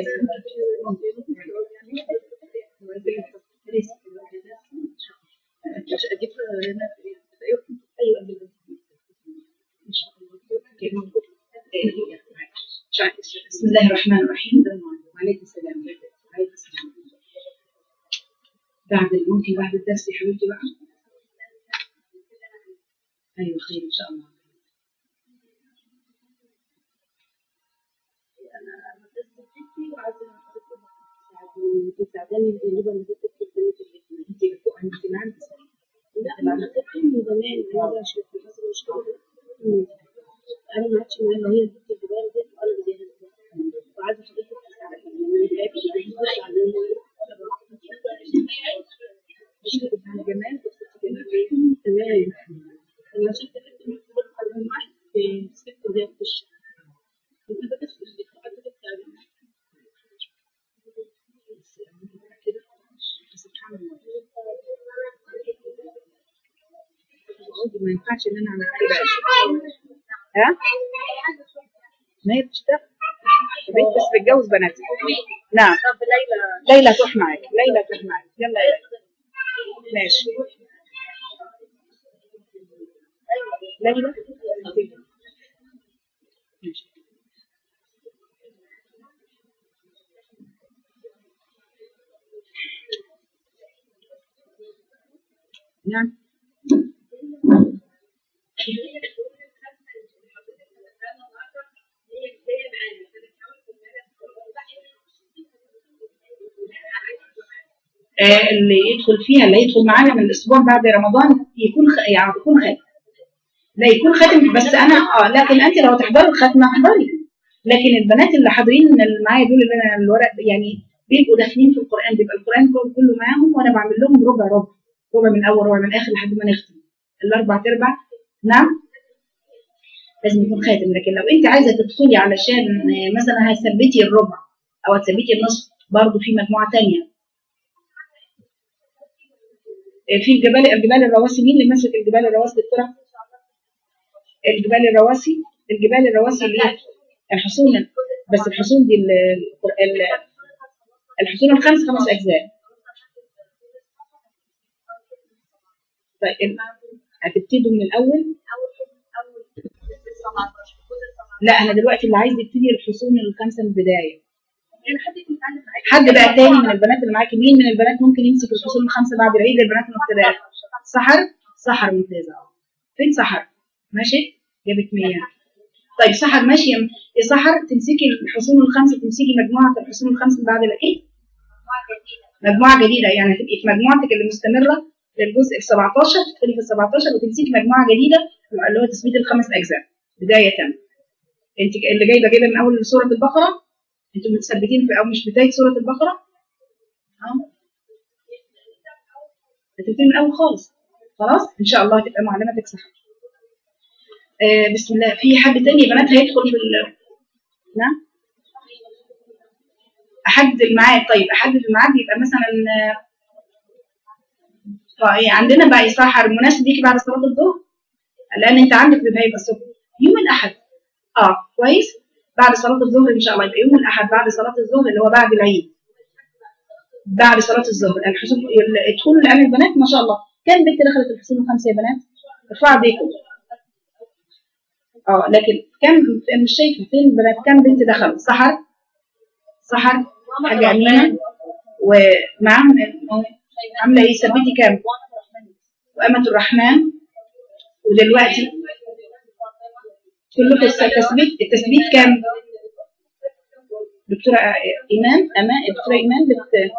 بسم الله الرحمن الرحيم وعليكم السلام وعليكم السلام بعد ممكن بعد الدرس يا حبيبتي بقى ايوه خير ان شاء الله تساعدني اللغه اللي كنت بتتكلم في انت انت معانا لا انا كنت من زمان انا عشان في حصل مشكله انا ما عادش معايا هي البنت الصغيره دي وانا بديها وعايزه حضرتك تساعدني ما تعبش بص على مش على جمال بس جمال تمام انا عشان كده كنت بتكلم معاك في ست ودقايق في الشهر كنت بدرس في الدكتوراه بتاعتي سبحان الله ما ينفعش ان انا اعمل كده ها ما هي بتشتغل البنت بس بتجوز بناتها نعم طب ليلى ليلى تروح معاك ليلى تروح معاك يلا يا ليلى ماشي ليلى ماشي نعم آه، اللي يدخل فيها اللي يدخل معانا من الاسبوع بعد رمضان يكون خ... يعني يكون خاتم لا يكون خاتم بس انا اه لكن انت لو تحضري الختمه احضري لكن البنات اللي حاضرين اللي معايا دول اللي انا الورق يعني بيبقوا داخلين في القران بيبقى القران كله- كله معاهم وانا بعمل لهم ربع ربع ربع من اول ربع من اخر لحد ما نختم الاربع ارباع نعم لازم يكون خاتم لكن لو انت عايزه تدخلي علشان آه، مثلا هتثبتي الربع او هتثبتي النصف برضه في مجموعه ثانيه في الجبال الجبال الرواسي مين اللي ماسك الجبال الرواسي دكتوره؟ الجبال الرواسي الجبال الرواسي اللي هي الحصون بس الحصون دي ال- ال- الحصون الخمس خمس اجزاء طيب ال- هتبتدوا من الاول لا انا دلوقتي اللي عايز يبتدي الحصون الخمسه من البدايه يعني حد يكون اتعلم معاك حد بقى تاني من البنات اللي معاكي مين من البنات ممكن يمسك الفصول الخمسه بعد العيد للبنات المبتدئات سحر سحر ممتازه أهو. فين سحر ماشي جابت 100 طيب سحر ماشي يا يا سحر تمسكي الحصول الخمسه تمسكي مجموعه الحصول الخمسه بعد العيد مجموعه جديده يعني هتبقي في مجموعتك اللي مستمره للجزء ال 17 تدخلي في ال 17 وتمسكي مجموعه جديده اللي هو تثبيت الخمس اجزاء بدايه انت اللي جايبه جايبه من اول سوره البقره انتوا متثبتين في او مش بدايه سوره البقره اه هتبتدي من الاول خالص خلاص ان شاء الله هتبقى معلمتك صح آه بسم الله في حد تاني يا بنات هيدخل في ال نعم احدد الميعاد طيب احدد الميعاد يبقى مثلا آه، طيب عندنا بقى يسحر مناسب ليكي بعد صلاه الظهر لان انت عندك بيبقى هيبقى الصبح يوم الاحد اه كويس بعد صلاه الظهر ان شاء الله يبقى يوم الاحد بعد صلاه الظهر اللي هو بعد العيد بعد صلاه الظهر الحصول ادخلوا الان البنات ما شاء الله كم بنت دخلت الحصول الخمسه يا بنات ارفعوا ايديكم اه لكن كم مش شايفه فين البنات كم بنت دخلوا سحر سحر حاجه امينه ومعاهم عامله ايه ثبتي كام وأمة الرحمن ودلوقتي كلكم التثبيت التثبيت كام؟ دكتورة إيمان أما دكتورة إيمان بت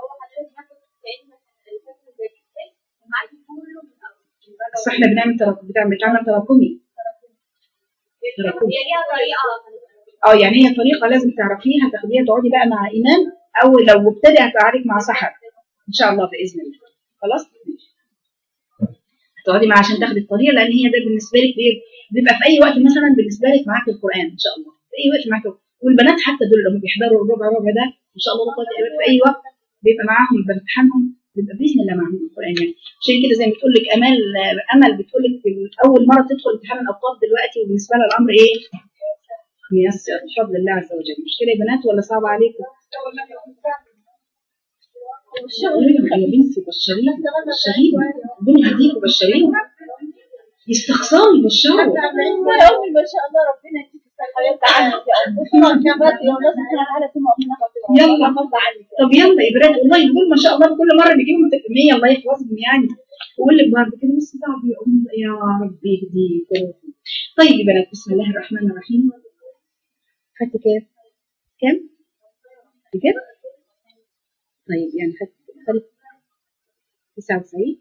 بس احنا بنعمل تراكم بتعمل بتعمل تراكمي تراكمي اه يعني هي طريقة لازم تعرفيها تاخديها تقعدي بقى مع إيمان أو لو مبتدئ هتقعدك مع سحر إن شاء الله بإذن الله خلاص تقعدي معاه عشان تاخدي الطريقة لأن هي ده بالنسبة لك بي- بيبقى في أي وقت مثلا بالنسبة لك معاك القرآن إن شاء الله في أي وقت معاك والبنات حتى دول لما بيحضروا الربع ربع ده إن شاء الله لا قوة إلا بالله في أي وقت بيبقى معاهم بامتحانهم بيبقى باذن الله معاهم القران يعني عشان كده زي ما بتقول لك امال امل بتقول لك اول مره تدخل امتحان الاوقاف دلوقتي وبالنسبه لها الامر ايه؟ ميسر بفضل الله عز وجل مش كده يا بنات ولا صعب عليكم؟ يا بنتي بشرين بشرين ربنا يهديكم بشرين يستخسروا يبشروا يا امي ما شاء الله ربنا يديك الصحه ويرضى عنك يا امي وطبعا كمان يا الله سبحانه وتعالى ثم امنا يلا. يرضى عنك طب يلا يا بنات والله دول ما شاء الله كل مره بيجيبوا 100 الله يحفظهم يعني واقول لك بعد كده بس صعب يا ام يا رب يهديكم طيب يا بنات بسم الله الرحمن الرحيم خدت كام؟ كام؟ كام؟ طيب يعني خدت خدت 99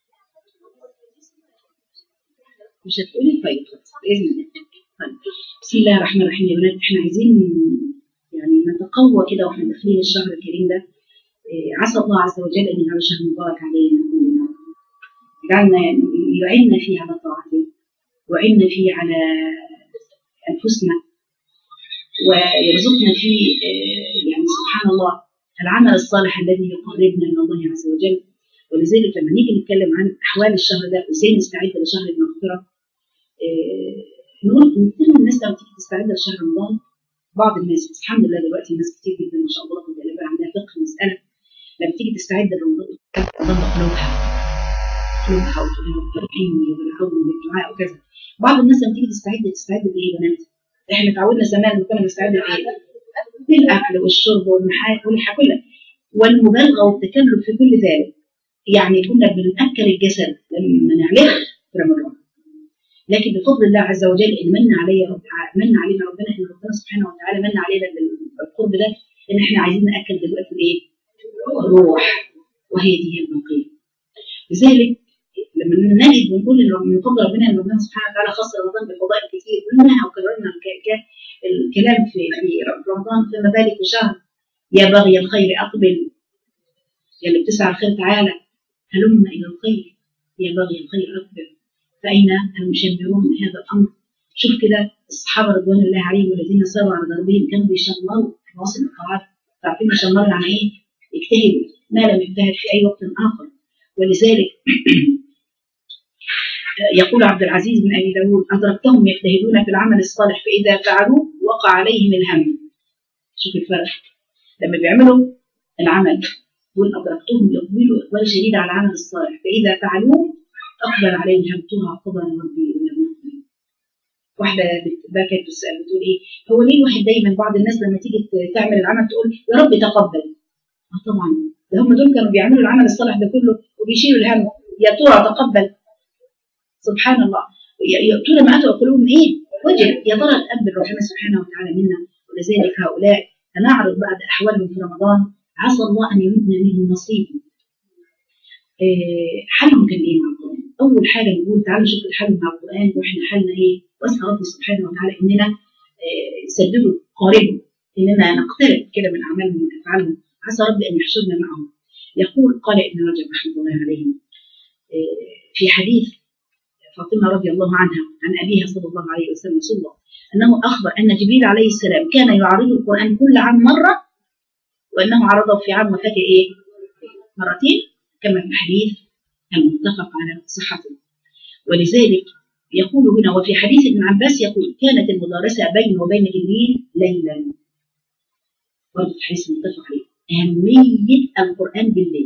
مش هتقولي طيب خلاص باذن الله طيب بسم الله الرحمن الرحيم يا بنات احنا عايزين يعني نتقوى كده واحنا داخلين الشهر الكريم ده إيه، عسى الله عز وجل ان يجعل شهر مبارك علينا كلنا يجعلنا يعيننا فيه على طاعته ويعيننا فيه على انفسنا ويرزقنا فيه آه، يعني سبحان الله العمل الصالح الذي يقربنا من الله عز وجل ولذلك لما نيجي نتكلم عن احوال الشهر ده وازاي نستعد لشهر المغفره آه، نقول ان كتير من الناس لما تيجي تستعد لشهر رمضان بعض الناس بس الحمد لله دلوقتي ناس كتير جدا ما شاء الله رب العالمين عندها فقه المساله لما تيجي تستعد لرمضان تضم قلوبها قلوبها وتقول يا رب ارحمني والعون بالدعاء وكذا بعض الناس لما تيجي تستعد تستعد بايه يا بنات؟ احنا اتعودنا زمان لما كنا بنستعد بايه؟ بالاكل والشرب والمحاك والحاجة كلها والمبالغه والتكلف في كل ذلك يعني كنا بنأكل الجسد لما نعلخ في رمضان لكن بفضل الله عز وجل ان من علي رب من علينا ربنا ان ربنا سبحانه وتعالى من علينا بالقرب ده ان احنا عايزين ناكل دلوقتي الايه؟ الروح وهي دي هي البقيه لذلك لما نجد ونقول ان من فضل ربنا ان ربنا سبحانه وتعالى خص رمضان بفضائل كتير قلناها وكررنا الك- ك- الكلام في في رمضان فما بالك بشهر يا باغي الخير اقبل يا اللي بتسعى الخير تعالى هلم الى الخير يا باغي الخير اقبل فاين المشمرون هذا الامر شوف كده الصحابه رضوان الله عليهم والذين ساروا على دربهم كانوا بيشمروا في مواصل الطاعات عارفين يشمروا يعني ايه؟ يجتهدوا ما لم يجتهد في اي وقت اخر ولذلك يقول عبد العزيز بن ابي داود ادركتهم يجتهدون في العمل الصالح فاذا فعلوه وقع عليهم الهم شوف الفرق لما بيعملوا العمل يقول ادركتهم يقبلوا اقبال شديد على العمل الصالح فاذا فعلوه اقبل عليهم الهم ترى قضى ربي ولم يقبل واحده بت- بكت بتسال بتقول ايه هو ليه الواحد دايما بعض الناس لما تيجي ت- تعمل العمل تقول يا رب تقبل اه طبعا ده هم دول كانوا بيعملوا العمل الصالح ده كله وبيشيلوا الهم يا ترى تقبل سبحان الله ي- ي- طول ما اتوا قلوبهم ايه وجل يا ترى تقبل ربنا سبحانه وتعالى منا ولذلك هؤلاء هنعرض بعد احوالهم في رمضان عسى الله ان يمدنا منهم نصيب آه، حالهم كان ايه مع القران؟ اول حاجه نقول تعالوا نشوف الحال مع القران واحنا حالنا ايه؟ واسال ربي سبحانه وتعالى اننا آه، سددوا قاربوا اننا نقترب كده من اعمالهم ومن افعالهم عسى ربي ان يحشرنا معهم يقول قال ابن رجب رحمه الله عليه آه، في حديث فاطمه رضي الله عنها عن ابيها صلى الله عليه وسلم رسول الله انه اخبر ان جبريل عليه السلام كان يعرض القران كل عام مره وانه عرضه في عام وفاته ايه؟ مرتين كما في الحديث المتفق على صحته ولذلك يقول هنا وفي حديث ابن عباس يقول كانت المدارسة بين وبين جبريل ليلا برضه في حديث متفق عليه أهمية القرآن بالليل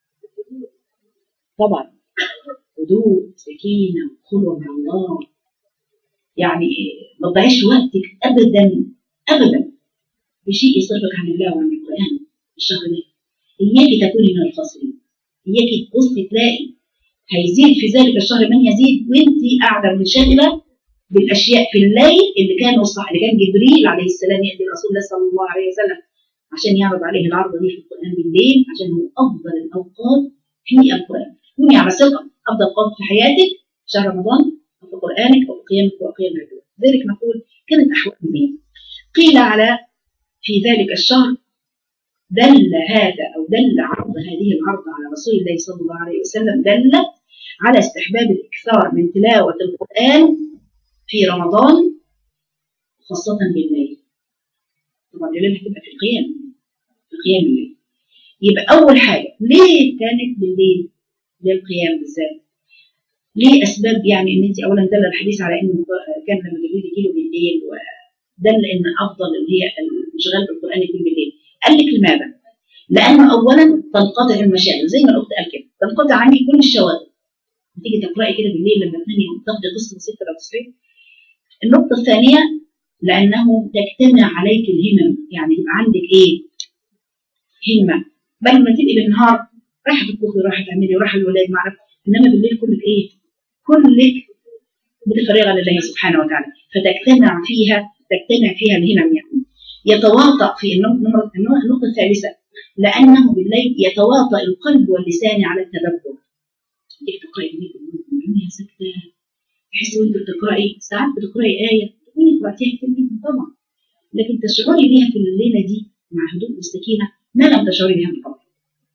طبعا هدوء سكينة خلوة مع الله يعني ما تضيعش وقتك أبدا أبدا بشيء يصرفك عن الله وعن القرآن الشهر ده إياك تكوني من الخاسرين إياك تبصي تلاقي هيزيد في ذلك الشهر من يزيد وانت قاعده منشغله بالاشياء في الليل اللي كانوا صح اللي كان جبريل عليه السلام ياتي رسول الله صلى الله عليه وسلم عشان يعرض عليه العرضه دي في القران بالليل عشان هو افضل الاوقات في القران كوني على ثقه افضل اوقات في حياتك شهر رمضان او في قرانك او قيامك وقيام العباد ذلك نقول كانت احوالهم ايه؟ قيل على في ذلك الشهر دل هذا او دل عرض هذه العرض على رسول الله صلى الله عليه وسلم دل على استحباب الاكثار من تلاوه القران في رمضان خاصه بالليل. طبعا الليل هتبقى في القيام في قيام الليل. يبقى اول حاجه ليه كانت بالليل؟ للقيام بالذات. ليه اسباب يعني ان انت اولا دل الحديث على انه كان لما جبريل يجي له بالليل ودل ان افضل اللي هي الانشغال بالقران يكون بالليل. قال لك لماذا؟ لأنه أولا تنقطع المشاغل زي ما الأخت قال كده تنقطع عني كل الشواغل تيجي تقرأي كده بالليل لما تنامي وتاخدي قسط بسيطة لو تصحي النقطة الثانية لأنه تجتمع عليك الهمم يعني يبقى عندك إيه؟ همة بل ما تبقي بالنهار رايحة تطبخي رايحة تعملي رايحة الولاد معرف إنما بالليل كلك إيه؟ كلك متفرغة لله سبحانه وتعالى فتجتمع فيها تجتمع فيها الهمم يعني يتواطأ في النقطة النقطة الثالثة لأنه بالليل يتواطأ القلب واللسان على التدبر. تيجي تقرأي بالليل ساكتة تحسي وأنت بتقرأي ساعات بتقرأي آية تكوني قرأتيها كتير جدا طبعا لكن تشعري بيها في الليلة دي مع هدوء والسكينة ما لم تشعري بها من قبل.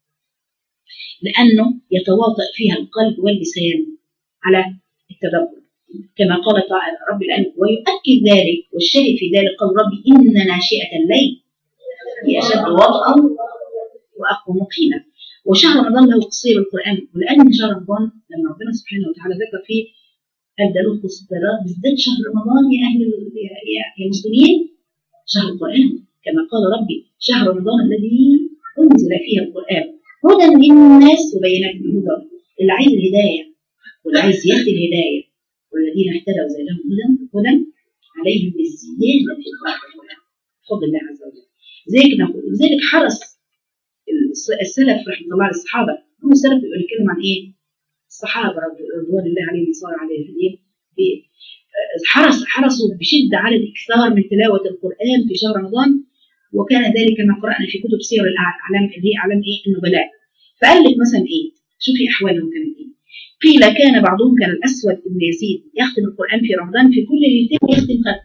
لأنه يتواطأ فيها القلب واللسان على التدبر. كما قال تعالى رب الأن ويؤكد ذلك والشاهد في ذلك قال ربي إن ناشئة الليل هي أشد وطئا وأقوى مقيما وشهر رمضان له قصير القرآن ولأن شهر رمضان لما ربنا سبحانه وتعالى ذكر فيه قال ده له قصيرات بالذات شهر رمضان يا أهل يا, يا, يا مسلمين شهر القرآن كما قال ربي شهر رمضان الذي أنزل فيه القرآن هدى للناس وبينات من الهدى اللي عايز الهداية واللي عايز ياخد الهداية والذين اهتدوا زادهم هدى هدى عليهم بالزيادة في الخلق بفضل الله عز وجل ذلك نقول لذلك حرص السلف رحمه الله على الصحابه هم السلف بيقول يتكلم عن ايه؟ الصحابه رضوان الله عليهم وصار عليهم في حرص حرصوا بشده على الاكثار من تلاوه القران في شهر رمضان وكان ذلك كما قرانا في كتب سير الاعلام اللي هي اعلام ايه؟ النبلاء فقال لك مثلا ايه؟ شوفي احوالهم كانت ايه؟ قيل كان بعضهم كان الاسود بن يزيد يختم القران في رمضان في كل ليلتين يختم ختم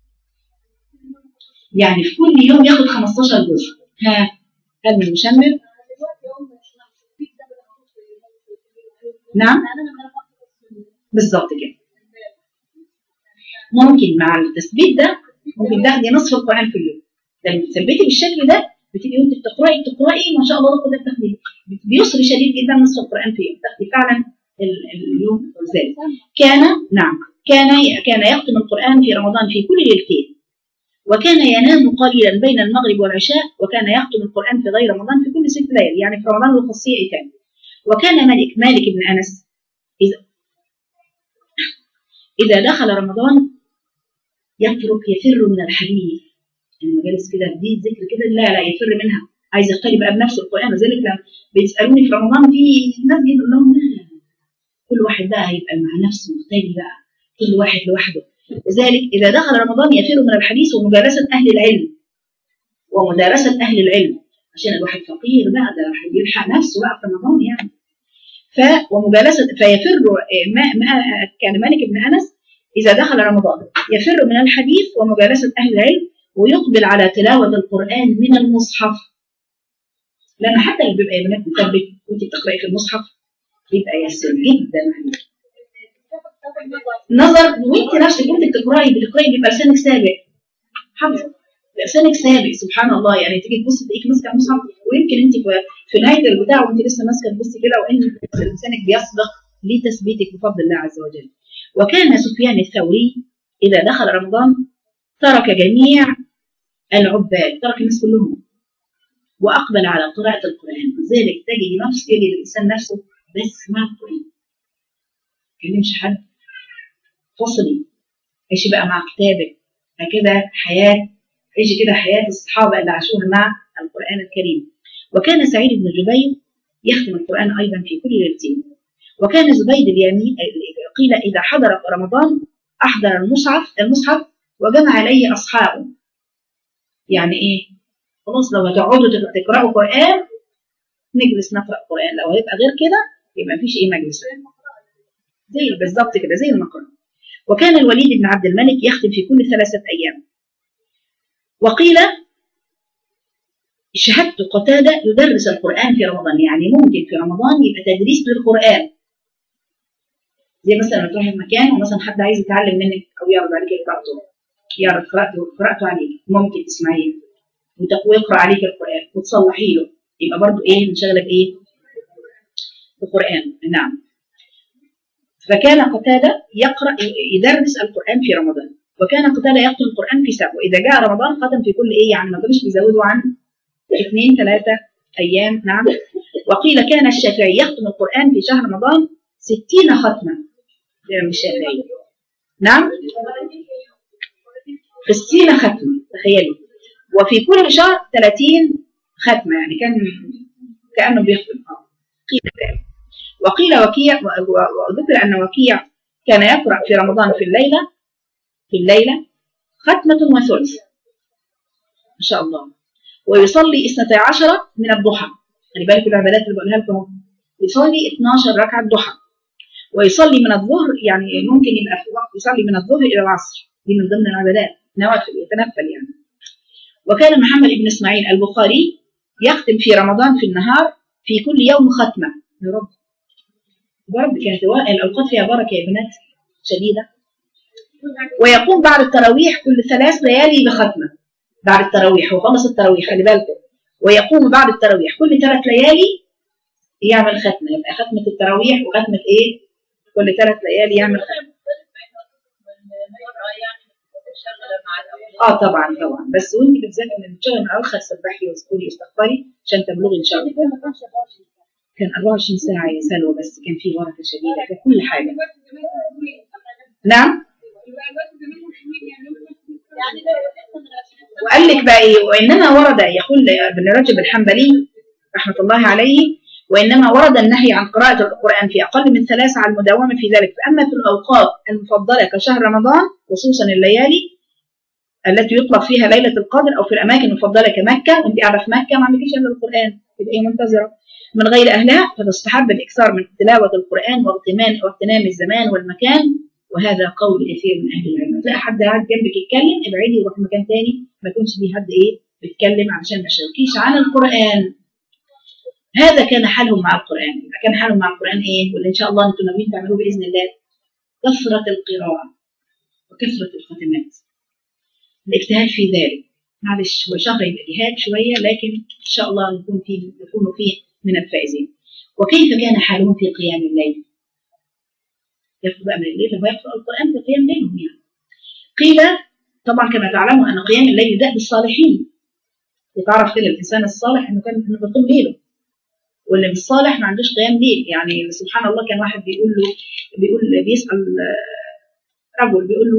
يعني في كل يوم ياخد 15 جزء ها هل من مشمر نعم بالظبط كده ممكن مع التثبيت ده ممكن تاخدي نصف القران في اليوم لما تثبتي بالشكل ده بتبقي وانت بتقراي بتقراي ما شاء الله ده بتاخدي بيسر شديد جدا نصف القران في اليوم تاخدي فعلا اليوم ذلك كان نعم كان كان يختم القران في رمضان في كل ليلتين وكان ينام قليلا بين المغرب والعشاء وكان يختم القرآن في غير رمضان في كل ست ليالي يعني في رمضان له خاصية إيه تاني وكان مالك مالك بن أنس إذا إذا دخل رمضان يترك يفر من الحديث المجالس كده دي ذكر كده لا لا يفر منها عايز يقترب بقى بنفسه القران لذلك لما بيسالوني في رمضان في ناس بيقول لهم لا كل واحد بقى هيبقى مع نفسه مختلي بقى كل واحد لوحده لذلك اذا دخل رمضان يفر من الحديث ومجالسه اهل العلم ومدارسه اهل العلم عشان الواحد فقير بقى ده يلحق نفسه بقى في رمضان يعني ف ومجالسه فيفر ما, ما كان مالك بن انس اذا دخل رمضان يفر من الحديث ومجالسه اهل العلم ويقبل على تلاوه القران من المصحف لان حتى اللي بيبقى يا بنات مثبت وانت بتقراي في المصحف بيبقى يسر جدا عليك نظر وانت نفسك وانت بتقراي بتقراي بيبقى لسانك سابق حافظه لسانك سابق سبحان الله يعني تيجي تبص تلاقيك ماسكه المصحف ويمكن انت في نهايه البتاع وانت لسه ماسكه تبصي كده وان لسانك بيسبق لتثبيتك بفضل الله عز وجل وكان سفيان الثوري اذا دخل رمضان ترك جميع العباد ترك الناس كلهم واقبل على قراءه القران لذلك تجد نفس يجد الانسان نفسه بس مع القران ما تكلمش حد فصلي عيشي بقى مع كتابك هكذا حياه عيشي كده حياه الصحابه اللي عاشوها مع القران الكريم وكان سعيد بن جبير يختم القران ايضا في كل ليلتين وكان زبيد اليمين قيل اذا حضر رمضان احضر المصحف المصحف وجمع عليه اصحابه يعني ايه خلاص لو هتقعدوا تقرأوا قرآن نجلس نقرأ قرآن لو هيبقى غير كده يبقى مفيش ايه مجلس زي بالظبط كده زي المقرأ وكان الوليد بن عبد الملك يختم في كل ثلاثة أيام وقيل شهدت قتادة يدرس القرآن في رمضان يعني ممكن في رمضان يبقى تدريس للقرآن زي مثلا تروحي في مكان ومثلا حد عايز يتعلم منك أو يعرض عليك قراءته يعرض قراءته قراءته عليك ممكن تسمعيه ويقرا عليك القران وتصلحي له يبقى برضو ايه نشغلك ايه القران نعم فكان قتادة يقرأ يدرس القرآن في رمضان وكان قتادة يختم القرآن في سبع وإذا جاء رمضان ختم في كل إيه يعني ما كانوش بيزودوا عن اثنين ثلاثة أيام نعم وقيل كان الشافعي يختم القرآن في شهر رمضان ستين ختمة ده مش الشافعي نعم في الستين ختمة تخيلي وفي كل شهر 30 ختمة يعني كان كأنه بيختم قيل ذلك وقيل وكيع وذكر أن وكيع كان يقرأ في رمضان في الليلة في الليلة ختمة وثلث ما شاء الله ويصلي اثنتي عشرة من الضحى خلي بالك العبادات اللي بقولها لكم يصلي 12 ركعة ضحى ويصلي من الظهر يعني ممكن يبقى في وقت يصلي من الظهر إلى العصر دي من ضمن العبادات نوافل يتنفل يعني وكان محمد بن اسماعيل البخاري يختم في رمضان في النهار في كل يوم ختمة يا رب يا رب كانت الأوقات فيها بركة يا بنات شديدة ويقوم بعد التراويح كل ثلاث ليالي بختمة بعد التراويح وخلص التراويح خلي بالكم ويقوم بعد التراويح كل ثلاث ليالي يعمل ختمة يبقى ختمة التراويح وختمة إيه كل ثلاث ليالي يعمل ختمة اه طبعا طبعا بس وانت بتذاكري من بتشتغلي مع الاخر سبحي واذكري واستغفري عشان تبلغي ان شاء الله كان 24 ساعه يا سلوى بس كان في بركه شديده في كل حاجه نعم وقال لك بقى ايه وانما ورد يقول ابن رجب الحنبلي رحمه الله عليه وانما ورد النهي عن قراءه القران في اقل من ثلاثه على المداومه في ذلك فاما في الاوقات المفضله كشهر رمضان خصوصا الليالي التي يطلق فيها ليله القدر او في الاماكن المفضله كمكه وانت قاعده في مكه ما عندكيش الا القران تبقى ايه منتظره من غير اهلها فتستحب الاكثار من تلاوه القران واغتنام واغتنام الزمان والمكان وهذا قول كثير من اهل العلم تلاقي حد قاعد جنبك يتكلم ابعدي وروحي مكان تاني ما يكونش في حد ايه بيتكلم علشان ما يشاركيش عن القران هذا كان حالهم مع القران يبقى كان حالهم مع القران ايه واللي ان شاء الله انتم ناويين تعملوه باذن الله كثره القراءه وكثره الختمات الاجتهاد في ذلك معلش هو شهر يبقى جهاد شويه لكن ان شاء الله نكون فيه نكون فيه من الفائزين وكيف كان حالهم في قيام الليل ياخذ بقى من الليل ويقرا القران في قيام ليلهم يعني قيل طبعا كما تعلموا ان قيام الليل ده بالصالحين يتعرف كده الانسان الصالح انه كان انه بيقيم ليله واللي مش صالح ما عندوش قيام ليل يعني سبحان الله كان واحد بيقول له بيقول بيسال رجل بيقول له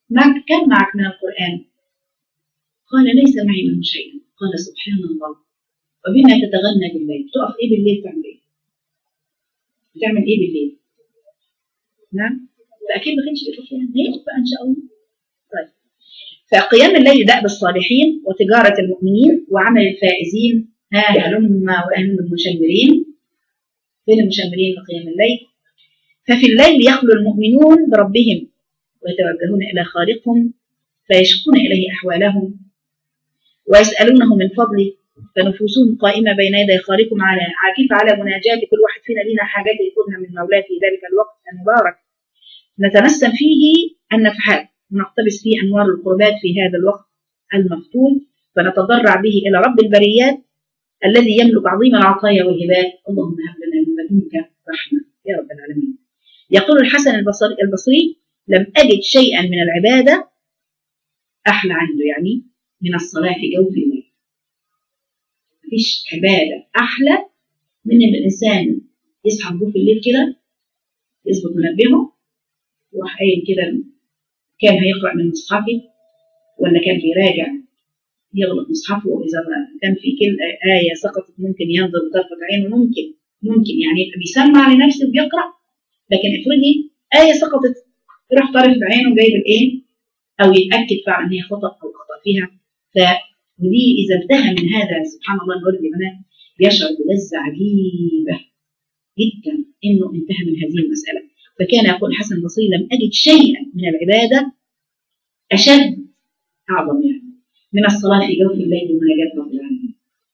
معك كم معك من القرآن قال ليس معي منه شيء قال سبحان الله وبما تتغنى بالليل تقف ايه بالليل تعمل ايه بتعمل ايه بالليل نعم فاكيد ما كانش يقف يعني هيقف بقى ان شاء الله طيب فقيام الليل دأب الصالحين وتجارة المؤمنين وعمل الفائزين ها هلم وأهل المشمرين فين المشمرين لقيام الليل ففي الليل يخلو المؤمنون بربهم ويتوجهون إلى خالقهم فيشكون إليه أحوالهم ويسألونه من فضله فنفوسهم قائمة بين يدي خالقهم على عاكفة على مناجاة كل واحد فينا لنا حاجات يطلبها من مولاه في ذلك الوقت المبارك نتنسم فيه النفحات ونقتبس فيه أنوار القربات في هذا الوقت المفتون فنتضرع به إلى رب البريات الذي يملك عظيم العطايا والهبات اللهم هب لنا من لدنك رحمة يا رب العالمين يقول الحسن البصري, البصري لم أجد شيئا من العبادة أحلى عنده يعني من الصلاة في جوف الليل مفيش عبادة أحلى من إن الإنسان يصحى في جوف الليل كده يظبط منبهه يروح قايل كده كان هيقرأ من مصحفه ولا كان بيراجع يغلق مصحفه إذا كان في كل آية سقطت ممكن ينظر بطرفة عينه ممكن ممكن يعني يبقى بيسمع لنفسه وبيقرأ لكن افرضي آية سقطت يروح طرف بعينه جايب الإيه أو يتأكد فعلا إن هي خطأ أو أخطأ فيها ف ودي إذا انتهى من هذا سبحان الله الولد بنات يشعر بلذة عجيبة جدا إنه انتهى من هذه المسألة فكان يقول حسن البصري لم أجد شيئا من العبادة أشد أعظم يعني من الصلاة في جوف الليل ومناجاة رب العالمين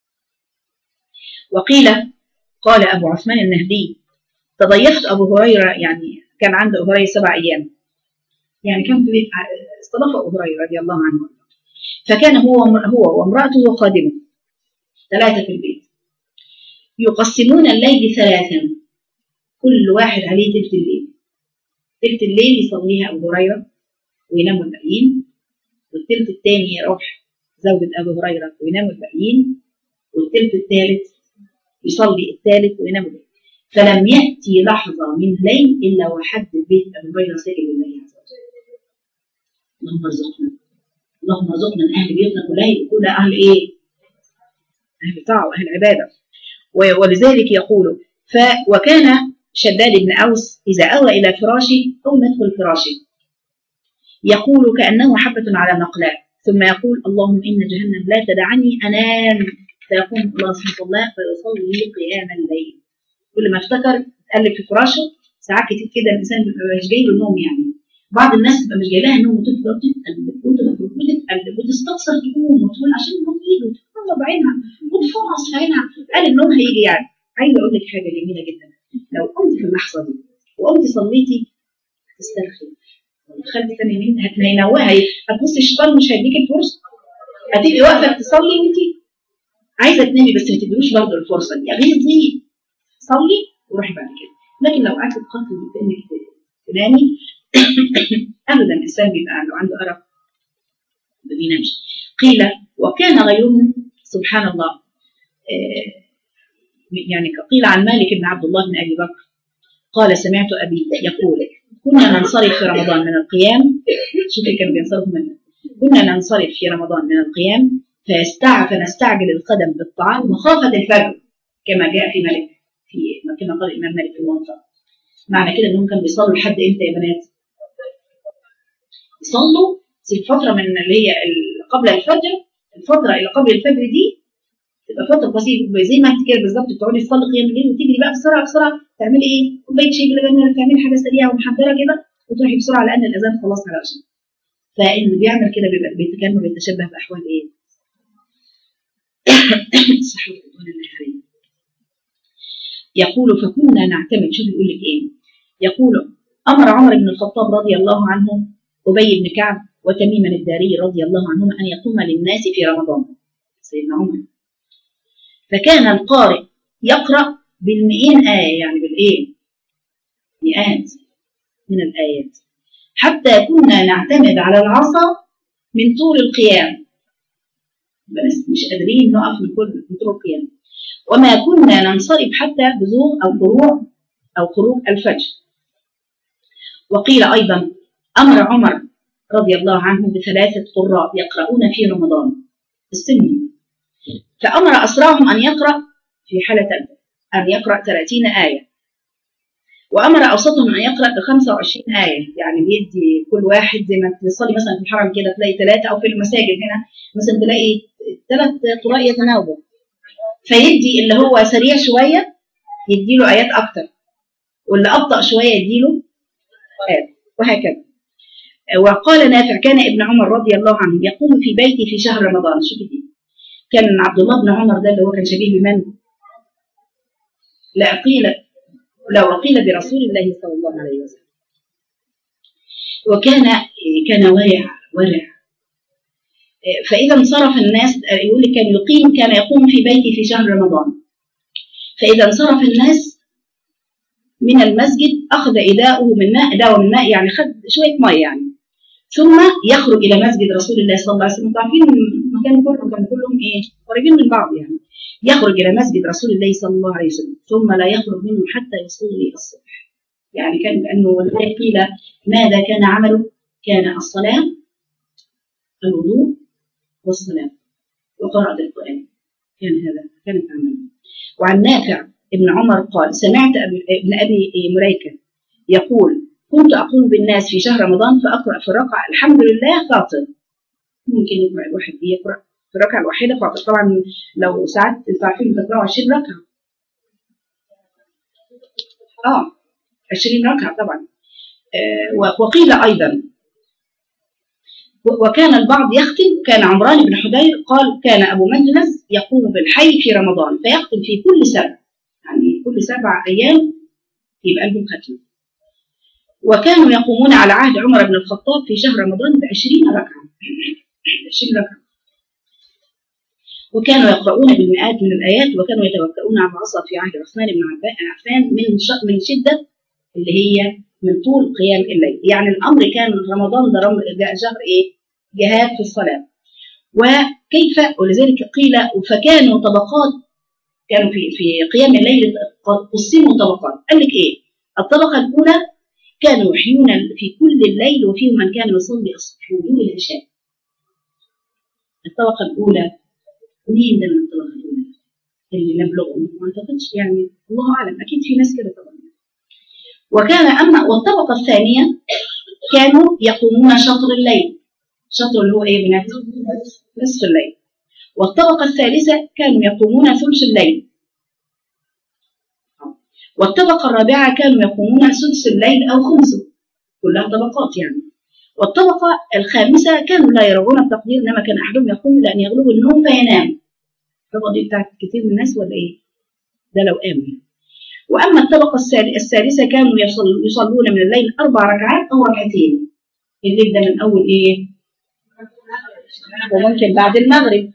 وقيل قال أبو عثمان النهدي تضيفت أبو هريرة يعني كان عنده أبو هريرة سبع أيام يعني كان في بيت استضاف أبو هريرة رضي الله عنه فكان هو هو وامرأته وخادمه ثلاثة في البيت يقسمون الليل ثلاثا كل واحد عليه تلت الليل تلت الليل يصليها أبو هريرة ويناموا الباقيين والتلت الثاني يروح زوجة أبو هريرة ويناموا الباقيين والتلت الثالث يصلي الثالث ويناموا الباقيين فلم يأتي لحظة من ليل إلا وحد بيت أبو هريرة ساجد لله عز وجل اللهم ارزقنا اللهم ارزقنا من أهل بيوتنا كلها يكون أهل إيه؟ أهل طاعة وأهل عبادة ولذلك يقول ف وكان شداد بن أوس إذا أوى إلى فراشه أو ندخل فراشه يقول كأنه حبة على مقلاة ثم يقول اللهم إن جهنم لا تدعني أنام فيقوم الله سبحانه الله فيصلي قيام الليل كل ما افتكر تقلب في فراشه ساعات كتير كده الإنسان بيبقى مش جاي له النوم يعني بعض الناس بتبقى مش جاي لها النوم وتفضل تتقلب وتفضل وتتقلب وتستقصر تقوم وتقول عشان النوم يجي وتتطلب عينها وتفرص في عينها قال النوم هيجي يعني عايزه اقول لك حاجه جميله جدا لو قمت في اللحظه دي وقمت صليتي هتسترخي دخلت تاني يمين هتنوها هتبصي الشيطان مش هيديك الفرصه هتبقي واقفه تصلي وانت عايزه تنامي بس ما تديهوش برضه الفرصه دي غيظي صلي وروحي بعد كده لكن لو قعدت تخطط في انك تنامي ابدا الانسان بيبقى لو عنده ارق ما بينامش قيل وكان غيرهم سبحان الله يعني قيل عن مالك بن عبد الله بن ابي بكر قال سمعت ابي يقول كنا ننصرف في رمضان من القيام شوفي كانوا بينصرفوا منه كنا ننصرف في رمضان من القيام فيستع فنستعجل القدم بالطعام مخافة الفجر كما جاء في مالك في كما قال الإمام مالك في الموطأ معنى كده إنهم كانوا بيصلوا لحد إمتى يا بنات؟ يصلوا في الفترة من اللي هي قبل الفجر الفترة اللي قبل الفجر دي تبقى فترة بسيطة زي ما انت كده بالظبط تقعدي تصلي قيام الليل وتجري بقى بسرعة بسرعة تعملي ايه؟ كوباية شاي بلبن ولا تعملي حاجة سريعة ومحضرة كده وتروحي بسرعة لأن الأذان خلاص على عشان فاللي بيعمل كده بيبقى بيتكلم بيتشبه بأحوال ايه؟ السحور دون النهارين يقول فكنا نعتمد شوف يقول لك ايه؟ يقول أمر عمر بن الخطاب رضي الله عنه أبي بن كعب وتميما الداري رضي الله عنهما أن يقوم للناس في رمضان سيدنا عمر فكان القارئ يقرأ بالمئين آية يعني بالإيه؟ مئات من الآيات حتى كنا نعتمد على العصا من طول القيام بس مش قادرين نقف من كل من طول القيام وما كنا ننصرف حتى بزوغ أو طلوع أو خروج الفجر وقيل أيضا أمر عمر رضي الله عنه بثلاثة قراء يقرؤون في رمضان السن فأمر أسراهم أن يقرأ في حالة أن يقرأ 30 آية وأمر أوسطهم أن يقرأ ب 25 آية يعني بيدي كل واحد زي ما بتصلي مثلا في الحرم كده تلاقي ثلاثة أو في المساجد هنا مثلا تلاقي ثلاث قراء يتناوبوا فيدي اللي هو سريع شوية يديله آيات أكتر واللي أبطأ شوية يديله آيات وهكذا وقال نافع كان ابن عمر رضي الله عنه يقوم في بيتي في شهر رمضان شوفي دي كان عبد الله بن عمر ده اللي هو كان شبيه بمن؟ لا قيل لا وقيل برسول الله صلى الله عليه وسلم وكان كان ورع ورع فإذا انصرف الناس يقول لك كان يقيم كان يقوم في بيتي في شهر رمضان فإذا انصرف الناس من المسجد أخذ إداؤه من ماء إداؤه من ماء يعني خد شوية ماء يعني ثم يخرج إلى مسجد رسول الله صلى الله عليه وسلم عارفين المكان كله كان كلهم إيه قريبين من بعض يعني يخرج إلى مسجد رسول الله صلى الله عليه وسلم ثم لا يخرج منه حتى يصلي الصبح يعني كان كأنه قيل ماذا كان عمله كان الصلاة الوضوء والصلاة وقراءة القرآن كان هذا كانت عمله وعن نافع ابن عمر قال سمعت ابن أبي مليكة يقول كنت أقوم بالناس في شهر رمضان فأقرأ في الركعة الحمد لله فاطر ممكن يقرأ الواحد يقرأ في الركعة الواحدة فاطر طبعا لو ساعات انتوا عارفين بتقرأوا 20 ركعة اه 20 ركعة طبعا آه وقيل أيضا وكان البعض يختم كان عمران بن حدير قال كان أبو مجلس يقوم بالحي في رمضان فيختم في كل سبع يعني كل سبع أيام يبقى لهم ختم وكانوا يقومون على عهد عمر بن الخطاب في شهر رمضان بعشرين ركعة عشرين ركعة وكانوا يقرؤون بالمئات من الآيات وكانوا يتوكلون على العصا في عهد عثمان بن عفان من من شدة اللي هي من طول قيام الليل يعني الأمر كان رمضان ده شهر إيه جهاد في الصلاة وكيف ولذلك قيل فكانوا طبقات كانوا في في قيام الليل قسموا طبقات قال لك ايه الطبقه الاولى كانوا يحيون في كل الليل وفيهم من كان يصلي الصبح وجوب العشاء الطبقه الاولى مين ده من الطبقه الاولى اللي نبلغهم ما اعتقدش يعني الله اعلم اكيد في ناس كده طبعا وكان اما والطبقه الثانيه كانوا يقومون شطر الليل شطر اللي هو ايه بنات نصف الليل والطبقة الثالثة كانوا يقومون ثلث الليل والطبقة الرابعة كانوا يقومون سدس الليل أو خمسه كلها طبقات يعني والطبقة الخامسة كانوا لا يرغون التقدير إنما كان أحدهم يقوم لأن يغلب النوم فينام الطبقة دي بتاعت كتير من الناس ولا إيه؟ ده لو قام وأما الطبقة الثالثة كانوا يصلون من الليل أربع ركعات أو ركعتين الليل ده من أول إيه؟ وممكن بعد المغرب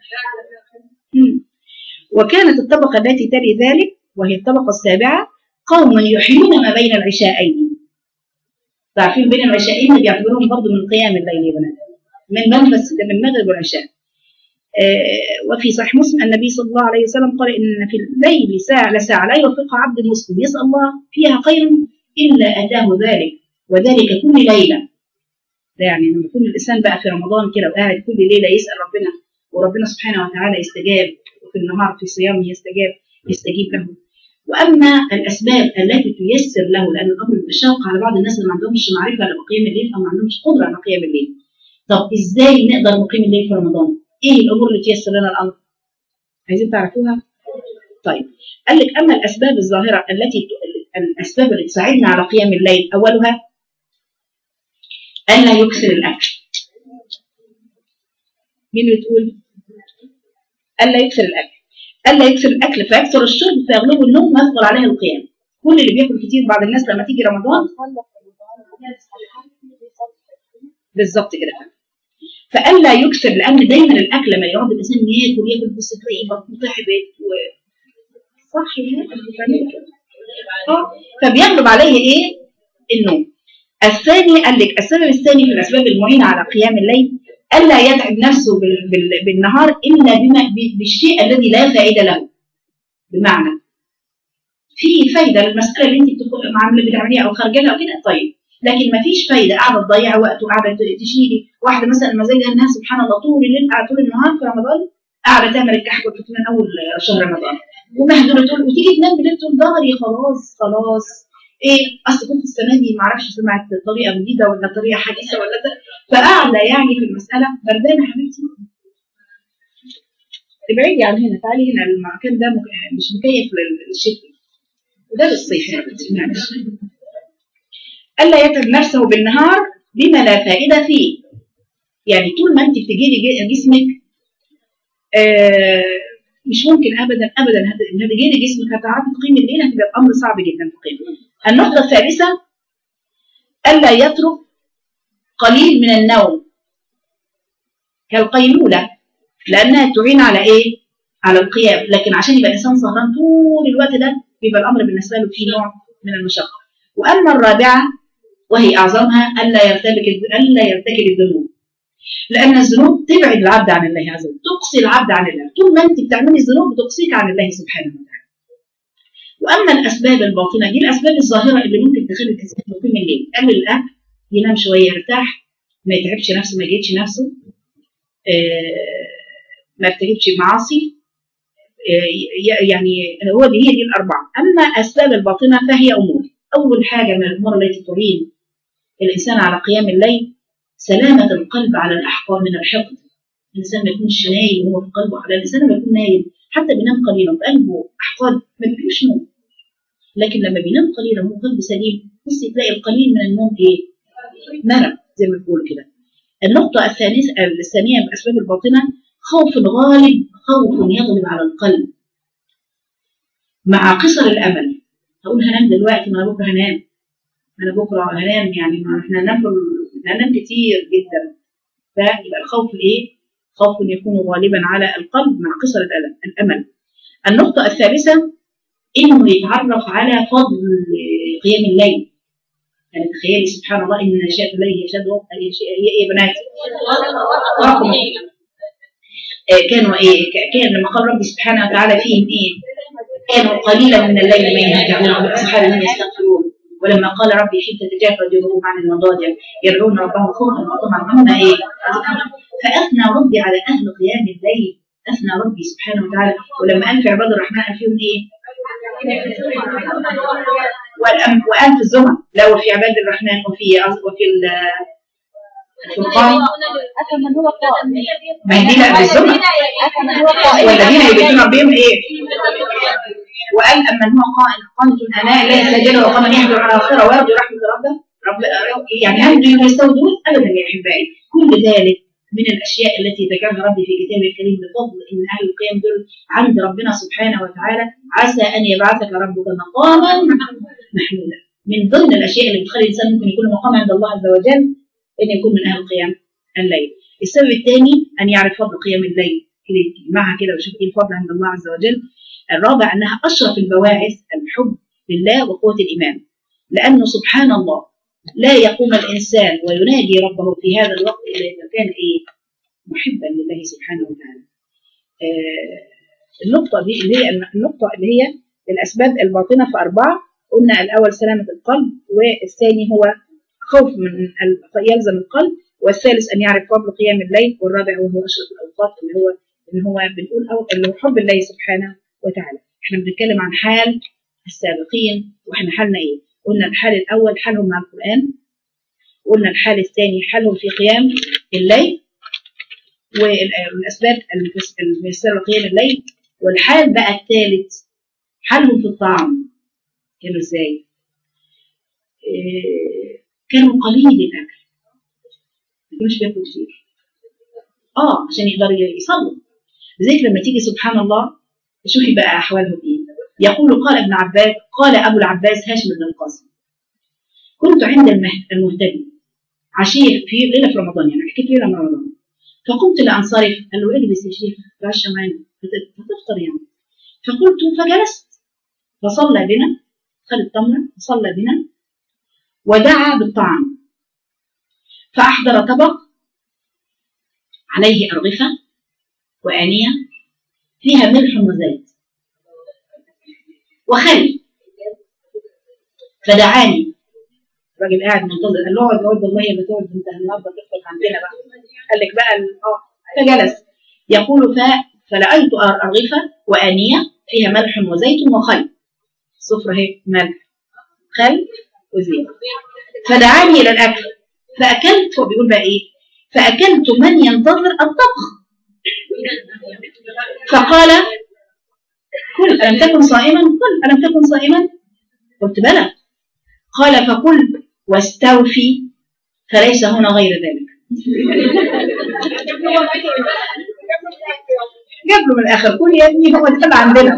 وكانت الطبقة التي تلي ذلك وهي الطبقة السابعة قوم يحيون ما بين العشاءين تعرفين بين العشاءين بيعتبروهم برضه من قيام الليل يا بنات من من بس ده من المغرب والعشاء آه وفي صحيح مسلم النبي صلى الله عليه وسلم قال ان في الليل ساعه لساعه لا يوفقها عبد المسلم يسال الله فيها خير الا اتاه ذلك وذلك كل ليله ده يعني لما يكون الانسان بقى في رمضان كده وقاعد كل ليله يسال ربنا وربنا سبحانه وتعالى يستجاب وفي النهار في صيامه يستجاب يستجيب له واما الاسباب التي تيسر له لان الامر شاق على بعض الناس اللي ما عندهمش معرفه بقيام الليل او ما عندهمش قدره على قيام الليل طب ازاي نقدر نقيم الليل في رمضان؟ ايه الامور اللي تيسر لنا الامر؟ عايزين تعرفوها؟ طيب قال لك اما الاسباب الظاهره التي الاسباب اللي تساعدنا على قيام الليل اولها الا يكثر الاكل مين اللي تقول؟ الا يكثر الاكل الا يكثر الاكل فيكثر الشرب فيغلبه النوم ويثقل عليه القيام كل اللي بياكل كتير بعض الناس لما تيجي رمضان بالظبط كده فعلا فالا يكثر لان دايما الاكل لما يقعد الانسان ياكل ياكل بس تلاقي بطنه تعبت و صح اه فبيغلب عليه ايه؟ النوم الثاني قال لك السبب الثاني في الاسباب المعينه على قيام الليل الا يتعب نفسه بالنهار الا بما بالشيء الذي لا فائده له بمعنى في فايده للمساله اللي انت عامله بتعمليها او خارجه او كده طيب لكن ما فيش فايده قاعده تضيع وقت وقاعده تشيلي واحده مثلا مزاجها انها سبحان الله طول الليل قاعده طول النهار في رمضان قاعده تعمل الكحك والفتنه من اول شهر رمضان ومهدوله تقول وتيجي تنام بالليل تقول ظهري خلاص خلاص ايه اصل كنت السنه دي ما اعرفش سمعت طريقه جديده ولا طريقه حديثه ولا ده فقاعده يعني في المساله بردانه حبيبتي ابعدي عن هنا تعالي هنا المكان ده مك... مش مكيف للشتاء وده للصيف يا بنتي معلش الا يتعب نفسه بالنهار بما لا فائده فيه يعني طول ما انت بتجيلي جسمك آه مش ممكن ابدا ابدا هتجيلي جسمك هتعرفي تقيمي الليل هتبقى الامر صعب جدا تقيمه النقطه الثالثه الا يترك قليل من النوم كالقيلوله لانها تعين على ايه؟ على القيام لكن عشان يبقى الانسان سهران طول الوقت ده بيبقى الامر بالنسبه له فيه نوع من المشقه واما الرابعه وهي اعظمها الا يرتكب الا يرتكب الذنوب لان الذنوب تبعد العبد عن الله عز وجل تقصي العبد عن الله طول ما انت بتعملي الذنوب بتقصيك عن الله سبحانه وتعالى واما الاسباب الباطنه دي الاسباب الظاهره اللي ممكن تخلي الانسان يقيم الليل قلل الاكل ينام شويه يرتاح ما يتعبش نفسه ما يجهدش نفسه آه ما يرتكبش معاصي آه يعني هو دي هي دي الاربعه اما اسباب الباطنه فهي امور اول حاجه من الامور التي تعين الانسان على قيام الليل سلامه القلب على الاحقاد من الحقد الانسان ما يكونش نايم وهو في قلبه على الانسان لما يكون نايم حتى بينام قليلا وقلبه احقاد ما بيجيش نوم لكن لما بينام قليلا وهو قلبه سليم بصي تلاقي القليل من النوم ايه؟ مرض زي ما بيقولوا كده النقطة الثانية الثانية بأسباب الباطنة خوف الغالب خوف يغلب على القلب مع قصر الأمل هقول هنام دلوقتي ما أنا بكرة هنام أنا بكرة هنام يعني ما إحنا هننام هننام كتير جدا فيبقى الخوف الإيه؟ خوف يكون غالبا على القلب مع قصر الأمل النقطة الثالثة إنه يتعرف على فضل قيام الليل يعني تخيلي سبحان الله ان نشاء الليل يشهد هي ايه يا بنات؟ رقم كانوا ايه كان لما قال ربي سبحانه وتعالى فيهم ايه؟ كانوا قليلا من الليل ما يهجعون وبالاسحار هم يستغفرون ولما قال ربي حين تتجافى جنوبهم عن المضاجع يدعون ربهم خوفا وطمعا هم ايه؟ فاثنى ربي على اهل قيام الليل اثنى ربي سبحانه وتعالى ولما قال في عباد الرحمن قال فيهم ايه؟ والأم وأنت الزمر لو في عباد الرحمن وفي وفي الفرقان أفمن هو قائم ما هي دي لا بالزمر أفمن هو قائم والذين يبيتون ربهم ايه؟ وقال أما هو قائم قانت أنا لا يسجل وقام يحضر على الآخرة ويرجو رحمة ربه رب يعني هل يستوي دول؟ أبدا يا أحبائي كل ذلك من الاشياء التي ذكرها ربي في كتابه الكريم بفضل ان اهل القيام دول عند ربنا سبحانه وتعالى عسى ان يبعثك ربك مقاما محمودا من ضمن الاشياء اللي بتخلي الانسان ممكن يكون مقام عند الله عز وجل ان يكون من اهل قيام الليل. السبب الثاني ان يعرف فضل قيام الليل كده معها كده ويشوف ايه الفضل عند الله عز وجل. الرابع انها اشرف البواعث الحب لله وقوه الايمان. لانه سبحان الله لا يقوم الإنسان وينادي ربه في هذا الوقت إلا إذا كان إيه؟ محبا لله سبحانه وتعالى. آه النقطة دي اللي هي النقطة اللي هي الأسباب الباطنة في أربعة قلنا الأول سلامة القلب والثاني هو خوف من يلزم القلب والثالث أن يعرف فضل قيام الليل والرابع وهو أشرف الأوقات اللي هو اللي هو بنقول أو اللي هو حب الله سبحانه وتعالى. إحنا بنتكلم عن حال السابقين وإحنا حالنا إيه؟ قلنا الحال الأول حالهم مع القرآن قلنا الحال الثاني حالهم في قيام الليل والأسباب الميسرة لقيام الليل والحال بقى الثالث حالهم في الطعام كانوا ازاي؟ إيه كانوا قليل الأكل ما كانوش بياكلوا كتير اه عشان يقدروا يصلوا لذلك لما تيجي سبحان الله شوفي بقى أحوالهم ايه يقول قال ابن عباس قال أبو العباس هاشم بن القاسم كنت عند المهتدي عشية في ليلة في رمضان يعني حكيت ليلة من رمضان فقمت لأنصرف قال له اجلس يا شيخ تعشى معانا هتفطر يعني فقلت فجلست فصلى بنا خد التمرة وصلى بنا ودعا بالطعام فأحضر طبق عليه أرغفة وآنية فيها ملح وزيت وخل فدعاني الراجل قاعد منتظر قال له اقعد اقعد والله اللي تقعد انت النهارده تدخل عندنا بقى قال لك بقى ال- اه فجلس يقول ف فلقيت ارغفه وانيه فيها ملح وزيت وخل السفره اهي ملح خل وزيت فدعاني الى الاكل فاكلت هو بيقول بقى ايه فاكلت من ينتظر الطبخ فقال كل الم تكن صائما قل الم تكن صائما قلت بلى قال فكل واستوفي فليس هنا غير ذلك جاب له من الاخر كل يا ابني هو ده اللي عندنا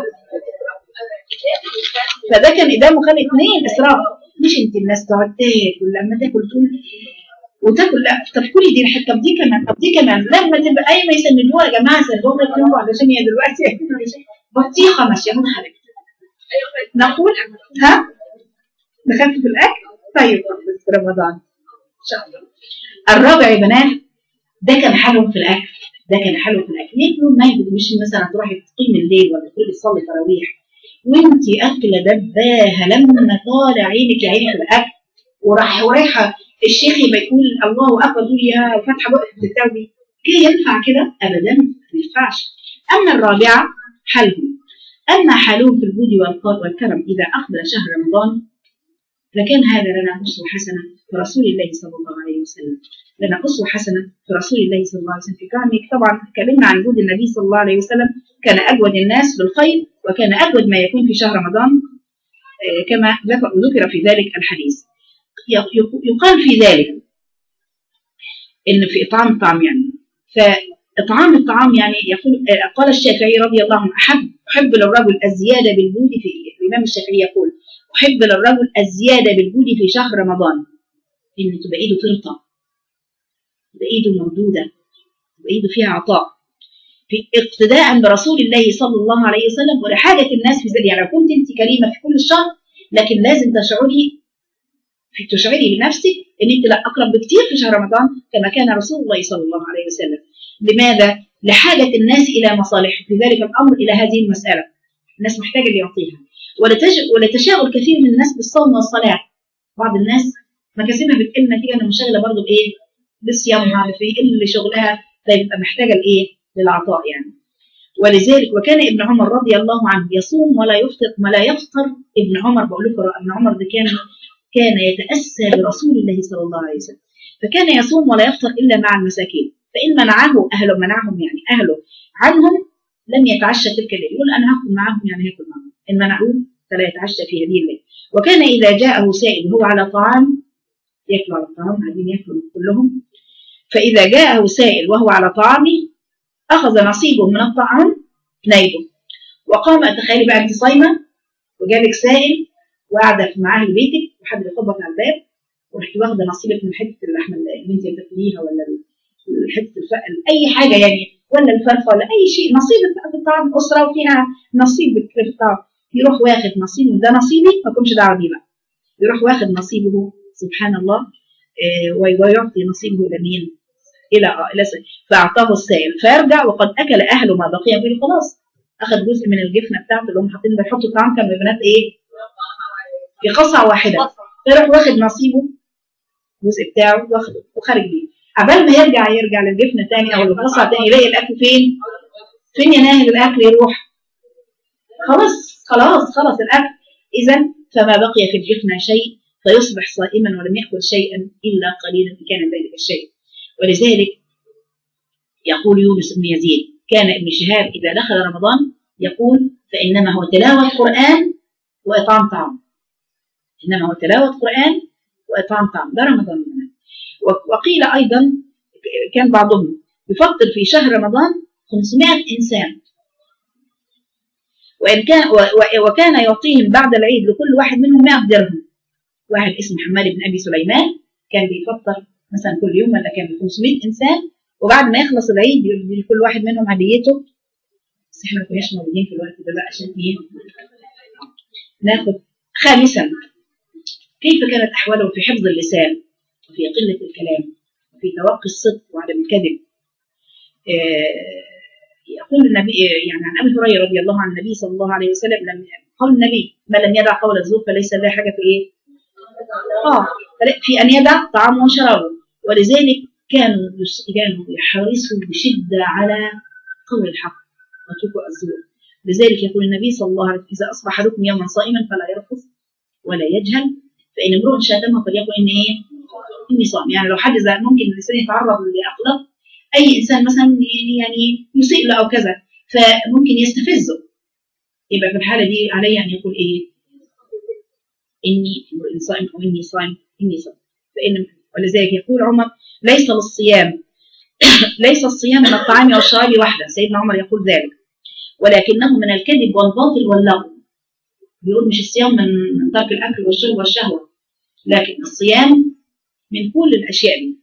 فده كان ادامه خد اثنين اسراف مش انت الناس تقعد تاكل لما تاكل تقول وتاكل لا طب كلي دي الحته طب دي كمان طب دي كمان لما تبقى اي ما يسندوها يا جماعه سندوها ياكلوها علشان هي دلوقتي بطيخه ماشيه منحرفه نقول ها دخلت في الاكل طيب في رمضان ان شاء الله الرابع يا بنات ده كان حالهم في الاكل ده كان حالهم في الاكل ياكلوا ما يبقوا مش مثلا تروحي تقيم الليل ولا تروحي تصلي تراويح وانت اكله دباها لما طالع عينك يا عيني في الاكل وراح ورايحه الشيخ يبقى يقول الله اكبر تقول يا فاتحه بقك بتتوبي كده ينفع كده ابدا ما ينفعش اما الرابعه حالهم اما حالهم في الجود والقار والكرم اذا اقبل شهر رمضان لكان هذا لنا أسوة حسنة في رسول الله صلى الله عليه وسلم لنا أسوة حسنة في رسول الله صلى الله عليه وسلم في كرمه طبعا اتكلمنا عن جود النبي صلى الله عليه وسلم كان أجود الناس بالخير وكان أجود ما يكون في شهر رمضان آه، كما ذكر ذكر في ذلك الحديث ي- يقال في ذلك إن في إطعام الطعام يعني فإطعام الطعام يعني يقول آه، قال الشافعي رضي الله عنه أحب أحب للرجل الزيادة بالجود في الإمام الشافعي يقول أحب للرجل الزيادة بالجود في شهر رمضان إن تبقى إيده فرطة تبقى إيده ممدودة تبقى إيده فيها عطاء في اقتداء برسول الله صلى الله عليه وسلم ولحاجة الناس في ذلك يعني لو كنت أنت كريمة في كل الشهر لكن لازم تشعري في تشعري لنفسك ان انت لا اقرب بكثير في شهر رمضان كما كان رسول الله صلى الله عليه وسلم لماذا لحاجه الناس الى مصالح في ذلك الامر الى هذه المساله الناس محتاجه اللي يعطيها ولتج- ولتشاغل كثير من الناس بالصوم والصلاه بعض الناس مكاسبها بتقل نتيجه انها منشغله برضه بايه بصيامها في اللي شغلها فيبقى محتاجه لايه للعطاء يعني ولذلك وكان ابن عمر رضي الله عنه يصوم ولا يفطر ولا يفطر ابن عمر بقول لكم ابن عمر ده كان كان يتأسى برسول الله صلى الله عليه وسلم فكان يصوم ولا يفطر إلا مع المساكين فإن منعه أهله منعهم يعني أهله عنهم لم يتعشى تلك الليل يقول أنا هاكل معهم يعني هاكل معهم إن منعوه فلا يتعشى في هذه الليل وكان إذا جاءه سائل وهو على طعام ياكلوا على الطعام عايزين ياكلوا كلهم فإذا جاءه سائل وهو على طعامه أخذ نصيبه من الطعام نايبه وقام تخيلي بقى أنت صايمة وجالك سائل وقاعدة في معاه بيتك وحد بيخبط على الباب ورحت واخدة نصيبك من حتة اللحمة اللي أنت بتاكليها ولا حتة الفقل أي حاجة يعني ولا الفرخة ولا أي شيء نصيبك بقى في الطعام أسرة وفيها نصيب في الطعام يروح واخد نصيبه ده نصيبي ما تكونش دعوة بيه بقى يروح واخد نصيبه سبحان الله آه، ويعطي نصيبه إلى مين؟ إلى آه، إلى س- فأعطاه السائل فيرجع وقد أكل أهله ما بقي يقول خلاص أخذ جزء من الجفنة بتاعته اللي هم حاطين بيحطوا الطعام كان بنات إيه؟ في قصعة واحدة فيروح واخد نصيبه الجزء بتاعه واخده وخارج بيه عبال ما يرجع يرجع للجفن تاني او القصعة تاني يلاقي الاكل فين؟ فين يناهل الاكل يروح؟ خلاص خلاص خلاص الاكل اذا فما بقي في الجفن شيء فيصبح صائما ولم ياكل شيئا الا قليلا إن كان ذلك الشيء ولذلك يقول يونس بن يزيد كان ابن شهاب اذا دخل رمضان يقول فانما هو تلاوه قران واطعام طعام انما هو تلاوه قران واطعام طعام ده رمضان منه. وقيل ايضا كان بعضهم يفطر في شهر رمضان 500 انسان وان كان و- و- وكان يعطيهم بعد العيد لكل واحد منهم 100 درهم واحد اسمه حماد بن ابي سليمان كان بيفطر مثلا كل يوم ولا كان ب 500 انسان وبعد ما يخلص العيد يدي لكل واحد منهم هديته بس احنا ما كناش موجودين في الوقت ده بقى عشان ايه ناخد خامسا كيف كانت احواله في حفظ اللسان وفي قله الكلام وفي توقي الصدق وعدم الكذب آه، يقول النبي يعني عن ابي هريره رضي الله عن النبي صلى الله عليه وسلم لم قول النبي ما لم يدع قول الزور فليس له حاجه في ايه؟ اه فلا- في أن يدع طعامه وشرابه ولذلك كانوا يس- كانوا يحرصوا بشدة على قول الحق وتركوا الزور لذلك يقول النبي صلى الله عليه وسلم إذا أصبح أحدكم يوما صائما فلا يرفث ولا يجهل فإن امرؤ شاتمه فليقل إن إيه؟ إني صائم يعني لو حد زي ممكن الإنسان يتعرض لأخلاق أي إنسان مثلا يعني يسيء له أو كذا فممكن يستفزه يبقى في الحالة دي علي أن يقول إيه؟ إني امرؤ صائم أو إني صائم إني صائم فإن ولذلك يقول عمر ليس للصيام ليس الصيام من الطعام والشراب وحده سيدنا عمر يقول ذلك ولكنه من الكذب والباطل واللغو بيقول مش الصيام من من ترك الاكل والشرب والشهوه لكن الصيام من كل الاشياء دي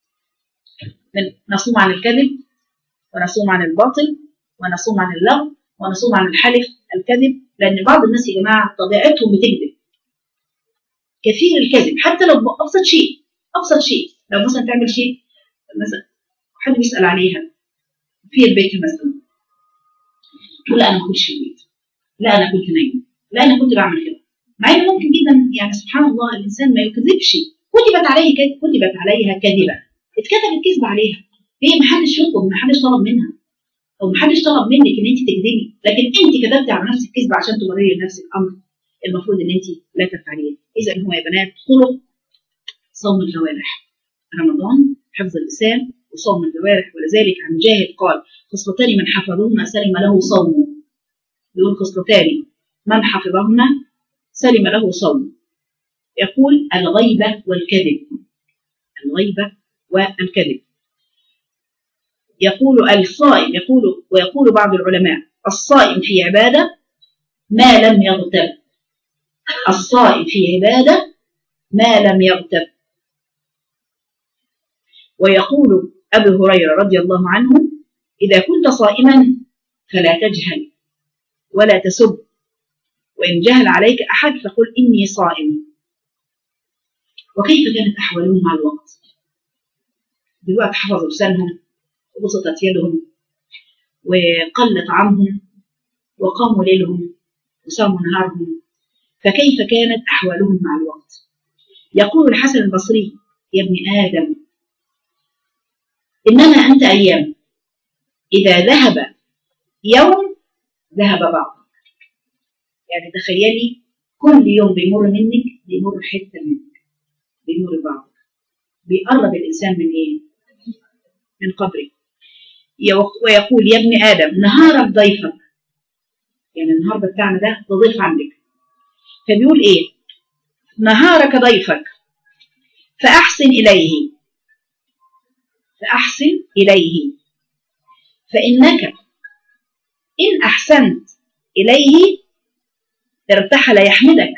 من نصوم عن الكذب ونصوم عن الباطل ونصوم عن اللغو ونصوم عن الحلف الكذب لان بعض الناس يا جماعه طبيعتهم بتكذب كثير الكذب حتى لو بابسط شيء ابسط شيء لو مثلا تعمل شيء مثلا حد بيسال عليها في البيت مثلا تقول لا انا ما كنتش في البيت لا انا كنت نايمه لا انا كنت بعمل كده مع ان ممكن جدا يعني سبحان الله الانسان ما يكذبش كتبت عليه كذب كتبت عليها كذبه اتكتب الكذب عليها هي ما حدش يطلب ما حدش طلب منها او ما حدش طلب منك ان انت تكذبي لكن انت كذبتي على نفسك كذب عشان تبرري لنفسك امر المفروض ان انت لا تفعليه اذا هو يا بنات خلق صوم الجوارح رمضان حفظ اللسان وصوم الجوارح ولذلك عن مجاهد قال خصلتان من حفظهما سلم له صومه يقول خصلتان من حفظهما سلم له صومه يقول الغيبة والكذب الغيبة والكذب يقول الصائم يقول ويقول بعض العلماء الصائم في عبادة ما لم يغتب الصائم في عبادة ما لم يغتب ويقول أبو هريرة رضي الله عنه إذا كنت صائما فلا تجهل ولا تسب وإن جهل عليك أحد فقل إني صائم وكيف كانت أحوالهم مع الوقت دلوقتي حفظوا لسانهم وبسطت يدهم وقل طعامهم وقاموا ليلهم وصاموا نهارهم فكيف كانت أحوالهم مع الوقت يقول الحسن البصري يا ابن آدم إنما أنت أيام إذا ذهب يوم ذهب بعض يعني تخيلي كل يوم بيمر منك بيمر حتة منك بيمر بعض بيقرب الإنسان من إيه؟ من قبره ويقول يا ابن آدم نهارك ضيفك يعني النهار بتاعنا ده ده ضيف عندك فبيقول إيه؟ نهارك ضيفك فأحسن إليه فأحسن إليه فإنك إن أحسنت إليه ارتحل يحمدك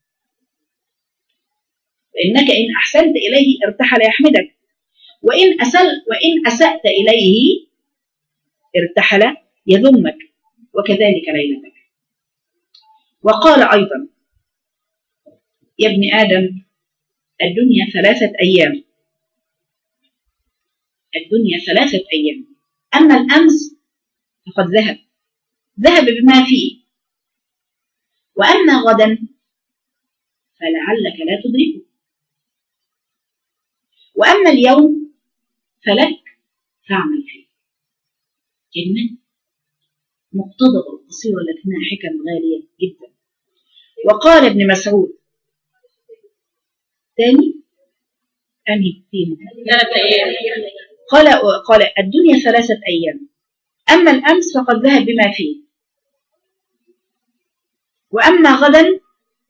فإنك إن أحسنت إليه ارتحل يحمدك وإن أسل وإن أسأت إليه ارتحل يذمك وكذلك ليلتك وقال أيضا يا ابن آدم الدنيا ثلاثة أيام الدنيا ثلاثة أيام أما الأمس فقد ذهب ذهب بما فيه وأما غدا فلعلك لا تدركه وأما اليوم فلك فاعمل فيه كلمة مقتضبة قصيرة لكنها حكم غالية جدا وقال ابن مسعود ثاني أنهي فيهم ثلاثة أيام قال قال الدنيا ثلاثة أيام أما الأمس فقد ذهب بما فيه وأما غدا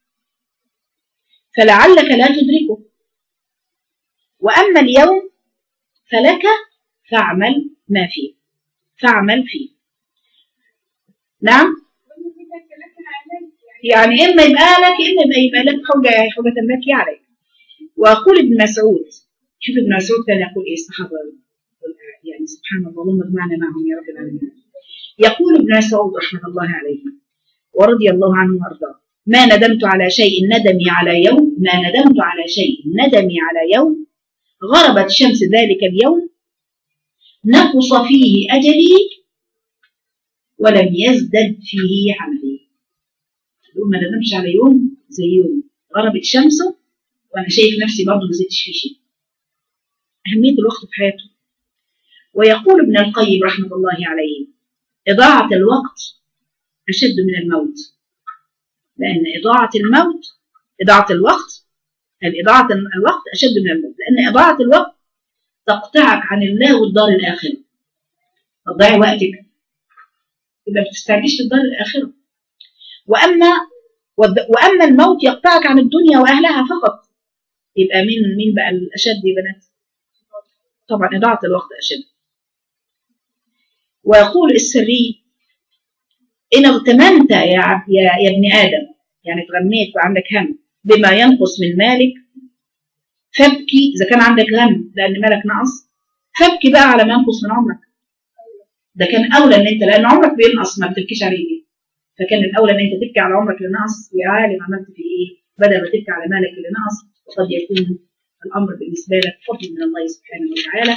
فلعلك لا تدركه وأما اليوم فلك فاعمل ما فيه فاعمل فيه نعم يعني إما يبقى لك إما يبقى, يبقى لك حجة حجة لك عليك وأقول ابن مسعود شوف ابن مسعود كان يقول إيه الصحابة يعني سبحان الله اللهم اجمعنا معهم يا رب العالمين يقول ابن مسعود رحمه الله عليه ورضي الله عنه وارضاه ما ندمت على شيء ندمي على يوم ما ندمت على شيء ندمي على يوم غربت شمس ذلك اليوم نقص فيه أجلي ولم يزدد فيه عملي يقول ما ندمش على يوم زي يوم غربت شمسه وانا شايف نفسي برضه ما زدتش فيه شيء اهميه الوقت في حياته ويقول ابن القيم رحمه الله عليه اضاعه الوقت اشد من الموت لان اضاعه الموت اضاعه الوقت اضاعه الوقت اشد من الموت لان اضاعه الوقت تقطعك عن الله والدار الاخره تضيع وقتك يبقى ما تستعجلش للدار الاخره واما واما الموت يقطعك عن الدنيا واهلها فقط يبقى مين مين بقى الاشد يا بنات طبعا اضاعه الوقت اشد ويقول السري ان اغتممت يا عبد يا, يا ابن ادم يعني تغميت وعندك هم بما ينقص من مالك فابكي اذا كان عندك غم لان مالك نقص فابكي بقى على ما ينقص من عمرك ده كان اولى ان انت لان عمرك بينقص ما بتبكيش عليه فكان الاولى ان انت تبكي على عمرك اللي نقص يا عالم عملت في ايه بدل ما تبكي على مالك اللي نقص وقد يكون الامر بالنسبه لك فضل من الله سبحانه وتعالى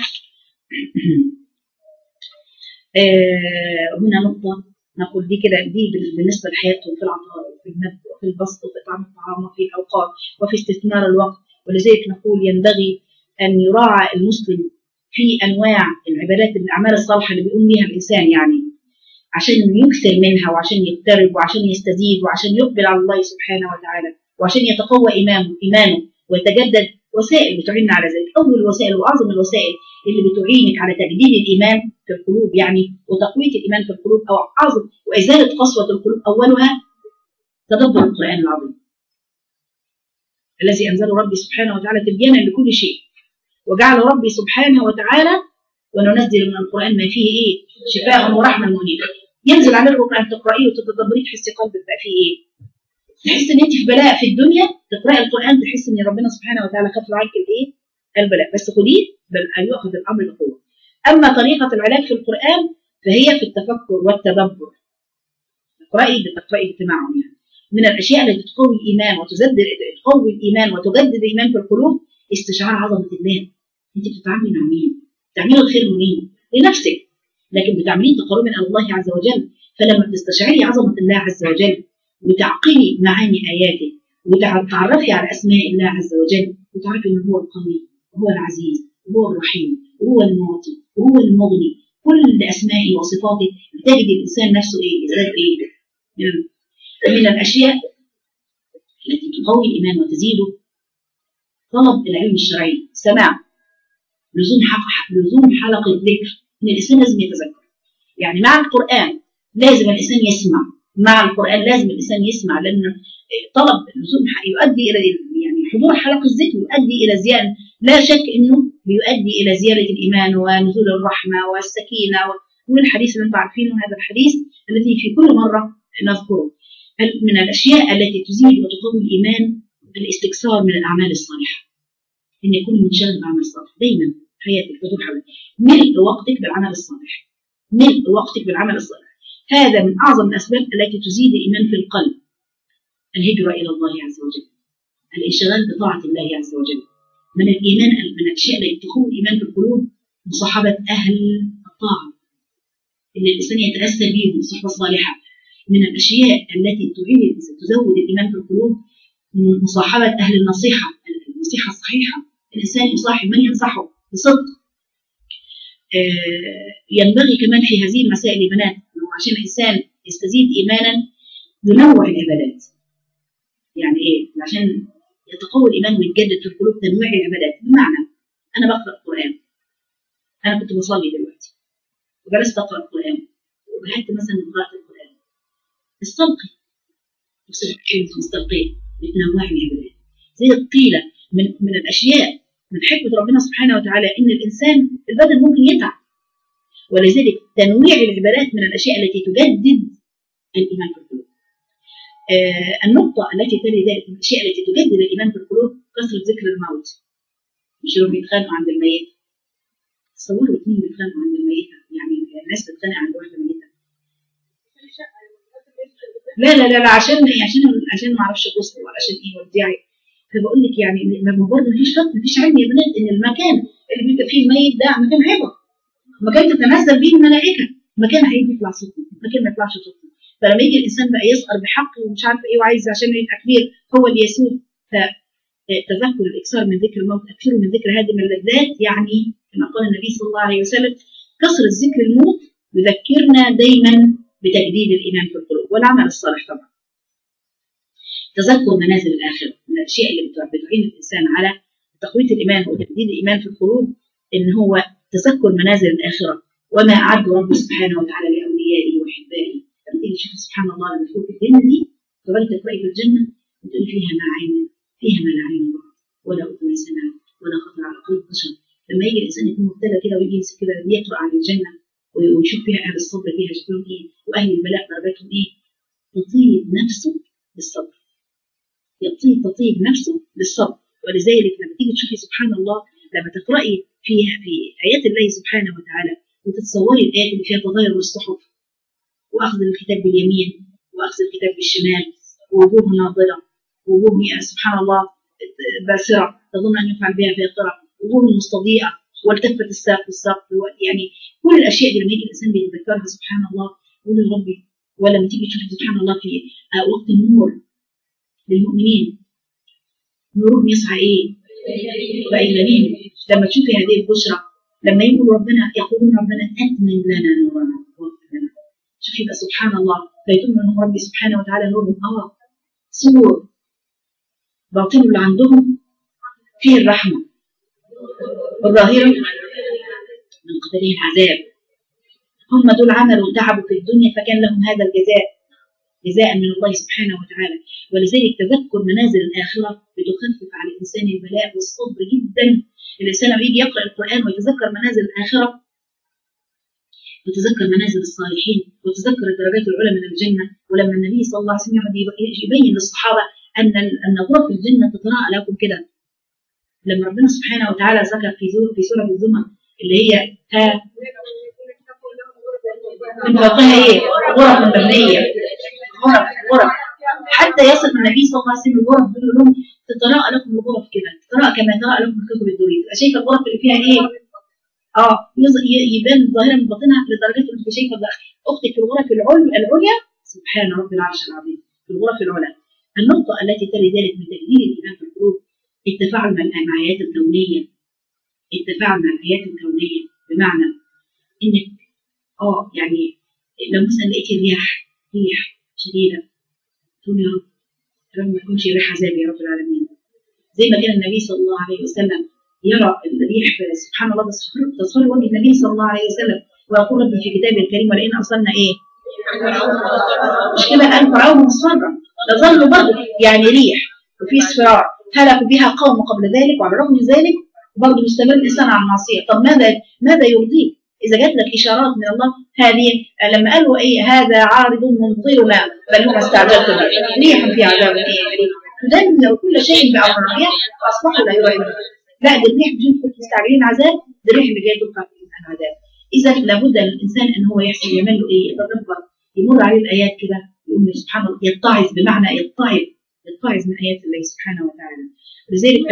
آه هنا نقطه نقول دي كده دي بالنسبه لحياتهم في العطاء وفي المد وفي البسط وفي اطعام الطعام وفي الاوقات وفي استثمار الوقت ولذلك نقول ينبغي ان يراعى المسلم في انواع العبادات الاعمال الصالحه اللي بيقوم بها الانسان يعني عشان يكثر منها وعشان يقترب وعشان يستزيد وعشان يقبل على الله سبحانه وتعالى وعشان يتقوى ايمانه ايمانه ويتجدد وسائل بتعيننا على ذلك اول الوسائل واعظم الوسائل اللي بتعينك على تجديد الايمان في القلوب يعني وتقويه الايمان في القلوب او اعظم وازاله قسوه القلوب اولها تدبر القران العظيم الذي انزله ربي سبحانه وتعالى تبيانا لكل شيء وجعل ربي سبحانه وتعالى وننزل من القران ما فيه ايه شفاء ورحمه منير ينزل عليك القران تقرايه وتتدبريه تحسي قلبك بقى فيه ايه تحس ان انت في بلاء في الدنيا تقراي القران تحس ان ربنا سبحانه وتعالى خف عنك الايه البلاء بس خديه بل ان يؤخذ الامر بقوه اما طريقه العلاج في القران فهي في التفكر والتدبر اقراي بتقراي اجتماعهم يعني من الاشياء التي تقوي الايمان وتزدد تقوي الايمان وتجدد الايمان في القلوب استشعار عظمه الله انت بتتعاملي مع مين؟ بتعملي الخير لمين؟ لنفسك لكن بتعمليه تقربا الى الله عز وجل فلما بتستشعري عظمه الله عز وجل وتعقلي معاني اياته وتعرفي على اسماء الله عز وجل وتعرفي ان هو القوي وهو العزيز وهو الرحيم وهو المعطي وهو المغني كل اسمائه وصفاته بتجد الانسان نفسه ايه يزداد ايه من, من الاشياء التي تقوي الايمان وتزيده طلب العلم الشرعي سماع لزوم لزوم حلقه ذكر ان الانسان لازم يتذكر يعني مع القران لازم الانسان يسمع مع القران لازم الانسان يسمع لان طلب اللزوم يؤدي الى يعني حضور حلقه الذكر يؤدي الى زياده لا شك انه بيؤدي الى زياده الايمان ونزول الرحمه والسكينه والحديث اللي انتم عارفينه هذا الحديث الذي في كل مره نذكره من الاشياء التي تزيد وتقوي الايمان الاستكثار من الاعمال الصالحه ان يكون منشغل بالعمل الصالح دايما حياتك تدور حول ملء وقتك بالعمل الصالح ملء وقتك بالعمل الصالح هذا من اعظم الاسباب التي تزيد الايمان في القلب الهجره الى الله عز وجل الانشغال بطاعه الله عز وجل من الايمان من الاشياء التي تقوي الايمان في القلوب مصاحبه اهل الطاعه ان الانسان يتاسى بهم الصحبه الصالحه من الاشياء التي تعين تزود الايمان في القلوب مصاحبه اهل النصيحه النصيحه الصحيحه الانسان يصاحب من ينصحه بصدق آه ينبغي كمان في هذه المسائل يا بنات عشان الانسان يستزيد ايمانا ينوع العبادات يعني ايه عشان يتقوى الايمان ويتجدد في القلوب تنويع العبادات بمعنى انا بقرا القران انا كنت بصلي دلوقتي وجلست اقرا القران وبهت مثلا قراءه القران استلقي مستلقيه بتنوع العبادات زي قيل من من الاشياء من حكمه ربنا سبحانه وتعالى ان الانسان البدن ممكن يتعب ولذلك تنويع العبادات من الاشياء التي تجدد الايمان في القلوب. آه النقطة التي تلي ذلك من الأشياء التي تجدد الإيمان في القلوب كثرة ذكر الموت. مش يوم بيتخانقوا عند الميت. تصوروا اثنين بيتخانقوا عند الميتة، يعني الناس بتتخانق عند واحدة ميتة. لا لا لا لا عشان عشان عشان ما اعرفش غسل ولا عشان ايه وديعي فبقول لك يعني ما برضه مفيش فقه مفيش علم يا بنات ان المكان اللي بيبقى فيه الميت ده مكان عبر مكان تتنزل به الملائكه مكان عيب يطلع صوته مكان ما يطلعش صوته فلما يجي الانسان بقى يسقر بحق ومش عارف ايه وعايز عشان يبقى كبير هو اللي يسود ف تذكر الاكثار من ذكر الموت اكثروا من ذكر هذه من اللذات يعني كما قال النبي صلى الله عليه وسلم كثرة ذكر الموت يذكرنا دايما بتجديد الايمان في القلوب والعمل الصالح طبعا تذكر منازل الاخره من الاشياء اللي بتعين الانسان على تقويه الايمان وتجديد الايمان في القلوب ان هو تذكر منازل الاخره وما اعد رب سبحانه وتعالى لاوليائه واحبائه لما تيجي تشوف سبحان الله لما تشوف الجنه دي تقدري تقراي في الجنه وتقولي فيها ما عين فيها ما لا عين رأت ولا اذن سمعت ولا خطر على قلب بشر لما يجي الانسان يكون مبتلى كده ويجي يمسك كده يقرا عن الجنه ويشوف فيها اهل الصبر فيها شكلهم ايه واهل البلاء درجاتهم ايه تطيب نفسه بالصبر يطيب تطيب نفسه بالصبر ولذلك لما تيجي تشوفي سبحان الله لما تقراي فيها في ايات الله سبحانه وتعالى وتتصوري الايات اللي فيها تغير الصحف واخذ الكتاب باليمين واخذ الكتاب بالشمال ووجوه ناظره وجوه سبحان الله باسره تظن ان يفعل بها فاقره وجوه مستضيئه والتفت الساق بالساق يعني كل الاشياء دي لما يجي الانسان بيتذكرها سبحان الله يقول يا ربي ولما تيجي تشوفي سبحان الله في وقت النور للمؤمنين نورهم يسعى ايه؟ وإيمانين لما تشوفي هذه البشرى لما يقول ربنا يقولون ربنا أتمم لنا نورنا واغفر لنا شوفي بقى سبحان الله فيتم لهم ربي سبحانه وتعالى نورهم اه سور باطن اللي عندهم فيه الرحمة والظاهرة من قبله العذاب هم دول عملوا وتعبوا في الدنيا فكان لهم هذا الجزاء جزاء من الله سبحانه وتعالى ولذلك تذكر منازل الآخرة بتخفف على الإنسان البلاء والصبر جدا الإنسان لما يجي يقرأ القرآن ويتذكر منازل الآخرة وتذكر منازل الصالحين وتذكر الدرجات العلى من الجنة ولما النبي صلى الله عليه وسلم يبين للصحابة أن أن غرف الجنة تتراءى لكم كده لما ربنا سبحانه وتعالى ذكر في في سورة الزمر اللي هي ها من فوقها ايه؟ غرف مبنية غرف غرف حتى يصف النبي صلى الله عليه وسلم الغرف بيقول لهم تتراءى لكم الغرف كده تتراءى كما تراءى لكم الكوكب الدوري تبقى شايفه الغرف اللي فيها ايه؟ اه يبان ظاهرا من باطنها لدرجات انت شايفه اختك في الغرف العليا العليا سبحان رب العرش العظيم في الغرف العلى النقطة التي تلي ذلك من تجديد الإيمان في القلوب التفاعل مع الآيات الكونية التفاعل مع الآيات الكونية بمعنى إنك اه يعني لو مثلا لقيتي رياح ريح شديدة تقول يا رب رب ما يكونش ريح عذاب يا رب العالمين زي ما كان النبي صلى الله عليه وسلم يرى الريح سبحان الله تصفر وجه النبي صلى الله عليه وسلم ويقول ربي في كتابه الكريم ولئن أرسلنا إيه؟ مش كده الآن فرعون مصفرا تظل برضه يعني ريح وفي اصفرار هلك بها قوم قبل ذلك وعلى الرغم من ذلك برضه مستمر الانسان على المعصيه طب ماذا ماذا يرضيك اذا جات لك اشارات من الله هذه لما قالوا ايه هذا عارض ممطرنا بل هو استعجلت به ريح في عذاب ايه تدمر كل شيء بامر الرياح فاصبحوا لا يرى لا دي الريح مش كنتوا مستعجلين عذاب دي الريح اللي جايه تلقى العذاب اذا لابد للانسان ان هو يحسن يعمل له ايه يتدبر يمر عليه الايات كده يقول سبحان الله يتعظ بمعنى يتعظ يتعظ من ايات الله سبحانه وتعالى لذلك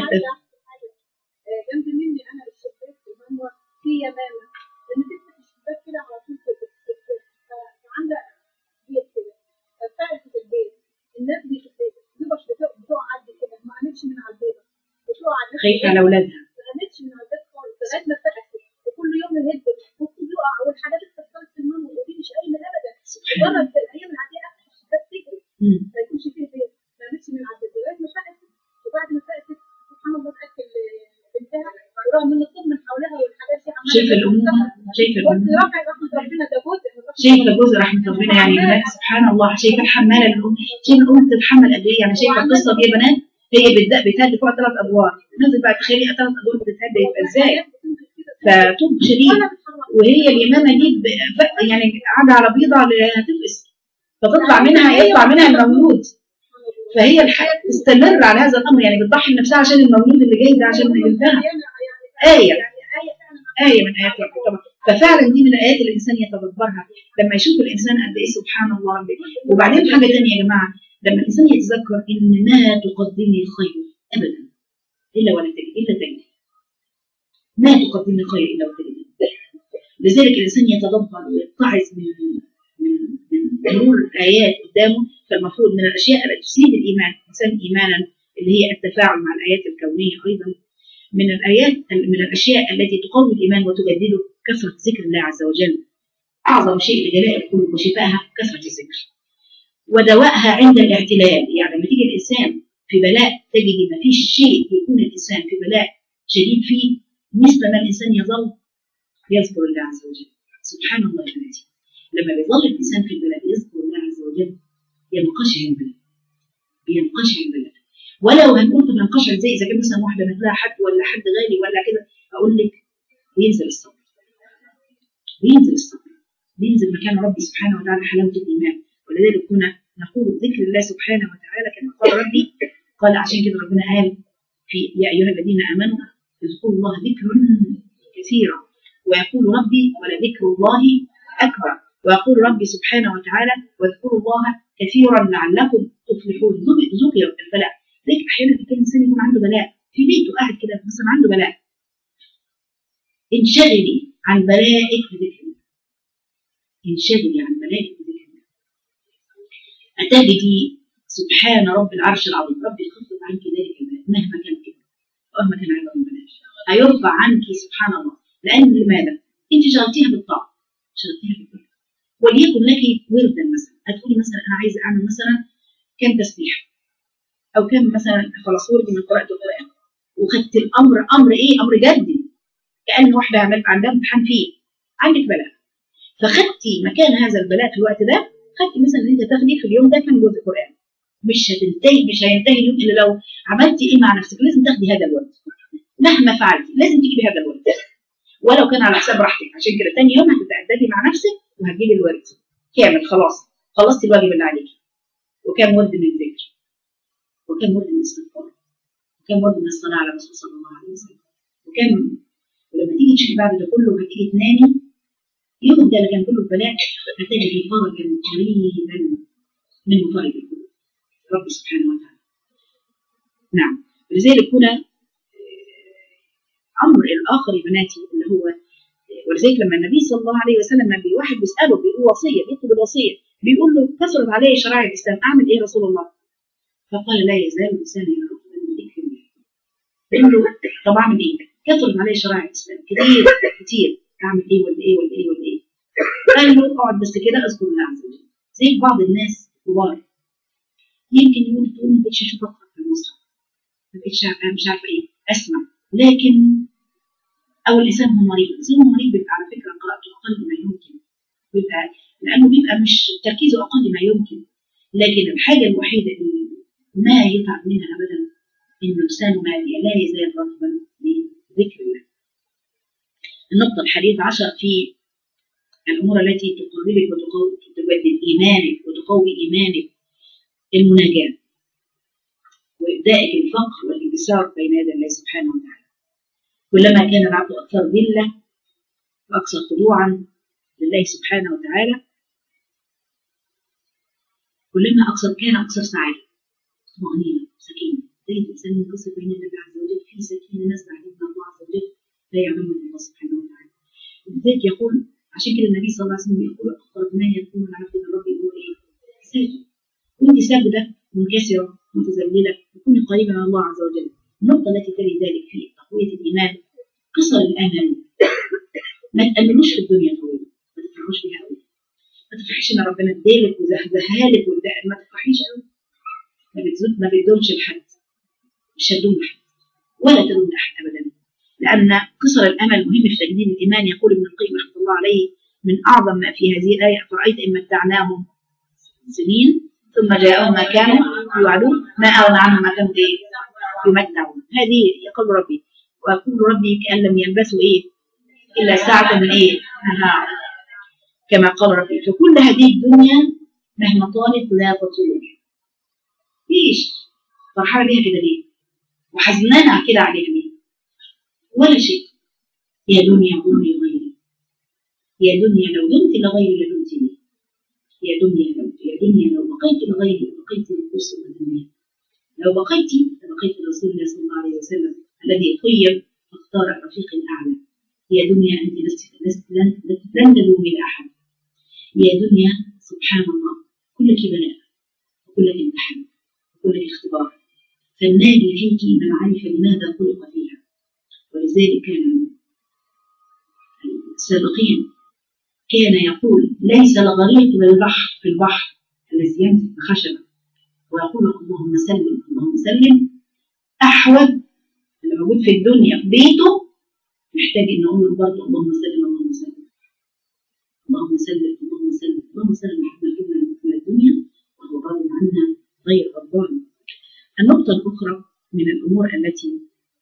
جنب مني انا الشباك اللي هو في يمامه لما تفتح الشباك كده على طول فعامله بيت كده فبتعرف في البيت الناس بتبقى بتقع عدي كده ما قامتش من على البيضه بتقع على خايفه على اولادها ما قامتش من على البيت خالص لغايه ما فتحت وكل يوم الهد ممكن يقع والحاجات اللي بتحصل في النوم ودي مش اي ابدا مجرد في الايام العاديه افتح الشباك تجري ما يكونش فيه بيت ما قامتش من على البيت لغايه ما فتحت وبعد ما فتحت سبحان الله تاكل بنتها ورغم ان الطب من حولها والحاجات دي عماله شايفه الام شايفه الام قلت رفع رحمه ربنا ده جزء شايفه جزء رحمه ربنا يعني بنات سبحان الله شايفه الحماله الام شايفه الام تتحمل قد ايه يعني شايفه القصه دي يا بنات هي بتبدا بتهدي فوق ثلاث ادوار نزل بقى تخيلي ثلاث ادوار بتتهدى يبقى ازاي فطب شديد وهي اليمامه دي يعني قاعده على بيضه هتفقس فتطلع منها يطلع منها المولود فهي الحياه تستمر على هذا الامر يعني بتضحي بنفسها عشان المولود اللي جاي ده عشان جلدها ايه آية من آيات ربنا طبعا ففعلا دي من الآيات اللي الإنسان يتدبرها لما يشوف الإنسان قد إيه سبحان الله وبعدين حاجة ثانية يا جماعة لما الإنسان يتذكر إن ما تقدمي خير أبدا إلا ولا تجد إلا تجد ما تقدمي خير إلا وتجد لذلك الإنسان يتدبر ويتعظ من من من مرور الآيات قدامه فالمفروض من الأشياء التي تزيد الإيمان الإنسان إيمانا اللي هي التفاعل مع الآيات الكونية أيضا من الآيات من الأشياء التي تقوي الإيمان وتجدده كثرة ذكر الله عز وجل أعظم شيء لجلاء القلوب وشفائها كثرة الذكر ودوائها عند الاعتلال يعني لما تيجي الإنسان في بلاء تجد ما فيش شيء يكون الإنسان في بلاء شديد فيه مثل ما الإنسان يظل يذكر الله عز وجل سبحان الله يا بناتي لما بيظل الإنسان في البلاء يذكر الله عز وجل ينقشع البلاء ينقشع البلاء ولو هنقول طب ينقشع ازاي اذا كان مثلا واحده مثلها حد ولا حد غالي ولا كده اقول لك بينزل الصبر بينزل الصبر بينزل مكان ربي سبحانه وتعالى حلاوه الايمان ولذلك كنا نقول ذكر الله سبحانه وتعالى كما قال ربي قال عشان كده ربنا قال في يا ايها الذين امنوا اذكروا الله ذكرا كثيرا ويقول ربي ولذكر الله اكبر ويقول ربي سبحانه وتعالى واذكروا الله كثيرا لعلكم تفلحون ذكر البلاء ليك احيانا كان الانسان يكون عنده بلاء في بيته قاعد كده مثلا عنده بلاء انشغلي عن بلائك بذكر الله انشغلي عن بلائك بذكر الله أتجدي سبحان رب العرش العظيم ربي يخفف عنك ذلك البلاء مهما كان كده مهما كان عظم البلاء هيرفع عنك سبحان الله لأن لماذا؟ أنت شغلتيها بالطاعة شغلتيها بالطاعة وليكن لك وردا مثلا هتقولي مثلا أنا عايزة أعمل مثلا كم تسبيح او كان مثلا خلاص وردي من قراءه القران وخدت الامر امر ايه امر جدي كان واحده عندها امتحان فيه عندك بلاء فخدتي مكان هذا البلاء في الوقت ده خدتي مثلا ان انت تاخدي في اليوم ده كم جزء قران مش هتنتهي مش هينتهي اليوم الا لو عملتي ايه مع نفسك لازم تاخدي هذا الوقت مهما فعلتي لازم تجيبي هذا الوقت ولو كان على حساب راحتك عشان كده تاني يوم هتتأدبي مع نفسك وهتجيبي الورد كامل خلاص خلصتي الواجب اللي عليكي وكان ورد من الذكر وكم ورد من الاستغفار وكم ورد من الصلاة على الرسول صلى الله عليه وسلم وكم ولما تيجي تشوفي بعد ده كله وتيجي تنامي يوم ده اللي كان كله بلاء هتجدي فرجا قريبا من مفرج القلوب رب سبحانه وتعالى نعم ولذلك هنا امر الاخر يا بناتي اللي هو ولذلك لما النبي صلى الله عليه وسلم لما واحد بيساله بيقول وصيه بيطلب الوصيه بيقول له كثرت علي شرائع الاسلام اعمل ايه يا رسول الله؟ فقال لا يزال لساني يرفض من ذكر الله قال له طب اعمل ايه؟ كثرت علي شرائع الاسلام كتير كتير اعمل ايه ولا ايه ولا ايه ولا ايه؟ قال له اقعد بس كده اذكر الله عز وجل زي بعض الناس كبار يمكن يقول تقول ما بقتش اشوف اقرا في المصحف ما بقتش مش عارفه ايه اسمع لكن او اللسان هو مريض اللسان هو مريض بيبقى على فكره قراءته اقل ما يمكن بيبقى لانه بيبقى مش تركيزه اقل ما يمكن لكن الحاجه الوحيده اللي ما يتعب منها ابدا ان لسانه مالي لا يزال رطبا بذكر الله. النقطه الحديث عشر في الامور التي تقربك وتجدد ايمانك وتقوي ايمانك المناجاه وابدائك الفقر والانكسار بين يدي الله سبحانه وتعالى. كلما كان العبد اكثر ذله واكثر خضوعا لله سبحانه وتعالى كلما اكثر كان اكثر سعاده طمأنينة سكينة زي الإنسان ينتصر بين الله عز وجل في سكينة نزل عليه من الله عز وجل لا يعلمه إلا الله سبحانه وتعالى لذلك يقول عشان كده النبي صلى الله عليه وسلم يقول أقرب ما يكون العبد من ربه هو إيه؟ ساجد وأنت ساجدة منكسرة متذللة تكوني قريبة من الله عز وجل النقطة التي تلي ذلك في تقوية الإيمان قصر الأمل ما تأملوش في الدنيا طويلة ما تفرحوش فيها قوي ما تفرحيش إن ربنا ادالك وزهزها لك ما تفرحيش قوي ما بيدومش لحد مش هتدوم لحد ولا تدوم لاحد ابدا لان قصر الامل مهم في تجديد الايمان يقول ابن القيم رحمه الله عليه من اعظم ما في هذه الايه فرايت ان متعناهم سنين ثم جاءهم ما كانوا يوعدون ما اغنى عنهم ما كانوا ايه يمتعون هذه يقول ربي ويقول ربي كان لم يلبسوا ايه الا ساعه من ايه نهار كما قال ربي فكل هذه الدنيا مهما طالت لا تطول ليش فرحانه بيها كده ليه وحزنانه كده عليها ليه ولا شيء يا دنيا قومي غيري يا دنيا لو دمت لغيري لدمتني يا دنيا لو يا دنيا لو بقيت لغيري بقيت للقص والدنيا لو بقيت لبقيت رسول الله صلى الله عليه وسلم الذي خير فاختار الرفيق الاعلى يا دنيا انت لست لست لن لن تلومي لاحد يا دنيا سبحان الله كلك بلاء وكلك امتحان كلك اختبار فالناجي فيك من عرف لماذا خلق فيها ولذلك كان السابقين كان يقول ليس الغريق بالبحر في البحر الذي يمسك بخشبه ويقول اللهم سلم اللهم سلم احوج اللي موجود في الدنيا في بيته محتاج ان اقول برضه اللهم سلم اللهم سلم اللهم سلم اللهم سلم اللهم سلم حتى كنا من الدنيا وهو راض عنها غير غضبان النقطة الأخرى من الأمور التي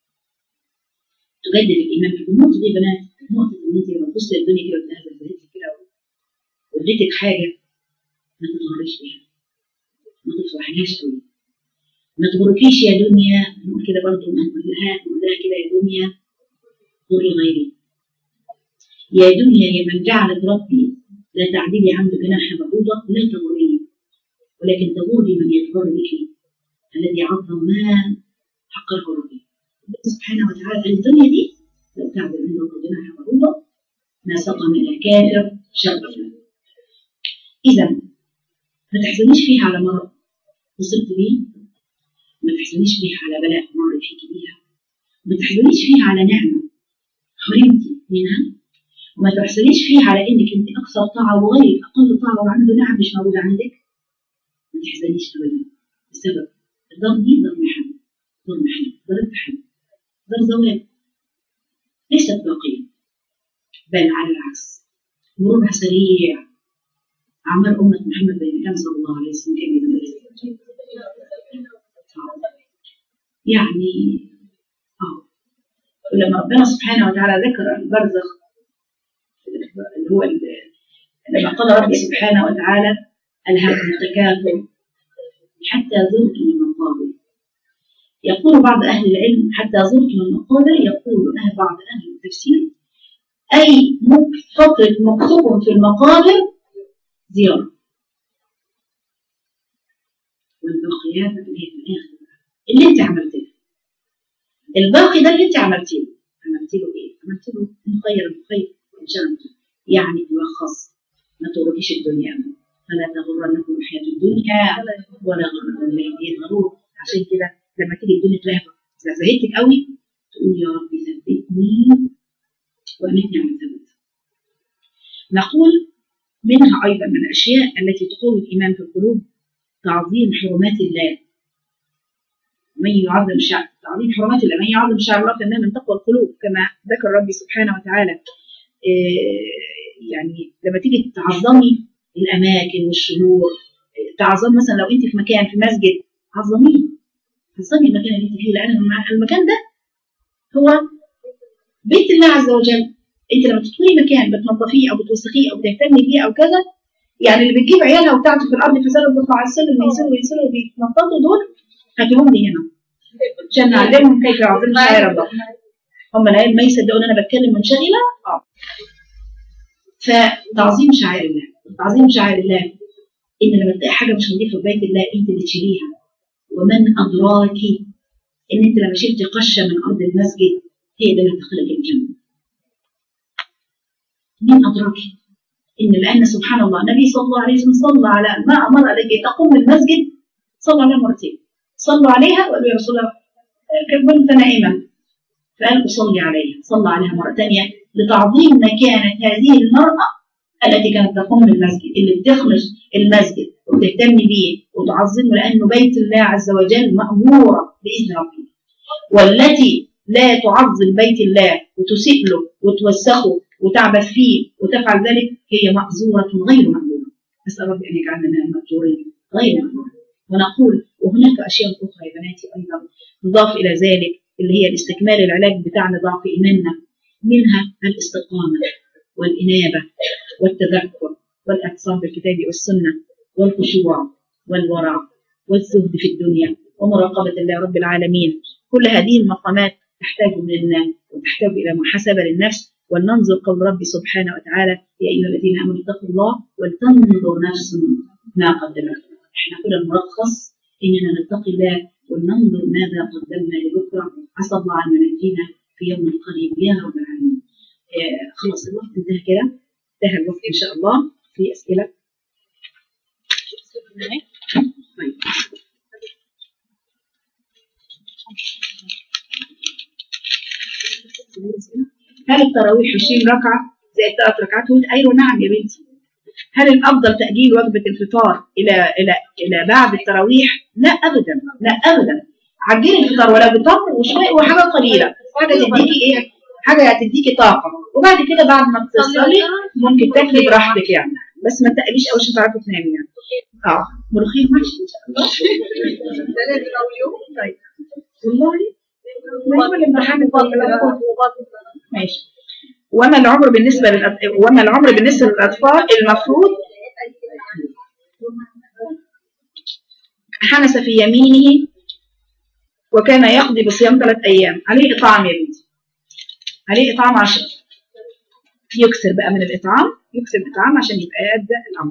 تجدد الإيمان في النقطة دي بنات نقطة إن أنت لما تبصي الدنيا كده وتلاقيها زلزلت كده واديتك حاجة ما تتغريش بيها ما تفرحيهاش قوي ما تغركيش يا دنيا نقول كده برضه نقول لها نقول لها كده يا دنيا غري غيري يا دنيا يا من جعلت ربي لا تعدلي عنده جناح بعوضة لا تغريني ولكن تغري من يتغر بك الذي عظم ما حقره ربي سبحانه وتعالى الدنيا دي لو تعدل عنده جناح بعوضة ما سقى من الكافر شربا إذا ما تحزنيش فيها على مرض وصلت بيه ما تحزنيش فيها على بلاء مر فيك بيها ما تحزنيش فيها على نعمة حرمتي منها وما تحزنيش فيها على انك انت اكثر طاعه وغيرك اقل طاعه وعنده نعم مش موجوده عندك ما تحزنيش ابدا بسبب الضر دي ضر محن ضر محن ضر امتحان ضر زوال ليست باقيه بل على العكس مرورها سريع أعمال أمة محمد بين كم صلى الله عليه وسلم كم يبدأ يعني آه ولما ربنا سبحانه وتعالى ذكر البرزخ اللي هو لما قال ربي سبحانه وتعالى ألهاكم التكاثر حتى زرتم المقابر يقول بعض أهل العلم حتى زرتم المقابر يقول أهل بعض أهل التفسير أي فترة مكتوب في المقابر زيارة والباقيات اللي هي في الآخر اللي أنت عملتيه الباقي ده اللي أنت عملتيه عملت له إيه؟ عملت له مخير مخير وإنشاء يعني ملخص ما تغرقش الدنيا فلا تغرنكم الحياة الدنيا ولا غرنكم بالله الغرور عشان كده لما تيجي الدنيا تلاقيها زهقتك قوي تقول يا رب ثبتني وأمتني على الثبات نقول منها أيضا من الأشياء التي تقوي الإيمان في القلوب تعظيم حرمات الله من يعظم شعر تعظيم حرمات الله من يعظم شعر الله فإنها من تقوى القلوب كما ذكر ربي سبحانه وتعالى يعني لما تيجي تعظمي الأماكن والشهور تعظم مثلا لو أنت في مكان في مسجد عظميه عظمي المكان اللي أنت فيه لأن المكان ده هو بيت الله عز وجل انت لما تدخلي مكان بتنظفيه او بتوسخيه او بتهتمي بيه او كذا يعني اللي بتجيب عيالها وبتاعته في الارض فساد وتطلع على السلم وينزلوا وينزلوا وبيتنططوا دول هاتيهم لي هنا عشان نعلمهم كيف يعظموا شعائر الله هم العيال ما يصدقوا ان انا بتكلم منشغله اه فتعظيم شعائر الله تعظيم شعائر الله ان لما تلاقي حاجه مش نظيفه في بيت الله انت اللي تشيليها ومن ادراك ان انت لما شلتي قشه من ارض المسجد هي ده اللي هتدخلك الجنه مين أدراك إن لأن سبحان الله النبي صلى الله عليه وسلم صلى على ما أمر لكي تقوم المسجد صلى عليها مرتين صلوا عليها وقالوا يا رسول الله كنت نائما فقال أصلي عليها صلى عليها مرة ثانية لتعظيم مكانة هذه المرأة التي كانت تقوم المسجد اللي بتخرج المسجد وبتهتم بيه وتعظمه لأنه بيت الله عز وجل مأمورة بإذن ربه والتي لا تعظم بيت الله وتسيء له وتوسخه وتعبث فيه وتفعل ذلك هي مأزورة غير مأمورة نسأل ربي أن يجعلنا من المأجورين غير مأمورة ونقول وهناك أشياء أخرى يا بناتي أيضا تضاف إلى ذلك اللي هي الاستكمال العلاج بتاعنا ضعف إيماننا منها الاستقامة والإنابة والتذكر والاعتصام بالكتاب والسنة والخشوع والورع والزهد في الدنيا ومراقبة الله رب العالمين كل هذه المقامات تحتاج منا وتحتاج إلى محاسبة للنفس ولننظر قول ربي سبحانه وتعالى يا أيها الذين آمنوا اتقوا الله ولتنظر نفس ما قدمت احنا كده نلخص إننا نتقي الله ولننظر ماذا قدمنا لبكرة عسى الله أن ينجينا في يوم قريب يا رب العالمين آه خلاص الوقت انتهى كده انتهى الوقت إن شاء الله في أسئلة طيب هل التراويح 20 ركعة زائد ثلاث ركعات وانت ايوه نعم يا بنتي هل الافضل تاجيل وجبه الفطار الى الى الى بعد التراويح؟ لا ابدا لا ابدا عجلي الفطار ولا بتمر وشويه وحاجه قليله حاجه تديكي ايه؟ حاجه هتديكي طاقه وبعد كده بعد ما تصلي ممكن تاكلي براحتك يعني بس ما تقليش قوي عشان تعرفي تنامي يعني اه ملوخيه ماشي ان شاء الله طيب والله ما هو الامتحان ماشي وما العمر بالنسبه للأط... وما العمر بالنسبه للاطفال المفروض حنس في يمينه وكان يقضي بصيام ثلاث ايام عليه اطعام يا بنتي عليه اطعام عشر يكسر بقى من الاطعام يكسر الاطعام عشان يبقى يبدا الامر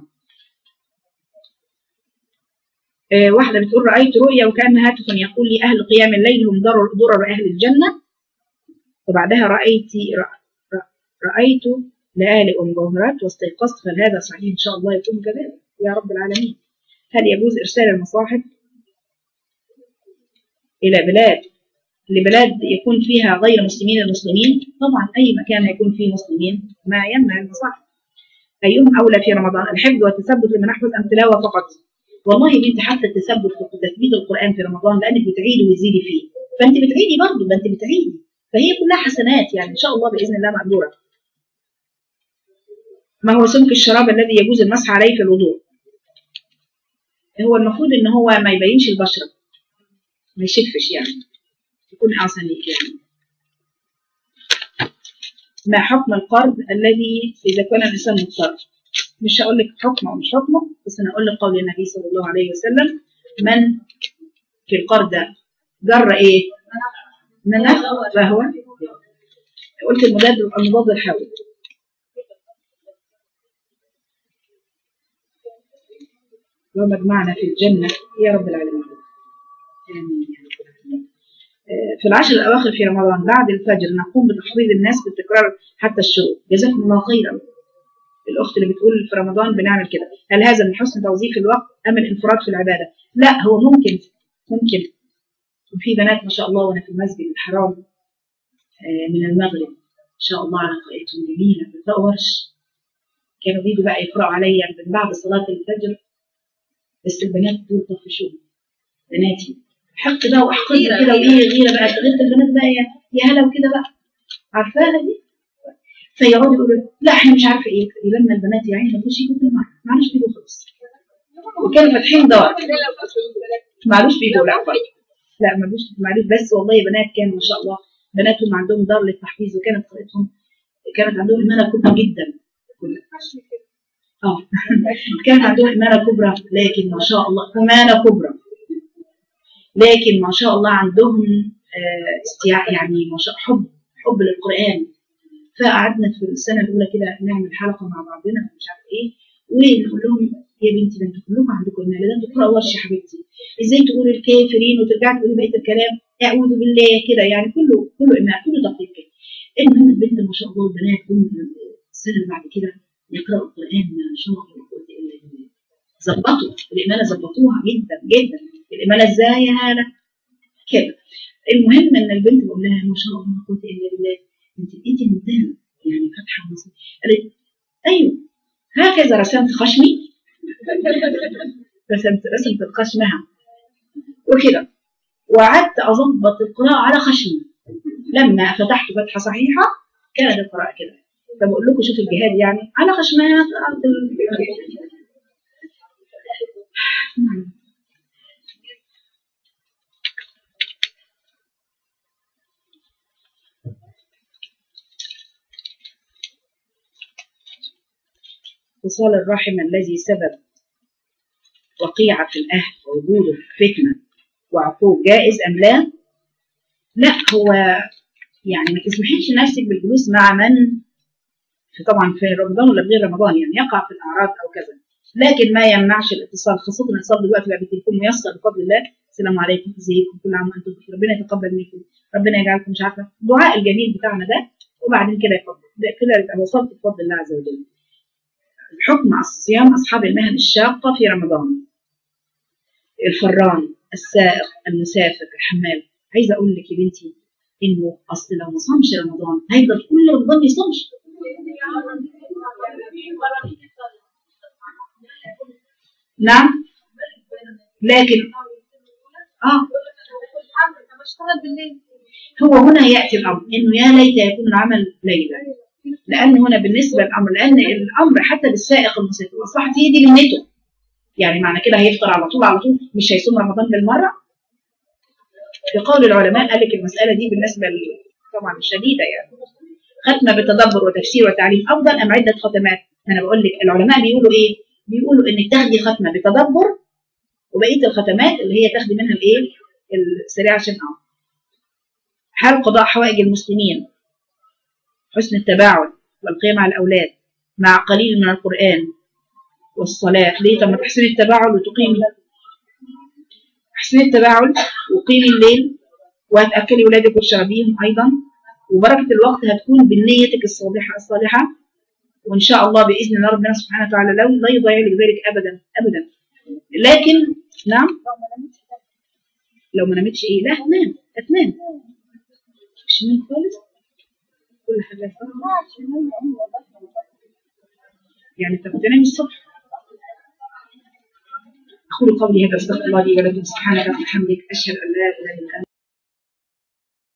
آه واحده بتقول رايت رؤيا وكان هاتف يقول لي اهل قيام الليل هم ضرر ضرر اهل الجنه وبعدها رايت رأيت لآلئ مجوهرات واستيقظت فهذا صحيح إن شاء الله يكون كذلك يا رب العالمين هل يجوز إرسال المصاحف إلى بلاد لبلاد يكون فيها غير مسلمين المسلمين طبعا أي مكان يكون فيه مسلمين ما يمنع المصاحف أيهم أولى في رمضان الحفظ والتثبت لمن أحفظ أم تلاوة فقط والله يا بنت حتى التثبت في تثبيت القرآن في رمضان لأنك بتعيدي وتزيدي فيه فأنت بتعيدي برضه ده أنت بتعيدي فهي كلها حسنات يعني إن شاء الله بإذن الله مقدورة ما هو سمك الشراب الذي يجوز المسح عليه في الوضوء هو المفروض ان هو ما يبينش البشرة ما يشفش يعني يكون احسن ليك يعني ما حكم القرض الذي اذا كان الانسان مضطر مش هقول لك حكمه او مش حكمه بس انا اقول لك قول النبي صلى الله عليه وسلم من في القرض ده جر ايه منع فهو قلت المضاد المضاد الحول ومجمعنا في الجنة يا رب العالمين آمين في العشر الأواخر في رمضان بعد الفجر نقوم بتحفيظ الناس بالتكرار حتى الشروق جزاكم الله خيرا الأخت اللي بتقول في رمضان بنعمل كده هل هذا من حسن توظيف الوقت أم الانفراد في العبادة لا هو ممكن ممكن وفي بنات ما شاء الله وأنا في المسجد الحرام من المغرب إن شاء الله على قراءتهم جميلة بتقرأ ورش كانوا بيجوا بقى يقرأوا عليا من بعد صلاة الفجر بس البنات دول طفشوا بناتي حط بقى واحقد كده وايه غيره بقى غيره البنات بقى يا, يا هلا وكده بقى عارفاها دي فيقعدوا يقولوا لا احنا مش عارفه ايه لما البنات يا عيني ما يجوش يجوا المره ما عرفش بيجوا خالص وكانوا فاتحين دار ما عرفوش بيجوا لا لا ما عرفوش معلش بس والله يا بنات كانوا ما شاء الله بناتهم عندهم دار للتحفيظ وكانت قراءتهم كانت عندهم إيمانة كبرى جدا اه كانت عندهم إيمانة كبرى لكن ما شاء الله إيمانة كبرى لكن ما شاء الله عندهم استياء يعني ما شاء حب حب للقرآن فقعدنا في السنة الأولى كده نعمل حلقة مع بعضنا مش عارف إيه ونقول لهم يا بنتي ده انتوا كلكم عندكم إيمان ده انتوا تقرأوا ورش يا حبيبتي إزاي تقولوا الكافرين وترجعي تقولي بقية الكلام أعوذ بالله كده يعني كله كله إيمان كله دقيق كده المهم البنت ما شاء الله البنات جم السنة اللي بعد كده يقرأوا القرآن ما شاء الله لا قوة إلا بالله ظبطوا الإيمانة ظبطوها جدا جدا الإيمانة إزاي يا هالة كده المهم إن البنت بقول لها ما شاء الله لا قوة إلا بالله أنت أنت ممتازة يعني فاتحة مصر قالت أيوه هكذا رسمت خشمي رسمت رسمت خشمها وكده وقعدت أظبط القراءة على خشمي لما فتحت فتحة صحيحة كانت القراءة كده فبقول لكم شوف الجهاد يعني على خشمها قرأت اتصال الرحم الذي سبب وقيعة في الأهل ووجوده فتنة وعقوق جائز أم لا؟ لا هو يعني ما تسمحيش نفسك بالجلوس مع من في طبعا في رمضان ولا غير رمضان يعني يقع في الأعراض أو كذا لكن ما يمنعش الاتصال خاصة الاتصال دلوقتي بقى بالتليفون ميسر بفضل الله السلام عليكم ازيكم كل عام وانتم بخير ربنا يتقبل منكم ربنا يجعلكم مش عارفه الدعاء الجميل بتاعنا ده وبعدين كده يفضل كده يبقى وصلت بفضل الله عز وجل الحكم على الصيام أصحاب المهن الشاقة في رمضان الفران السائق المسافر الحمال عايزة أقول لك يا بنتي انه اصل لو ما صامش رمضان هيفضل كل رمضان ما يصومش نعم لكن اه هو هنا ياتي الامر انه يا ليت يكون العمل ليلا لان هنا بالنسبه للامر لان الامر حتى للسائق المسافر مصلحه دي لنيته يعني معنى كده هيفطر على طول على طول مش هيصوم رمضان بالمره في قول العلماء قال لك المساله دي بالنسبه ل- طبعا شديده يعني ختمه بتدبر وتفسير وتعليم افضل ام عده ختمات انا بقول لك العلماء بيقولوا ايه بيقولوا انك تاخدي ختمه بتدبر وبقيه الختمات اللي هي تاخدي منها الايه السريع عشان امر حال قضاء حوائج المسلمين حسن التباعد والقيام على الاولاد مع قليل من القران والصلاه ليه طب ما تحسني التباعد وتقيمي احسني التباعد وقيمي الليل وهتاكلي ولادك وتشربيهم ايضا وبركه الوقت هتكون بنيتك الصالحه الصالحه وان شاء الله باذن الله ربنا سبحانه وتعالى لا لا يضيع لك ذلك ابدا ابدا لكن نعم لو ما نامتش ايه لا هتنام هتنام مش نام خالص كل حاجه صح يعني انت بتنام الصبح أقول قولي هذا استغفر الله لي ولكم سبحانك وبحمدك أشهد أن لا إله إلا أنت